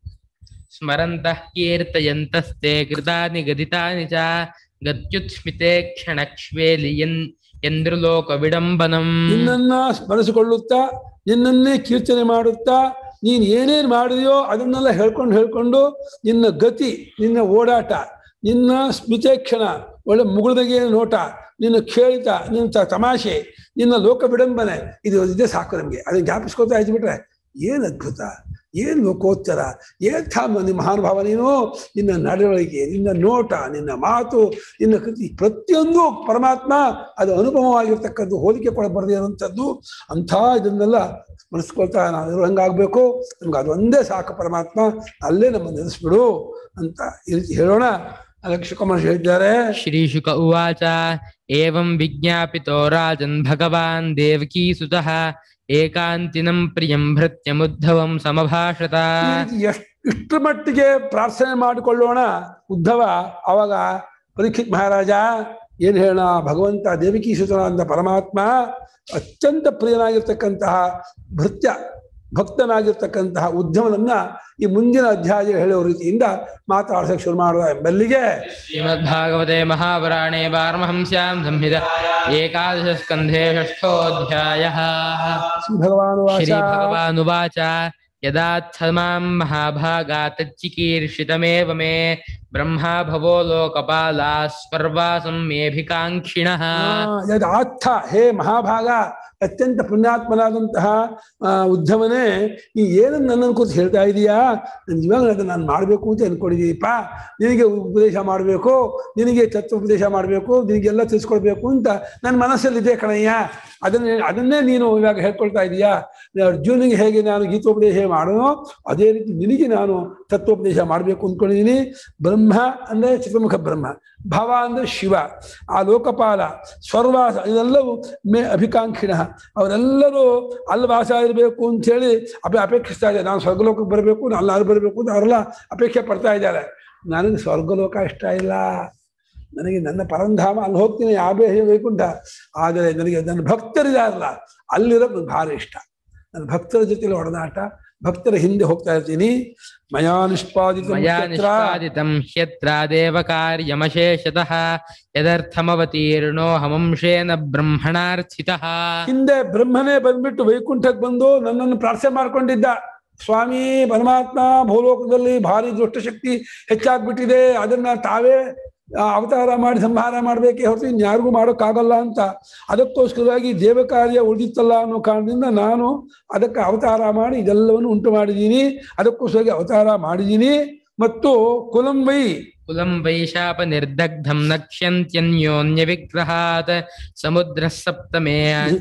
ಸ್ಮರಂತಃ ಕೀರ್ತಯಂತಸ್ತೆ ಕೃತಾನಿ ಗದಿತಾನಿ ಚ ಗತ್ಯುತ್ಸ್ಮಿತೆ ಕ್ಷಣಕ್ಷ್ವೇಲಿ ಎನ್ ಎಂದ್ರಲೋಕ ವಿಡಂಬನಂ ನಿನ್ನನ್ನ ಸ್ಮರಿಸಿಕೊಳ್ಳುತ್ತಾ ನಿನ್ನನ್ನೇ ಕೀರ್ತನೆ ಮಾಡುತ್ತಾ ನೀನ್ ಏನೇನ್ ಮಾಡಿದೆಯೋ ಅದನ್ನೆಲ್ಲ ಹೇಳ್ಕೊಂಡು ಹೇಳ್ಕೊಂಡು ನಿನ್ನ ಗತಿ ನಿನ್ನ ಓಡಾಟ ನಿನ್ನ ಸ್ಮಿತೇಕ್ಷಣ ಒಳ್ಳೆ ಮುಗುಳ್ದಗೆ ನೋಟ ನಿನ್ನ ಖೇಳಿತ ನಿನ್ನ ತ- ತಮಾಷೆ ನಿನ್ನ ಲೋಕ ವಿಡಂಬನೆ ಇದು ಇದೇ ಸಾಕು ನಮ್ಗೆ ಅದನ್ನ ಜ್ಞಾಪಿಸ್ಕೊತಾ ಇದ್ಬಿಟ್ರೆ ಏನ್ ಅದ್ಭುತ ಏನ್ ಲೋಕೋತ್ತರ ಏನ್ ಥಾಮ ನಿಮ್ಮ ಮಹಾನುಭಾವ ನೀನು ನಿನ್ನ ನಡವಳಿಕೆ ನಿನ್ನ ನೋಟ ನಿನ್ನ ಮಾತು ನಿನ್ನ ಕೃತಿ ಪ್ರತಿಯೊಂದು ಪರಮಾತ್ಮ ಅದು ಅನುಪಮವಾಗಿರ್ತಕ್ಕದ್ದು ಹೋಲಿಕೆ ಕೂಡ ಬರದೇ ಇರುವಂಥದ್ದು ಅಂಥ ಇದನ್ನೆಲ್ಲ ಸ್ಮರಿಸ್ಕೊಳ್ತಾ ನಾವು ಇರುವಂಗಾಗಬೇಕು ನಮ್ಗೆ ಅದು ಒಂದೇ ಸಾಕು ಪರಮಾತ್ಮ ಅಲ್ಲೇ ನಮ್ಮ ನಿಲ್ಲಿಸ್ಬಿಡು ಅಂತ ಈ ರೀತಿ ಹೇಳೋಣ ಅದಕ್ಕೆ ಶಿವಕುಮಾರ್ ಹೇಳಿದ್ದಾರೆ ಶ್ರೀಶುಕ ಉವಾಚ ಏವಂ ವಿಜ್ಞಾಪಿತೋ ರಾಜನ್ ಭಗವಾನ್ ದೇವಕೀಸುತಃ ಏಕಾಂತಿನಂ ಪ್ರಿಯಂ ಭೃತ್ಯಮುದ್ಧವಂ ಸಮಭಾಷತ ಈ ರೀತಿ ಎಷ್ಟ್ ಇಷ್ಟ್ರ ಮಟ್ಟಿಗೆ ಪ್ರಾರ್ಥನೆ ಮಾಡಿಕೊಳ್ಳೋಣ ಉದ್ಧವ ಅವಾಗ ಪರೀಕ್ಷಿತ್ ಮಹಾರಾಜ ಏನ್ ಹೇಳೋಣ ಭಗವಂತ ದೇವಕಿ ಸುತನಾದ ಪರಮಾತ್ಮ ಅತ್ಯಂತ ಪ್ರಿಯನಾಗಿರ್ತಕ್ಕಂತಹ ಭೃತ್ಯ ಭಕ್ತನಾಗಿರ್ತಕ್ಕಂತಹ ಉದ್ಧವನನ್ನ ಈ ಮುಂದಿನ ಅಧ್ಯಾಯ ಹೇಳೋ ರೀತಿಯಿಂದ ಮಾತಾಡ್ಸಕ್ ಶುರು ಮಾಡುವ ಎಂಬಲ್ಲಿಗೆ श्रीमद्भागवते महापुराणे पारमहंस्यां संहिता एकादशस्कन्धे षष्ठोऽध्यायः ಶ್ರೀ ಭಗವಾನ್ ವಾಚ श्रीभगवानुवाच ಯದಾತ್ಥಮಾಂ ಮಹಾಭಾಗಾ ತಚ್ಚಿಕೀರ್ಷಿತಮೇವ ಮೇ ಬ್ರಹ್ಮ ಭವೋ ಲೋಕಪಾಲಾ ಸ್ವರ್ವಾಸಂ ಮೇಭಿಕಾಂಕ್ಷಿಣಃ ಯದಾರ್ಥ ಹೇ ಮಹಾಭಾಗ ಅತ್ಯಂತ ಪುಣ್ಯಾತ್ಮನಾದಂತಹ ಆ, ಉದ್ಧವನೇ ಈ ಏನನ್ನು ನನ್ನನ್ನು ಕೂತು ಹೇಳ್ತಾ ಇದೀಯಾ ನಾನು ಇವಾಗ ಅದನ್ನ ನಾನು ಮಾಡಬೇಕು ಅಂತ ಅನ್ಕೊಂಡಿದ್ದೀನಿಪ್ಪ ನಿನಗೆ ಉಪದೇಶ ಮಾಡಬೇಕು ನಿನಗೆ ತತ್ವ ಉಪದೇಶ ಮಾಡಬೇಕು ನಿನಗೆಲ್ಲ ತಿಳಿಸ್ಕೊಡ್ಬೇಕು ಅಂತ ನನ್ನ ಮನಸ್ಸಲ್ಲಿದೆ ಕಣಯ್ಯ ಅದನ್ನೇ ಅದನ್ನೇ ನೀನು ಇವಾಗ ಹೇಳ್ಕೊಳ್ತಾ ಇದೀಯಾ ಅರ್ಜುನಿಗೆ ಹೇಗೆ ನಾನು ಗೀತೋಪದೇಶ ಮಾಡೋನೋ ಅದೇ ರೀತಿ ನಿನಗೆ ನಾನು ತತ್ವೋಪದೇಶ ಮಾಡಬೇಕು ಅಂದ್ಕೊಂಡಿದ್ದೀನಿ ಬ್ರಹ್ಮ ಅಂದ್ರೆ ಚತುರ್ಮುಖ ಬ್ರಹ್ಮ ಭವ ಅಂದ್ರೆ ಶಿವ ಆ ಲೋಕಪಾಲ ಸ್ವರ್ವಾಸ ಇದೆಲ್ಲವೂ ಮೇ ಅಭಿಕಾಂಕ್ಷಿಣ ಅವರೆಲ್ಲರೂ ಅಲ್ಲಿ ವಾಸ ಇರಬೇಕು ಅಂತೇಳಿ ಅಪೇ ಅಪೇಕ್ಷಿಸ್ತಾ ಇದ್ದಾರೆ ನಾನು ಸ್ವರ್ಗಲೋಕಕ್ಕೆ ಬರಬೇಕು ನಾನು ಅಲ್ಲಿ ಬರಬೇಕು ಅಂತ ಅವರೆಲ್ಲ ಅಪೇಕ್ಷೆ ಪಡ್ತಾ ಇದ್ದಾರೆ ನನಗೆ ಸ್ವರ್ಗಲೋಕ ಇಷ್ಟ ಇಲ್ಲ ನನಗೆ ನನ್ನ ಪರಂಧಾಮ ಅಲ್ಲಿ ಹೋಗ್ತೀನಿ ಯಾಬೇ ವೈಕುಂಠ ಆದರೆ ನನಗೆ ನನ್ನ ಭಕ್ತರಿದಾರಲ್ಲ ಅಲ್ಲಿರೋದು ಭಾರಿ ಇಷ್ಟ ನನ್ನ ಭಕ್ತರ ಜೊತೆಲಿ ಒಡನಾಟ ಭಕ್ತರ ಹಿಂದೆ ಹೋಗ್ತಾ ಇರ್ತೀನಿ ಮಯಾ ನಿಷ್ಪಾದಿತ ಮಯಾ ನಿಷ್ಪಾದಿತಂ ಹ್ಯತ್ರ ದೇವ ಕಾರ್ಯಮಶೇಷತಃ ಯದರ್ಥಮವತೀರ್ಣೋ ಹಮಂಶೇನ ಬ್ರಹ್ಮಣಾರ್ಥಿತಃ ಹಿಂದೆ ಬ್ರಹ್ಮನೇ ಬಂದ್ಬಿಟ್ಟು ವೈಕುಂಠಕ್ಕೆ ಬಂದು ನನ್ನನ್ನು ಪ್ರಾರ್ಥನೆ ಮಾಡ್ಕೊಂಡಿದ್ದ ಸ್ವಾಮಿ ಪರಮಾತ್ಮ ಭೂಲೋಕದಲ್ಲಿ ಭಾರಿ ದುಷ್ಟಶಕ್ತಿ ಹೆಚ್ಚಾಗ್ಬಿಟ್ಟಿದೆ ಅದನ್ನ ತಾವೇ ಆ, ಅವತಾರ ಮಾಡಿ ಸಂಹಾರ ಮಾಡ್ಬೇಕೇ ಹೊರತು ಇನ್ಯಾರಿಗೂ ಮಾಡೋಕ್ಕಾಗಲ್ಲ ಅಂತ ಅದಕ್ಕೋಸ್ಕರವಾಗಿ ದೇವ ಕಾರ್ಯ ಉಳಿದಿತ್ತಲ್ಲ ಅನ್ನೋ ಕಾರಣದಿಂದ ನಾನು ಅದಕ್ಕೆ ಅವತಾರ ಮಾಡಿ ಇದೆಲ್ಲವನ್ನು ಉಂಟು ಮಾಡಿದ್ದೀನಿ ಅದಕ್ಕೋಸ್ಕರವಾಗಿ ಅವತಾರ ಮಾಡಿದ್ದೀನಿ ಮತ್ತು ಕುಲಂ ವೈ ಕುಲಂ ವೈಶಾಪ ನಿರ್ದಗ್ಧಂ ನಕ್ಷ್ಯಂತ್ಯನ್ಯೋನ್ಯ ವಿಗ್ರಹಾತ್ ಸಮುದ್ರ ಸಪ್ತಮೇ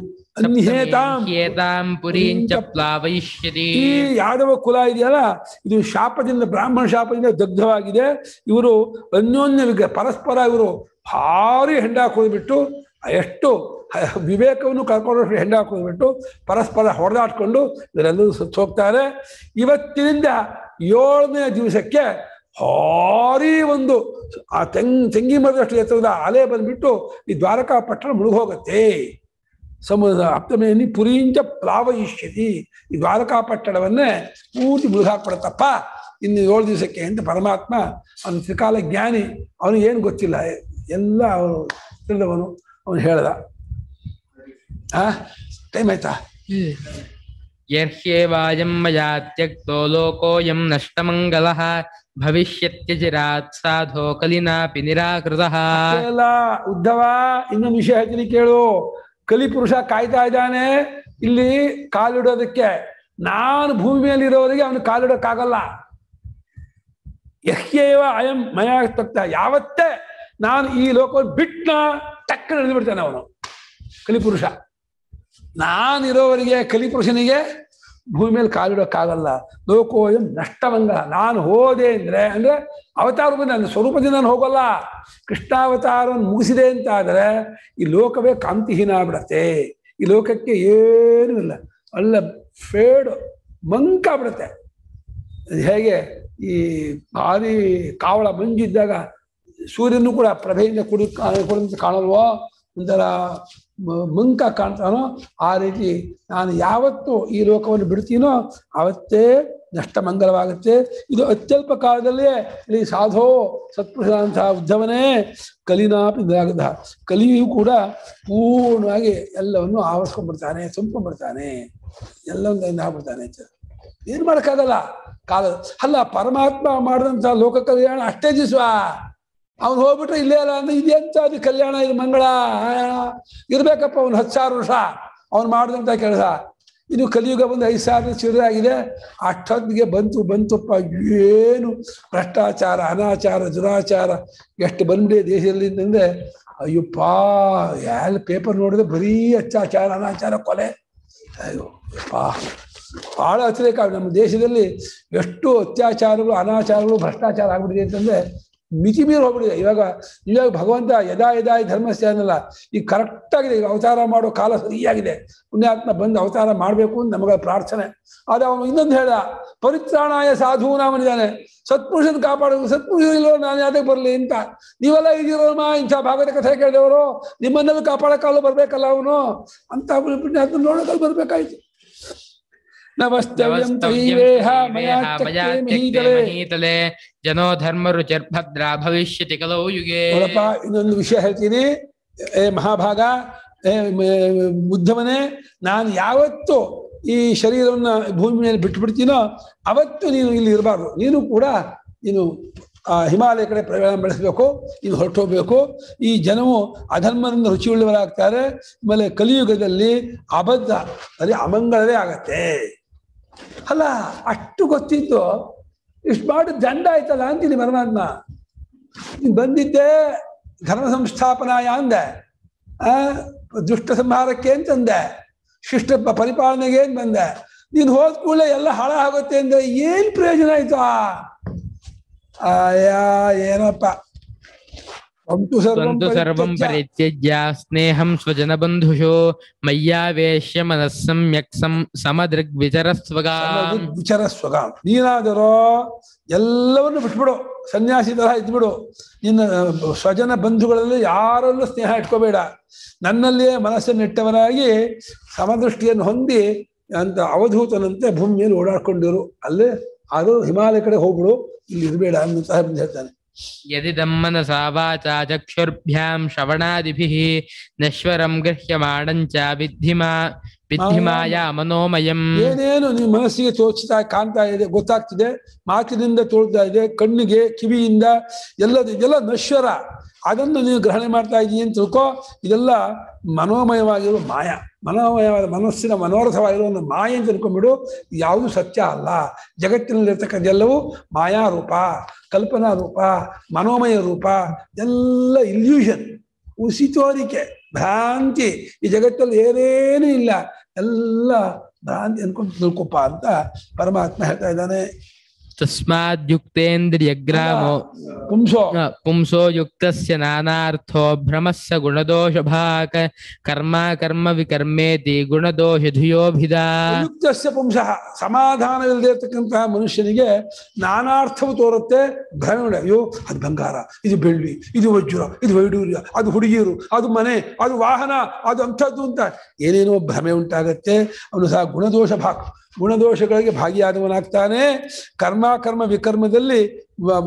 ಅನ್ಯೇತಾಂ ಏತಾಂ ಪುರೀಂಚ ಪ್ಲಾವಯಿಷ್ಯತಿ ಈ ಯಾದವ ಕುಲ ಇದೆಯಲ್ಲ ಇದು ಶಾಪದಿಂದ ಬ್ರಾಹ್ಮಣ ಶಾಪದಿಂದ ದಗ್ಧವಾಗಿದೆ ಇವರು ಅನ್ಯೋನ್ಯ ವಿಗ್ರಹ ಪರಸ್ಪರ ಇವರು ಭಾರಿ ಹೆಂಡ ಹಾಕೋದ್ಬಿಟ್ಟು ಎಷ್ಟು ಹ- ವಿವೇಕವನ್ನು ಕಳ್ಕೊಂಡಷ್ಟು ಹೆಂಡ ಹಾಕೋದ್ಬಿಟ್ಟು ಪರಸ್ಪರ ಹೊಡೆದಾಡ್ಕೊಂಡು ಇವರೆಲ್ಲರೂ ಸತ್ತು ಹೋಗ್ತಾರೆ ಇವತ್ತಿನಿಂದ ಏಳನೇ ದಿವಸಕ್ಕೆ ಭಾರಿ ಒಂದು ಆ ತೆಂಗ್ ತೆಂಗಿ ಮರದಷ್ಟು ಎತ್ತರದ ಅಲೆ ಬಂದ್ಬಿಟ್ಟು ಈ ದ್ವಾರಕಾ ಪಟ್ಟಣ ಮುಳುಗೋಗತ್ತೆ ಸಮುದ್ರ ಅಪ್ತಮೇನಿ ಪುರೀಂಚ ಪ್ಲಾವಯಿಷ್ಯತಿ ಈ ದ್ವಾರಕಾ ಪಟ್ಟಣವನ್ನೇ ಪೂರ್ತಿ ಮುಳುಗಾಕ್ಬಿಡತ್ತಪ್ಪ ಇನ್ನು ಏಳು ದಿವಸಕ್ಕೆ ಅಂತ ಪರಮಾತ್ಮ ಅವನು ತ್ರಿಕಾಲ ಜ್ಞಾನಿ ಅವನಿಗೆ ಏನು ಗೊತ್ತಿಲ್ಲ ಎಲ್ಲ ಅವನು ತಿಳಿದವನು ಅವನು ಹೇಳ್ದ ಆ ಟೈಮ್ ಆಯ್ತಾ ಯರ್ಹ್ಯೇವಾಯಂ ಮಯಾ ತ್ಯಕ್ತೋ ಲೋಕೋಯಂ ನಷ್ಟಮಂಗಲಃ ಭವಿಷ್ಯತ್ಯಚಿರಾತ್ ಸಾಧೋ ಕಲಿನಾಪಿ ನಿರಾಕೃತಃ ಎಲ್ಲ ಉದ್ಧವ ಇನ್ನೊಂದು ವಿಷಯ ಹೇಳ್ತೀನಿ ಕೇಳು ಕಲಿಪುರುಷ ಕಾಯ್ತಾ ಇದ್ದಾನೆ ಇಲ್ಲಿ ಕಾಲಿಡೋದಕ್ಕೆ ನಾನು ಭೂಮಿ ಮೇಲೆ ಇರೋವರೆಗೆ ಅವನು ಕಾಲಿಡೋಕ್ಕಾಗಲ್ಲ ಯಹ್ಯೇವ ಅಯಂ ಮಯ ತಕ್ತ ಯಾವತ್ತೇ ನಾನು ಈ ಲೋಕವನ್ನು ಬಿಟ್ನ ಟಕ್ಕ ನಡೆದು ಬಿಡ್ತಾನೆ ಅವನು ಕಲಿಪುರುಷ ನಾನಿರೋವರೆಗೆ ಕಲಿಪುರುಷನಿಗೆ ಭೂಮಿ ಮೇಲೆ ಕಾಲಿಡೋಕ್ಕಾಗಲ್ಲ ಲೋಕೋಯಂ ನಷ್ಟವಂಗ ನಾನು ಹೋದೆ ಅಂದ್ರೆ ಅಂದ್ರೆ ಅವತಾರ ಬಂದು ನನ್ನ ಸ್ವರೂಪದಿಂದ ನಾನು ಹೋಗಲ್ಲ ಕೃಷ್ಣಾವತಾರವನ್ನು ಮುಗಿಸಿದೆ ಅಂತ ಆದರೆ ಈ ಲೋಕವೇ ಕಾಂತಿಹೀನ ಆಗ್ಬಿಡತ್ತೆ ಈ ಲೋಕಕ್ಕೆ ಏನೂ ಇಲ್ಲ ಅಲ್ಲ ಫೇಡ್ ಮಂಕಾಗ್ಬಿಡತ್ತೆ ಅದು ಹೇಗೆ ಈ ಭಾರಿ ಕಾವಳ ಮಂಜಿದ್ದಾಗ ಸೂರ್ಯನು ಕೂಡ ಪ್ರಭೆಯಿಂದ ಕುಡಿ ಕುಡಿದಂತೆ ಕಾಣಲ್ವೋ ಒಂಥರ ಮ- ಮಂಕ ಕಾಣ್ತಾನೋ ಆ ರೀತಿ ನಾನು ಯಾವತ್ತು ಈ ಲೋಕವನ್ನು ಬಿಡ್ತೀನೋ ಆವತ್ತೇ ನಷ್ಟ ಮಂಗಲವಾಗುತ್ತೆ ಇದು ಅತ್ಯಲ್ಪ ಕಾಲದಲ್ಲೇ ಇಲ್ಲಿ ಸಾಧೋ ಸತ್ಪುರುಷನಂತಹ ಉದ್ಧವನೇ ಕಲಿನಾಪಿ ನಿರಾಗದ ಕಲಿಯು ಕೂಡ ಪೂರ್ಣವಾಗಿ ಎಲ್ಲವನ್ನು ಆವರಿಸ್ಕೊಂಡ್ಬಿಡ್ತಾನೆ ತುಂಬ್ಕೊಂಡ್ಬಿಡ್ತಾನೆ ಎಲ್ಲೊಂದರಿಂದ ಆಗ್ಬಿಡ್ತಾನೆ ಅಂತ ಏನ್ ಮಾಡಕ್ಕಾಗಲ್ಲ ಕಾಲ ಅಲ್ಲ ಪರಮಾತ್ಮ ಮಾಡಿದಂತ ಲೋಕ ಕಲ್ಯಾಣ ಅಷ್ಟೇ ದಿವಸ ಅವ್ನು ಹೋಗ್ಬಿಟ್ರೆ ಇಲ್ಲೇ ಅಲ್ಲ ಅಂದ್ರೆ ಇದೆಂತ ಅದು ಕಲ್ಯಾಣ ಇದು ಮಂಗಳ ಆ, ಇರ್ಬೇಕಪ್ಪ ಅವ್ನು ಹತ್ತು ಸಾವಿರ ವರ್ಷ ಅವ್ನು ಮಾಡಿದಂತ ಕೆಲಸ ಇನ್ನು ಕಲಿಯುಗ ಬಂದು ಐದು ಸಾವಿರ ಚಿರದಾಗಿದೆ ಅಷ್ಟೊತ್ತಿಗೆ ಬಂತು ಬಂತಪ್ಪ ಏನು ಭ್ರಷ್ಟಾಚಾರ ಅನಾಚಾರ ದುರಾಚಾರ ಎಷ್ಟು ಬಂದ್ಬಿಡಿ ದೇಶದಲ್ಲಿ ಅಂತಂದ್ರೆ ಅಯ್ಯಪ್ಪ ಎಲ್ಲ ಪೇಪರ್ ನೋಡಿದ್ರೆ ಬರೀ ಅತ್ಯಾಚಾರ ಅನಾಚಾರ ಕೊಲೆ ಅಯ್ಯೋ ಯಪ್ಪಾ ಬಹಳ ಅತಿರೇಕ ನಮ್ಮ ದೇಶದಲ್ಲಿ ಎಷ್ಟು ಅತ್ಯಾಚಾರಗಳು ಅನಾಚಾರಗಳು ಭ್ರಷ್ಟಾಚಾರ ಆಗ್ಬಿಟ್ಟಿದೆ ಅಂತಂದ್ರೆ ಮಿತಿ ಮೀರಿ ಹೋಗ್ಬಿಟ್ಟಿದೆ ಇವಾಗ ಇವಾಗ ಭಗವಂತ ಯದಾ ಯದಾ ಈ ಧರ್ಮಸ್ಥೆ ಅನ್ನಲ್ಲ ಈಗ ಕರೆಕ್ಟ್ ಆಗಿದೆ ಈಗ ಅವತಾರ ಮಾಡೋ ಕಾಲ ಸರಿಯಾಗಿದೆ ಪುಣ್ಯಾತ್ಮ ಬಂದು ಅವತಾರ ಮಾಡಬೇಕು ಅಂತ ನಮಗ ಪ್ರಾರ್ಥನೆ ಆದ್ರೆ ಅವನು ಇನ್ನೊಂದು ಹೇಳ ಪರಿತ್ರಾಣಾಯ ಸಾಧು ನಾಮನಿದ್ದಾನೆ ಸತ್ಪುರುಷನ ಕಾಪಾಡೋದು ಸತ್ಪುರುಷ ಇಲ್ಲೋ ನಾನು ಯಾವ್ದಕ್ಕೆ ಬರಲಿ ಅಂತ ನೀವೆಲ್ಲ ಇದೀರಮ್ಮ ಇಂಥ ಭಾಗದ ಕಥೆ ಕೇಳಿದವರು ನಿಮ್ಮನ್ನೆಲ್ಲ ಕಾಪಾಡಕ್ಕಾಗಲ್ಲ ಬರ್ಬೇಕಲ್ಲ ಅವನು ಅಂತ ಪುಣ್ಯಾತ್ಮ ನೋಡೋಕಲ್ಲಿ ಬರ್ಬೇಕಾಯ್ತು ನಮಸ್ತವ್ಯಂ ತೈವೇಹ ಮಯಾ ಚಕ್ರೇ ಮಹೀತಲೆ ಮಹೀತಲೆ ಜನೋ ಧರ್ಮ ರುಚಿರ್ಭದ್ರ ಭವಿಷ್ಯತಿ ಕಲೌ ಯುಗೆ ನೋಡಪ್ಪ ಇನ್ನೊಂದು ವಿಷಯ ಹೇಳ್ತೀನಿ ಏ ಮಹಾಭಾಗ ಏ ಮ- ಉದ್ಧವನೇ ನಾನು ಯಾವತ್ತು ಈ ಶರೀರವನ್ನ ಭೂಮಿ ಮೇಲೆ ಬಿಟ್ಟು ಬಿಡ್ತೀನೋ ಅವತ್ತು ನೀನು ಇಲ್ಲಿ ಇರಬಾರ್ದು ನೀನು ಕೂಡ ನೀನು ಆ ಹಿಮಾಲಯ ಕಡೆ ಪ್ರಯಾಣ ಬೆಳೆಸಬೇಕು ನೀನು ಹೊರಟೋಗ್ಬೇಕು ಈ ಜನವು ಅಧರ್ಮದಿಂದ ರುಚಿಯುಳ್ಳವರಾಗ್ತಾರೆ ಆಮೇಲೆ ಕಲಿಯುಗದಲ್ಲಿ ಅಬದ್ಧ ಅಲ್ಲಿ ಅಮಂಗಳವೇ ಆಗತ್ತೆ ಅಲ್ಲ ಅಷ್ಟು ಗೊತ್ತಿತ್ತು ಇಷ್ಟು ಮಾಡಿ ದಂಡ ಆಯ್ತಲ್ಲ ಅಂತೀನಿ ಪರಮಾತ್ಮ ನೀನ್ ಬಂದಿದ್ದೆ ಧರ್ಮ ಸಂಸ್ಥಾಪನಾಯ ಅಂದೆ ಆ ದುಷ್ಟ ಸಂಹಾರಕ್ಕೆ ಅಂತಂದೆ ಶಿಷ್ಟ ಪ- ಪರಿಪಾಲನೆಗೆ ಅಂತ ಬಂದೆ ನೀನು ಹೋದ ಕೂಡಲೇ ಎಲ್ಲ ಹಾಳ ಆಗುತ್ತೆ ಅಂದ್ರೆ ಏನ್ ಪ್ರಯೋಜನ ಆಯ್ತು ಆಯಾ ಏನಪ್ಪ ಸ್ವಂತು ಸರ್ವಂ ಸ್ವಂತು ಸರ್ವಂ ಪರಿತ್ಯಜ್ಯ. ಪರಿತ್ಯಜ್ಯ ಸ್ನೇಹಂ ಸ್ವಜನಬಂಧುಷು ಮಯ್ಯಾವೇಶ್ಯ ಮನಸ್ಸಮ್ಯಕ್ ಸಂ ಸಮದೃಗ್ವಿಚರಸ್ವಗಾಂ ವಿಚಾರ ಸ್ವಗ ನೀನಾದರೂ ಎಲ್ಲವನ್ನು ಬಿಟ್ಬಿಡು ಸನ್ಯಾಸಿ ತರ ಇದ್ಬಿಡು ನಿನ್ನ ಸ್ವಜನ ಬಂಧುಗಳಲ್ಲಿ ಯಾರಲ್ಲೂ ಸ್ನೇಹ ಇಟ್ಕೋಬೇಡ ನನ್ನಲ್ಲಿಯೇ ಮನಸ್ಸನ್ನು ಇಟ್ಟವನಾಗಿ ಸಮದೃಷ್ಟಿಯನ್ನು ಹೊಂದಿ ಅಂತ ಅವಧೂತನಂತೆ ಭೂಮಿಯಲ್ಲಿ ಓಡಾಡ್ಕೊಂಡಿರು ಅಲ್ಲೇ ಅದು ಹಿಮಾಲಯ ಕಡೆ ಹೋಗ್ಬಿಡು ಇಲ್ಲಿ ಇರಬೇಡ ಅಂತ ಹೇಳ್ತಾನೆ ಯದಿದಂ ಮನಸಾ ವಾಚಾ ಚಕ್ಷುರ್ಭ್ಯಾಂ ಶ್ರವಣಾದಿಭಿಃ ನಶ್ವರಂ ಗೃಹ್ಯಮಾಣಂಚ ವಿದ್ಧಿಮಾ ವಿದ್ಧಿಮಾಯ ಮನೋಮಯಂ ಏನೇನು ನಿಮ್ಮ ಮನಸ್ಸಿಗೆ ತೋಚ್ತಾ ಕಾಣ್ತಾ ಇದೆ ಗೊತ್ತಾಗ್ತಿದೆ ಮಾತಿನಿಂದ ತೋಳ್ತಾ ಇದೆ ಕಣ್ಣಿಗೆ ಕಿವಿಯಿಂದ ಎಲ್ಲದ ಇದೆಲ್ಲ ನಶ್ವರ ಅದನ್ನು ನೀವು ಗ್ರಹಣೆ ಮಾಡ್ತಾ ಇದ್ದೀನಿ ಅಂತ ತಿಳ್ಕೊ ಇದೆಲ್ಲ ಮನೋಮಯವಾಗಿರುವ ಮಾಯ ಮನೋಮಯವಾದ ಮನಸ್ಸಿನ ಮನೋರಥವಾಗಿರುವ ಒಂದು ಮಾಯ ಅಂತ ತಿಳ್ಕೊಂಡ್ಬಿಡು ಯಾವುದು ಸತ್ಯ ಅಲ್ಲ ಜಗತ್ತಿನಲ್ಲಿರ್ತಕ್ಕಂಥ ಎಲ್ಲವೂ ಮಾಯಾರೂಪ ಕಲ್ಪನಾ ರೂಪ ಮನೋಮಯ ರೂಪ ಎಲ್ಲ ಇಲ್ಯೂಷನ್ ಉಸಿತೋರಿಕೆ ಭ್ರಾಂತಿ ಈ ಜಗತ್ತಲ್ಲಿ ಏನೇನೂ ಇಲ್ಲ ಎಲ್ಲ ಭ್ರಾಂತಿ ಅನ್ಕೊಂಡು ತಿಳ್ಕೊಪ್ಪ ಅಂತ ಪರಮಾತ್ಮ ಹೇಳ್ತಾ ಇದ್ದಾನೆ ತಸ್ಮಾದ್ಯುಕ್ತೇಂದ್ರಿಯಗ್ರಾಮೋ ಪುಂಸೋ ಪುಂಸೋ ಯುಕ್ತಸ್ಯ ನಾನಾರ್ಥೋ ಭ್ರಮಸ್ಸ ಗುಣದೋಷಭಾಕ್ ಕರ್ಮ ಕರ್ಮ ವಿಕರ್ಮೇತಿ ಗುಣದೋಷಧಿಯೋಭಿಧಾ ಯುಕ್ತಸ್ಯ ಪುಂಸಃ ಸಮಾಧಾನವಿಲ್ಲದೆ ಇರ್ತಕ್ಕಂತಹ ಮನುಷ್ಯನಿಗೆ ನಾನಾರ್ಥವು ತೋರುತ್ತೆ ಭ್ರಮೆ ಉಂಟು. ಅಯ್ಯೋ ಅದು ಬಂಗಾರ ಇದು ಬೆಳ್ಳಿ ಇದು ವಜ್ರ ಇದು ವೈಡೂರ್ಯ ಅದು ಹುಡುಗಿಯರು ಅದು ಮನೆ ಅದು ವಾಹನ ಅದು ಅಂಥದ್ದು ಅಂತ ಏನೇನೋ ಭ್ರಮೆ ಉಂಟಾಗತ್ತೆ ಅವನು ಸಹ ಗುಣದೋಷ ಭಾಗ ಗುಣದೋಷಗಳಿಗೆ ಭಾಗಿಯಾದವನಾಗ್ತಾನೆ ಕರ್ಮ ಕರ್ಮ ವಿಕರ್ಮದಲ್ಲಿ ವ-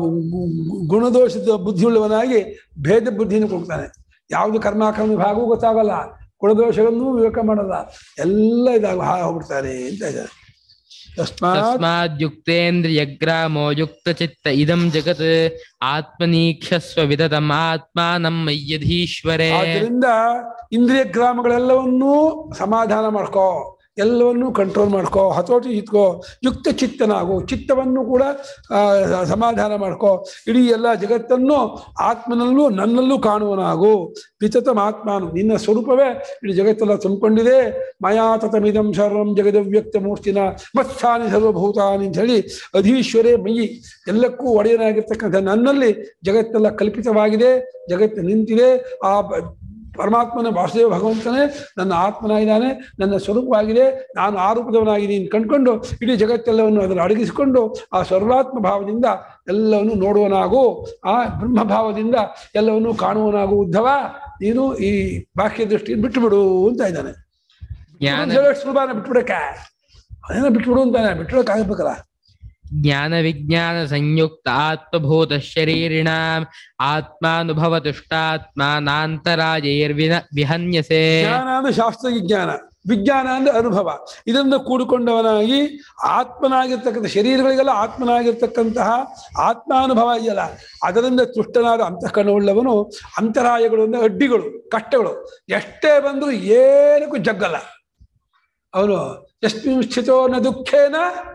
ಗುಣದೋಷದ ಬುದ್ಧಿಯುಳ್ಳವನಾಗಿ ಭೇದ ಬುದ್ಧಿಯನ್ನು ಕೊಡ್ತಾನೆ ಯಾವುದು ಕರ್ಮ ಕರ್ಮ ಭಾಗವೂ ಗೊತ್ತಾಗಲ್ಲ ಗುಣದೋಷಗಳನ್ನು ವಿವೇಕ ಮಾಡಲ್ಲ ಎಲ್ಲ ಇದಾಗ ಹಾಳು ಹೋಗ್ಬಿಡ್ತಾರೆ ಅಂತ ಇದ್ದಾರೆ ತಸ್ಮಾತ್ ತಸ್ಮಾದ್ಯುಕ್ತೇಂದ್ರಿಯಗ್ರಾಮೋ ಯುಕ್ತಚಿತ್ತ ಇದಂ ಜಗತ್ ಆತ್ಮನೀಕ್ಷಸ್ವ ವಿದತಂ ಆತ್ಮಾನಂ ಮಯ್ಯಧೀಶ್ವರೇ ಆದ್ದರಿಂದ ಇಂದ್ರಿಯ ಗ್ರಾಮಗಳೆಲ್ಲವನ್ನೂ ಸಮಾಧಾನ ಮಾಡ್ಕೋ ಎಲ್ಲವನ್ನೂ ಕಂಟ್ರೋಲ್ ಮಾಡ್ಕೋ ಹತೋಟಿ ಇಟ್ಕೋ ಯುಕ್ತ ಚಿತ್ತನಾಗು ಚಿತ್ತವನ್ನು ಕೂಡ ಆ, ಸಮಾಧಾನ ಮಾಡ್ಕೋ ಇಡೀ ಎಲ್ಲ ಜಗತ್ತನ್ನು ಆತ್ಮನಲ್ಲೂ ನನ್ನಲ್ಲೂ ಕಾಣುವನಾಗು ವಿತತಂ ಆತ್ಮಾನು ನಿನ್ನ ಸ್ವರೂಪವೇ ಇಡೀ ಜಗತ್ತೆಲ್ಲ ತುಂಬಿಕೊಂಡಿದೆ ಮಯಾ ತತಮಿದಂ ಸರ್ವಂ ಜಗದವ್ಯಕ್ತ ಮೂರ್ತಿನ ಮತ್ಸ್ಥಾನಿ ಸರ್ವಭೂತಾನಿ ಅಂತ ಹೇಳಿ ಅಧೀಶ್ವರೇ ಮಯಿ ಎಲ್ಲಕ್ಕೂ ಒಡೆಯನಾಗಿರ್ತಕ್ಕಂಥ ನನ್ನಲ್ಲಿ ಜಗತ್ತೆಲ್ಲ ಕಲ್ಪಿತವಾಗಿದೆ ಜಗತ್ತು ನಿಂತಿದೆ ಆ ಬ- ಪರಮಾತ್ಮನ ವಾಸುದೇವ ಭಗವಂತನೇ ನನ್ನ ಆತ್ಮನಾಗಿದ್ದಾನೆ ನನ್ನ ಸ್ವರೂಪವಾಗಿದೆ ನಾನು ಆರೂಪದವನಾಗಿದ್ದೀನಿ ಕಂಡ್ಕೊಂಡು ಇಡೀ ಜಗತ್ತೆಲ್ಲವನ್ನು ಅದನ್ನು ಅಡಗಿಸಿಕೊಂಡು ಆ ಸರ್ವಾತ್ಮ ಭಾವದಿಂದ ಎಲ್ಲವನ್ನು ನೋಡುವನಾಗು ಆ ಬ್ರಹ್ಮ ಭಾವದಿಂದ ಎಲ್ಲವನ್ನು ಕಾಣುವನಾಗು ಉದ್ಧವ ನೀನು ಈ ಬಾಹ್ಯ ದೃಷ್ಟಿ ಬಿಟ್ಟು ಬಿಡು ಅಂತ ಇದ್ದಾನೆ ಜ್ಞಾನ ಸುಲಭನ ಬಿಟ್ಬಿಡಕ್ಕೆ ಅದೇನೋ ಬಿಟ್ಬಿಡು ಅಂತಾನೆ ಬಿಟ್ಬಿಡಕ್ ಆಗ್ಬೇಕಲ್ಲ ಜ್ಞಾನ ವಿಜ್ಞಾನ ಸಂಯುಕ್ತ ಆತ್ಮಭೂತ ಶರೀರಿಣಾಂ ಆತ್ಮಾನುಭವ ತುಷ್ಟಾತ್ಮ ನಾಂತರಾಜೈರ್ವಿನ ವಿಹನ್ಯಸೆ ಜ್ಞಾನ ಅಂದ್ರೆ ಶಾಸ್ತ್ರ ವಿಜ್ಞಾನ ವಿಜ್ಞಾನ ಅಂದ್ರೆ ಅನುಭವ ಇದರಿಂದ ಕೂಡಿಕೊಂಡವನಾಗಿ ಆತ್ಮನಾಗಿರ್ತಕ್ಕಂಥ ಶರೀರಗಳಿಗೆಲ್ಲ ಆತ್ಮನಾಗಿರ್ತಕ್ಕಂತಹ ಆತ್ಮಾನುಭವ ಇದೆಯಲ್ಲ ಅದರಿಂದ ತುಷ್ಟನಾದ ಅಂತಃಕರಣವುಳ್ಳವನು ಅಂತರಾಯಗಳು ಅಂದ್ರೆ ಅಡ್ಡಿಗಳು ಕಷ್ಟಗಳು ಎಷ್ಟೇ ಬಂದರೂ ಏನಕ್ಕೂ ಜಗ್ಗಲ್ಲ ಅವನು ಎಸ್ಮಿನ್ ಸ್ಥಿತೋ ನ ದುಃಖೇನ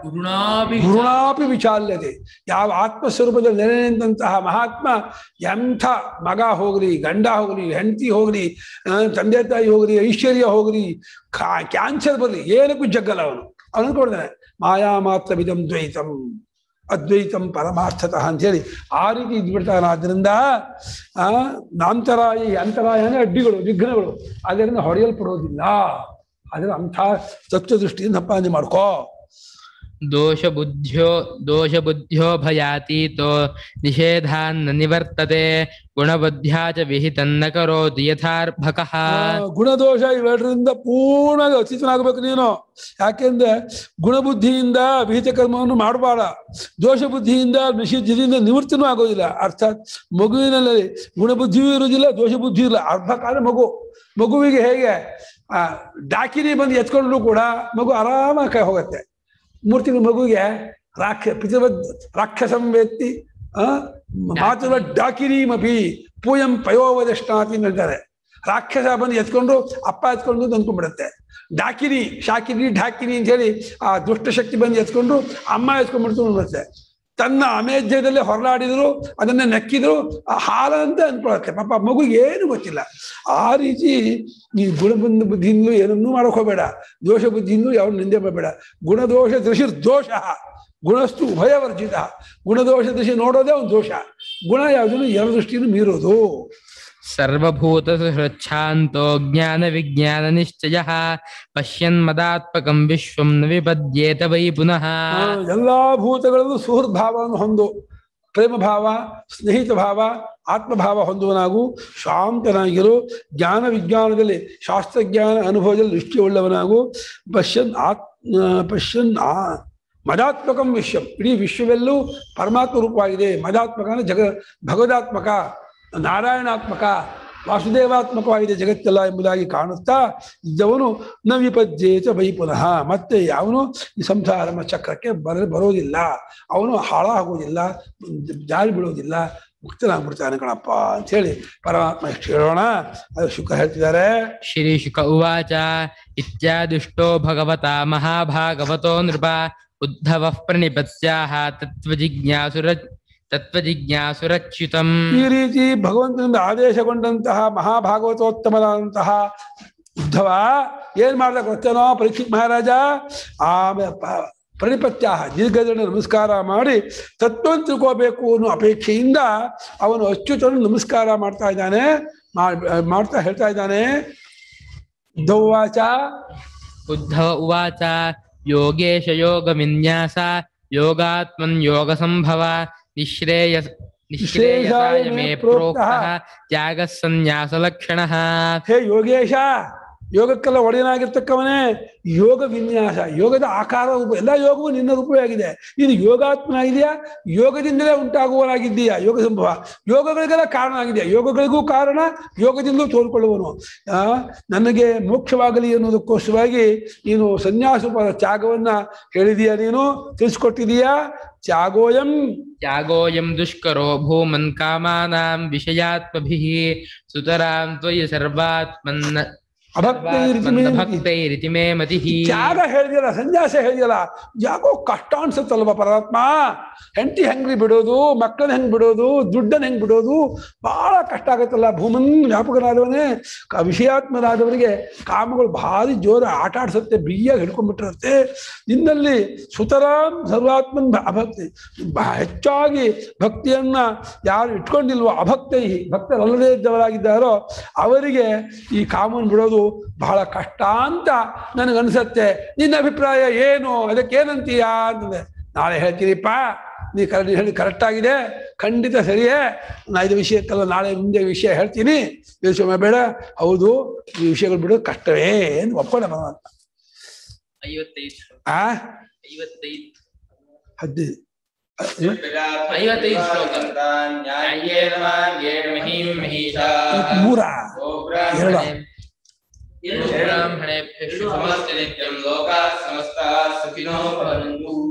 ಗುರುಣಾಪಿ ವಿಚಾಲ್ಯತೆ ಯಾವ ಆತ್ಮಸ್ವರೂಪದಲ್ಲಿ ನೆಲೆ ನಿಂತಹ ಮಹಾತ್ಮ ಎಂಥ ಮಗ ಹೋಗ್ಲಿ ಗಂಡ ಹೋಗ್ಲಿ ಹೆಂಡತಿ ಹೋಗ್ಲಿ ಆ, ತಂದೆ ತಾಯಿ ಹೋಗ್ಲಿ ಐಶ್ವರ್ಯ ಹೋಗ್ಲಿ ಕ್ಯಾನ್ಸರ್ ಬರಲಿ ಏನಕ್ಕೂ ಜಗ್ಗಲ್ಲ ಅವನು ಅವನು ಕೊಡ್ತಾನೆ ಮಾಯಾ ಮಾತ್ರ ವಿಧಂ ದ್ವೈತಂ ಅದ್ವೈತಂ ಪರಮಾರ್ಥತಃ ಅಂತೇಳಿ ಆ ರೀತಿ ಇದ್ಬಿಡ್ತಾನೆ ಆದ್ರಿಂದ ಆ ನಾಂತರಾಯ ಈ ಅಂತರಾಯ ಅಂದ್ರೆ ಅಡ್ಡಿಗಳು ವಿಘ್ನಗಳು ಅದರಿಂದ ಹೊಡೆಯಲ್ಪಡೋದಿಲ್ಲ ಅದರ ಅಂಥ ತತ್ವದೃಷ್ಟಿಯಿಂದ ಅಪಾನೆ ಮಾಡ್ಕೋ ದೋಷ ಬುದ್ಧ್ಯ ದೋಷ ಬುದ್ಧ್ಯೋ ಭಯಾತೀತೋ ನಿಷೇಧಾನ್ನ ನಿವರ್ತತೆ ಗುಣಬುದ್ಧ್ಯಾ ಚ ವಿಹಿತನ್ನ ಕರೋತಿ ಯಥಾರ್ಭಕಃ ಆ, ಗುಣದೋಷ ಇವೆರಡರಿಂದ ಪೂರ್ಣವಾಗಿ ಅತೀತನಾಗಬೇಕು ನೀನು ಯಾಕೆಂದ್ರೆ ಗುಣಬುದ್ಧಿಯಿಂದ ವಿಹಿತ ಕರ್ಮವನ್ನು ಮಾಡಬಾರ ದೋಷ ಬುದ್ಧಿಯಿಂದ ನಿಷಿದ್ಧದಿಂದ ನಿವೃತ್ತಿನೂ ಆಗೋದಿಲ್ಲ ಅರ್ಥಾತ್ ಮಗುವಿನಲ್ಲಿ ಗುಣಬುದ್ಧಿಯೂ ಇರುವುದಿಲ್ಲ ದೋಷ ಬುದ್ಧಿಯೂ ಇಲ್ಲ ಅರ್ಧ ಕಾಲ ಮಗು ಮಗುವಿಗೆ ಹೇಗೆ ಆ ಡಾಕಿನಿ ಬಂದು ಎತ್ಕೊಂಡ್ರು ಕೂಡ ಮಗು ಆರಾಮಾಗಿ ಕೈ ಹೋಗುತ್ತೆ ಮೂರು ತಿಂಗಳು ಮಗುಗೆ ರಾಕ್ಷ ಪಿತೃವದ್ ರಾಕ್ಷಸಂ ವೇತ್ತಿ ಆ ಮಾತುವ ಡಾಕಿನಿ ಮಪಿ ಪೂಯಂ ಪಯೋವದಷ್ಟಾತಿ ಅಂತ ಹೇಳ್ತಾರೆ ರಾಕ್ಷಸ ಬಂದು ಎತ್ಕೊಂಡು ಅಪ್ಪ ಎತ್ಕೊಂಡು ಅಂತ ಅಂದ್ಕೊಂಡ್ಬಿಡುತ್ತೆ ಡಾಕಿನಿ ಶಾಕಿನಿ ಢಾಕಿನಿ ಅಂತ ಹೇಳಿ ಆ ದುಷ್ಟಶಕ್ತಿ ಬಂದು ಎತ್ಕೊಂಡು ಅಮ್ಮ ಎತ್ಕೊಂಡ್ಬಿಡ್ತು ಅಂದ್ಬಿಡುತ್ತೆ ತನ್ನ ಅಮೇಧ್ಯದಲ್ಲೇ ಹೊರಲಾಡಿದ್ರು ಅದನ್ನ ನೆಕ್ಕಿದ್ರು ಆ ಹಾಲಂತ ಅನ್ಕೊಳತ್ತೆ ಪಾಪ ಮಗುಗೆ ಏನು ಗೊತ್ತಿಲ್ಲ ಆ ರೀತಿ ಈ ಗುಣಬಂಧ ಬುದ್ಧಿಯಿಂದಲೂ ಏನನ್ನೂ ಮಾಡಕ್ ಹೋಗ್ಬೇಡ ದೋಷ ಬುದ್ಧಿಯಿಂದ ಯಾವ ನಿಂದೆ ಮಾಡಬೇಡ ಗುಣದೋಷ ದೃಶಿ ದೋಷ ಗುಣಸ್ತು ಉಭಯವರ್ಜಿತ ಗುಣದೋಷ ದೃಷ್ಟಿ ನೋಡೋದೇ ಒಂದು ದೋಷ ಗುಣ ಯಾವುದನ್ನು ಎರಡು ದೃಷ್ಟಿಯನ್ನು ಮೀರೋದು ಸರ್ವಭೂತ ಸುಹೃಚ್ಛಾಂತೋ ಜ್ಞಾನ ವಿಜ್ಞಾನ ನಿಶ್ಚಯ ಪಶ್ಯನ್ ಮದಾತ್ಮಕಂ ವಿಶ್ವಂ ನ ವಿಪದ್ಯೇತ ವೈ ಪುನಃ ಆ, ಎಲ್ಲಾ ಭೂತಗಳಲ್ಲೂ ಸುಹೃದ್ ಭಾವವನ್ನು ಹೊಂದು ಪ್ರೇಮ ಭಾವ ಸ್ನೇಹಿತ ಭಾವ ಆತ್ಮಭಾವ ಹೊಂದುವನಾಗು ಶಾಂತನಾಗಿರು ಜ್ಞಾನ ವಿಜ್ಞಾನದಲ್ಲಿ ಶಾಸ್ತ್ರಜ್ಞಾನ ಅನುಭವದಲ್ಲಿ ದೃಷ್ಟಿಯುಳ್ಳವನಾಗು ಪಶ್ಯನ್ ಆತ್ ಆ, ಪಶ್ಯನ್ ಆ ಮದಾತ್ಮಕಂ ವಿಶ್ವಂ ಇಡೀ ವಿಶ್ವವೆಲ್ಲೂ ಪರಮಾತ್ಮ ರೂಪವಾಗಿದೆ ಮದಾತ್ಮಕ ಅಂದ್ರೆ ಜಗ ಭಗವದಾತ್ಮಕ ನಾರಾಯಣಾತ್ಮಕ ವಾಸುದೇವಾತ್ಮಕವಾಗಿದೆ ಜಗತ್ತೆಲ್ಲ ಎಂಬುದಾಗಿ ಕಾಣುತ್ತಾ ಇದ್ದವನು ನ ವಿಪದ್ಯೇತ ಬೈ ಪುನಃ ಮತ್ತೆ ಅವನು ಈ ಸಂಸಾರ ಚಕ್ರಕ್ಕೆ ಬರ ಬರೋದಿಲ್ಲ ಅವನು ಹಾಳಾಗೋದಿಲ್ಲ ಜಾರಿ ಬೀಳೋದಿಲ್ಲ ಮುಕ್ತನಾಗ್ಬಿಡ್ತಾನೆ ಕಣಪ್ಪ ಅಂತ ಹೇಳಿ ಪರಮಾತ್ಮ ಎಷ್ಟು ಹೇಳೋಣ ಅದು ಶುಕ ಹೇಳ್ತಿದ್ದಾರೆ ಶ್ರೀ ಶುಕ ಉವಾಚ ಇತ್ಯಾದಿಷ್ಟೋ ಭಗವತಾ ಮಹಾಭಾಗವತೋ ನೃಪ ಉದ್ಧವಃ ಪ್ರಣಿಪತ್ಯಾಹ ತತ್ವಜಿಜ್ಞಾಸುರ ತತ್ವಜಿಜ್ಞಾಸುರಚ್ಯುತಂ ಈ ರೀತಿ ಭಗವಂತನಿಂದ ಆದೇಶಗೊಂಡಂತಹ ಮಹಾಭಾಗವತೋತ್ತಮನಾದಂತಹ ಉದ್ಧವ ಏನ್ ಮಾಡ್ದ ಗೊತ್ತೇನೋ ಪರೀಕ್ಷಿತ್ ಮಹಾರಾಜ ಆಮೇಲೆ ಪ- ಪ್ರಣಿಪತ್ಯಾಹ ದೀರ್ಘದಂಡ ನಮಸ್ಕಾರ ಮಾಡಿ ತತ್ವ ತಿಳ್ಕೋಬೇಕು ಅನ್ನೋ ಅಪೇಕ್ಷೆಯಿಂದ ಅವನು ಅಚ್ಯುತನು ನಮಸ್ಕಾರ ಮಾಡ್ತಾ ಇದ್ದಾನೆ ಮಾಡ್- ಮಾಡ್ತಾ ಹೇಳ್ತಾ ಇದ್ದಾನೆ ದೌವಾಚ ಉದ್ಧವ ಉವಾಚ ಯೋಗೇಶ ಯೋಗ ವಿನ್ಯಾಸ ಯೋಗಾತ್ಮನ್ ಯೋಗ ಸಂಭವ ನಿಶ್ರೇಯ ನಿಶ್ರೇಯಸಾಯ ಮೇ ಪ್ರೋಕ್ತಃ ತ್ಯಾಗ ಸನ್ಯಾಸ ಲಕ್ಷಣ ಹೇ ಯೋಗೇಶ ಯೋಗಕ್ಕೆಲ್ಲ ಒಡೆಯನಾಗಿರ್ತಕ್ಕವನೇ ಯೋಗ ವಿನ್ಯಾಸ ಯೋಗದ ಆಕಾರ ರೂಪ ಎಲ್ಲ ಯೋಗವು ನಿನ್ನ ರೂಪವೇ ಆಗಿದೆ ನೀನು ಯೋಗಾತ್ಮನಾಗಿದೆಯಾ ಯೋಗದಿಂದಲೇ ಉಂಟಾಗುವನಾಗಿದ್ದೀಯಾ ಯೋಗ ಸಂಭವ ಯೋಗಗಳಿಗೆಲ್ಲ ಕಾರಣ ಆಗಿದೆಯಾ ಯೋಗಗಳಿಗೂ ಕಾರಣ ಯೋಗದಿಂದಲೂ ತೋರ್ಕೊಳ್ಳುವನು ಆ, ನನಗೆ ಮೋಕ್ಷವಾಗಲಿ ಅನ್ನೋದಕ್ಕೋಸ್ಕರವಾಗಿ ನೀನು ಸನ್ಯಾಸ ಪದ ತ್ಯಾಗವನ್ನ ಹೇಳಿದೀಯಾ ನೀನು ತಿಳಿಸ್ಕೊಟ್ಟಿದೀಯಾ ತ್ಯಾಗೋಯಂ ತ್ಯಾಗೋಯಂ ದುಷ್ಕರೋ ಭೂಮನ್ ಕಾಮಾನಾಂ ವಿಷಯಾತ್ಮಭಿಃ ಸುತರಾಂ ತ್ವಯಿ ಸರ್ವಾತ್ಮನ್ನ ಅಭಕ್ತೈರಿತಿ ಮೇ ಮತಿಃ. ಭಕ್ತೈರಿತಿ ಮೇ ಮತಿಃ ತ್ಯಾಗ ಹೇಳಿದಿಲ್ಲ ಸನ್ಯಾಸ ಹೇಳಿದಿಲ್ಲ ಯಾಕೋ ಕಷ್ಟ ಅನ್ಸುತ್ತಲ್ವ ಪರಮಾತ್ಮ ಹೆಂಡತಿ ಹೆಂಗ್ರಿ ಬಿಡೋದು ಮಕ್ಕಳನ್ನ ಹೆಂಗ್ ಬಿಡೋದು ದುಡ್ಡನ್ನ ಹೆಂಗ್ ಬಿಡೋದು ಬಹಳ ಕಷ್ಟ ಆಗತ್ತಲ್ಲ ಭೂಮನ್ ವ್ಯಾಪಕನಾದವನೇ ಕ- ವಿಷಯಾತ್ಮನಾದವನಿಗೆ ಕಾಮಗಳು ಭಾರಿ ಜೋರ ಆಟ ಆಡ್ಸುತ್ತೆ ಬಿಗಿಯಾಗಿ ಹಿಡ್ಕೊಂಡ್ಬಿಟ್ಟಿರುತ್ತೆ ನಿನ್ನಲ್ಲಿ ಸುತರಾಮ್ ಸರ್ವಾತ್ಮನ್ ಭ- ಅಭಕ್ತಿ ಬ- ಹೆಚ್ಚಾಗಿ ಭಕ್ತಿಯನ್ನ ಯಾರು ಇಟ್ಕೊಂಡಿಲ್ವೋ ಅಭಕ್ತೈ ಭಕ್ತರಲ್ಲದೇ ಇದ್ದವರಾಗಿದ್ದಾರೋ ಅವರಿಗೆ ಈ ಕಾಮನ್ ಬಿಡೋದು ಬಹಳ ಕಷ್ಟ ಅಂತ ನನಗನ್ಸತ್ತೆ ನಿನ್ನ ಅಭಿಪ್ರಾಯ ಏನು ಅದಕ್ಕೇನಂತೀಯಾ ಅಂತಂದೆ ನಾಳೆ ಹೇಳ್ತೀನಿಪ್ಪ ನೀ ಕರೆಕ್ಟ್ ಹೇಳಿ ಕರೆಕ್ಟ್ ಆಗಿದೆ ಖಂಡಿತ ಸರಿಯೇ ನಾ ಇದು ವಿಷಯಕ್ಕೆಲ್ಲ ನಾಳೆ ಮುಂದೆ ವಿಷಯ ಹೇಳ್ತೀನಿ ಯೋಚನೆ ಬೇಡ ಹೌದು ಈ ವಿಷಯಗಳು ಬಿಡೋದು ಕಷ್ಟವೇ ಎಂದು ಒಪ್ಕೊಂಡ ಪರಮಾತ್ಮ ಐವತ್ತೈದು ಆ ಐವತ್ತೈದು ಹದಿನೈದು ಐವತ್ತೈದು ಶ್ಲೋಕ ನ್ಯಾಯೇನ ಮಾರ್ಗೇಣ ಮಹೀಂ ಮಹೀಷಾ ಮೂರ ಎರಡು ಬ್ರಾಹ್ಮಣೇಭ್ಯಃ ಶುಭಮಸ್ತು ನಿತ್ಯಂ ಲೋಕಾಃ ಸಮಸ್ತಾಃ ಸುಖಿನೋ ಭವಂತು